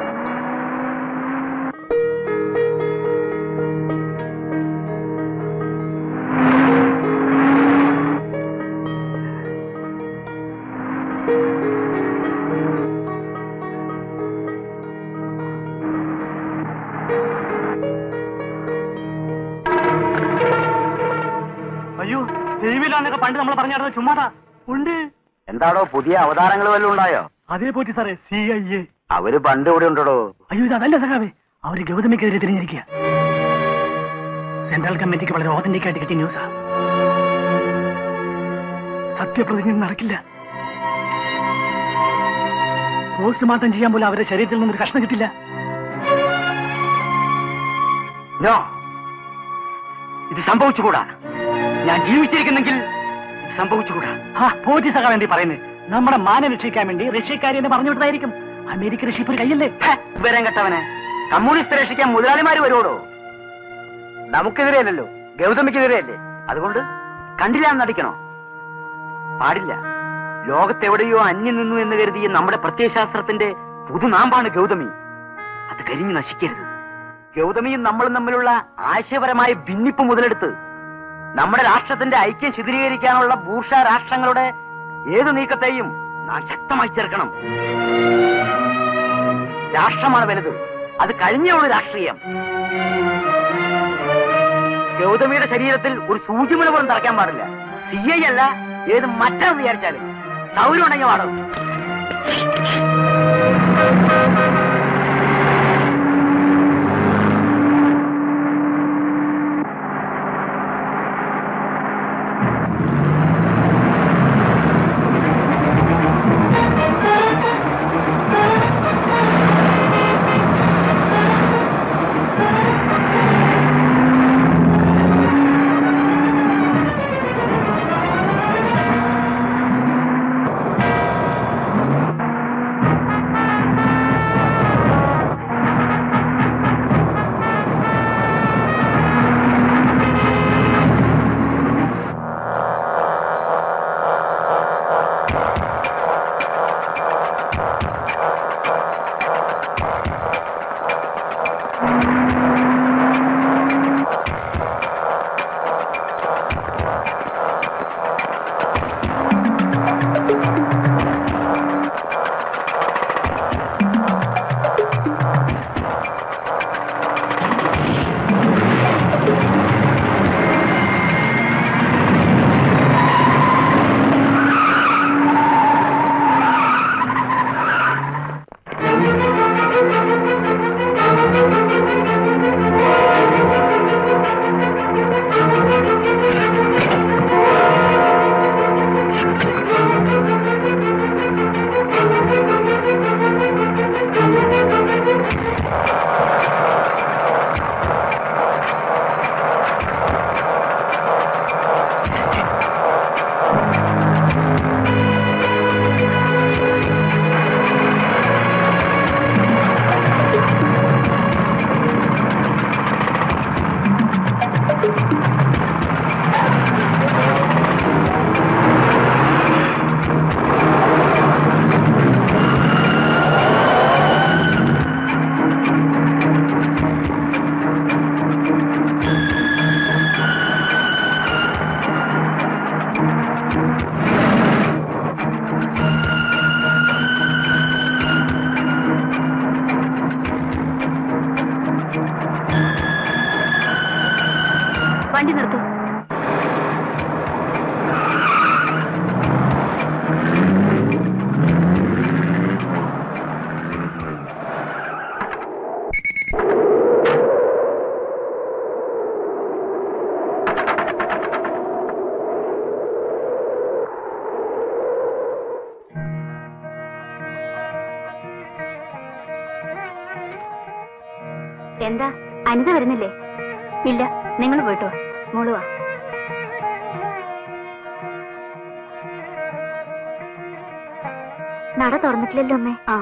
അയ്യോ ദൈവിലാന്നൊക്കെ പണ്ട് നമ്മൾ പറഞ്ഞായിരുന്നു ചുമ്മാതാ ഉണ്ട് എന്താടോ പുതിയ അവതാരങ്ങൾ വല്ലതും ഉണ്ടായോ അതേ പോറ്റി സാറേ സി ഐ എ അവര് പണ്ട് ഇവിടെ ഉണ്ടോ അയ്യോ ഇത് അതല്ല സഖാവേ അവര് ഗൗതമിക്കെതിരെ തിരിഞ്ഞിരിക്കുക സെൻട്രൽ കമ്മിറ്റിക്ക് വളരെ ഓതന്റിക് ആയിട്ട് കിട്ടിയ ന്യൂസാ സത്യപ്രതിജ്ഞ നടക്കില്ല പോസ്റ്റ്മോർട്ടം ചെയ്യാൻ പോലും അവരുടെ ശരീരത്തിൽ നിന്നൊരു കഷ്ണം കിട്ടില്ല നോ ഇത് സംഭവിച്ചുകൂടാ ഞാൻ ജീവിച്ചിരിക്കുന്നെങ്കിൽ ഇത് സംഭവിച്ചുകൂടാ ആ പോറ്റി സഖാ വേണ്ടി പറയുന്നത് നമ്മുടെ മാന രക്ഷിക്കാൻ വേണ്ടി റഷ്യക്കാരി എന്ന് പറഞ്ഞു വിട്ടതായിരിക്കും അമേരിക്ക രക്ഷിപ്പ് ഒരു കയ്യല്ലേ ഹേ, വിവരം കെട്ടവനെ കമ്മ്യൂണിസ്റ്റ് രക്ഷിക്കാൻ മുതലാളിമാര് വരുവോടോ നമുക്കെതിരെയല്ലല്ലോ ഗൗതമിക്കെതിരെയല്ലേ അതുകൊണ്ട് കണ്ടില്ല നടിക്കണോ പാടില്ല ലോകത്തെവിടെയോ അന്യം നിന്നു എന്ന് കരുതിയ നമ്മുടെ പ്രത്യയശാസ്ത്രത്തിന്റെ പുതുനാമ്പാണ് ഗൗതമി അത് കരിഞ്ഞു നശിക്കരുത് ഗൗതമിയും നമ്മളും തമ്മിലുള്ള ആശയപരമായ ഭിന്നിപ്പ് മുതലെടുത്ത് നമ്മുടെ രാഷ്ട്രത്തിന്റെ ഐക്യം ശിഥിലീകരിക്കാനുള്ള ഭൂഷ രാഷ്ട്രങ്ങളുടെ ഏത് നീക്കത്തെയും നാം ശക്തമായി ചേർക്കണം രാഷ്ട്രമാണ് വലുത് അത് കഴിഞ്ഞുള്ള രാഷ്ട്രീയം ഗൗതമിയുടെ ശരീരത്തിൽ ഒരു സൂചിമുന പോലും തറയ്ക്കാൻ പാടില്ല സി ഐ അല്ല ഏത് മറ്റാന്ന് വിചാരിച്ചാലും സൗരം ഉണ്ടെങ്കിൽ പാടും Thank വണ്ടി നിർത്തൂ എന്താ അനിത വരുന്നില്ലേ ഇല്ല നിങ്ങൾ പോയിട്ട് വാ മോള് വാ നട തുറന്നിട്ടില്ലല്ലോ അമ്മേ ആ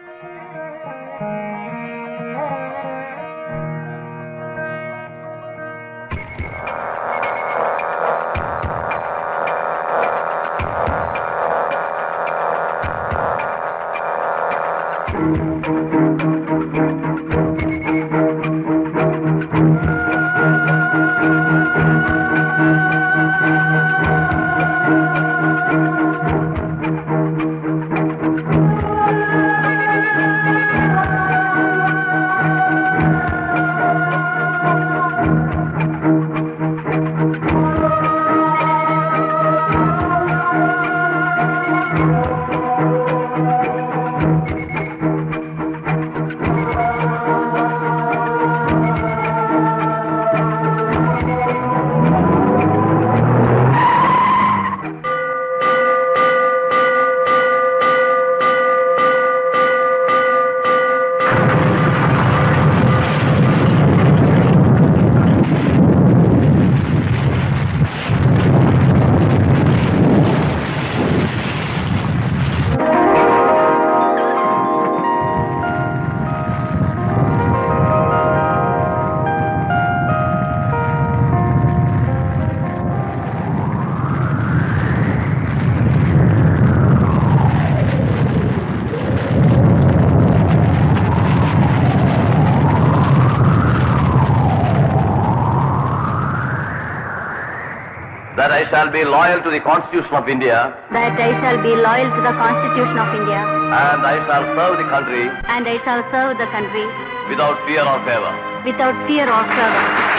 That I shall be loyal to the Constitution of India that I shall be loyal to the Constitution of India and I shall serve the country and I shall serve the country without fear or favor. without fear or favor.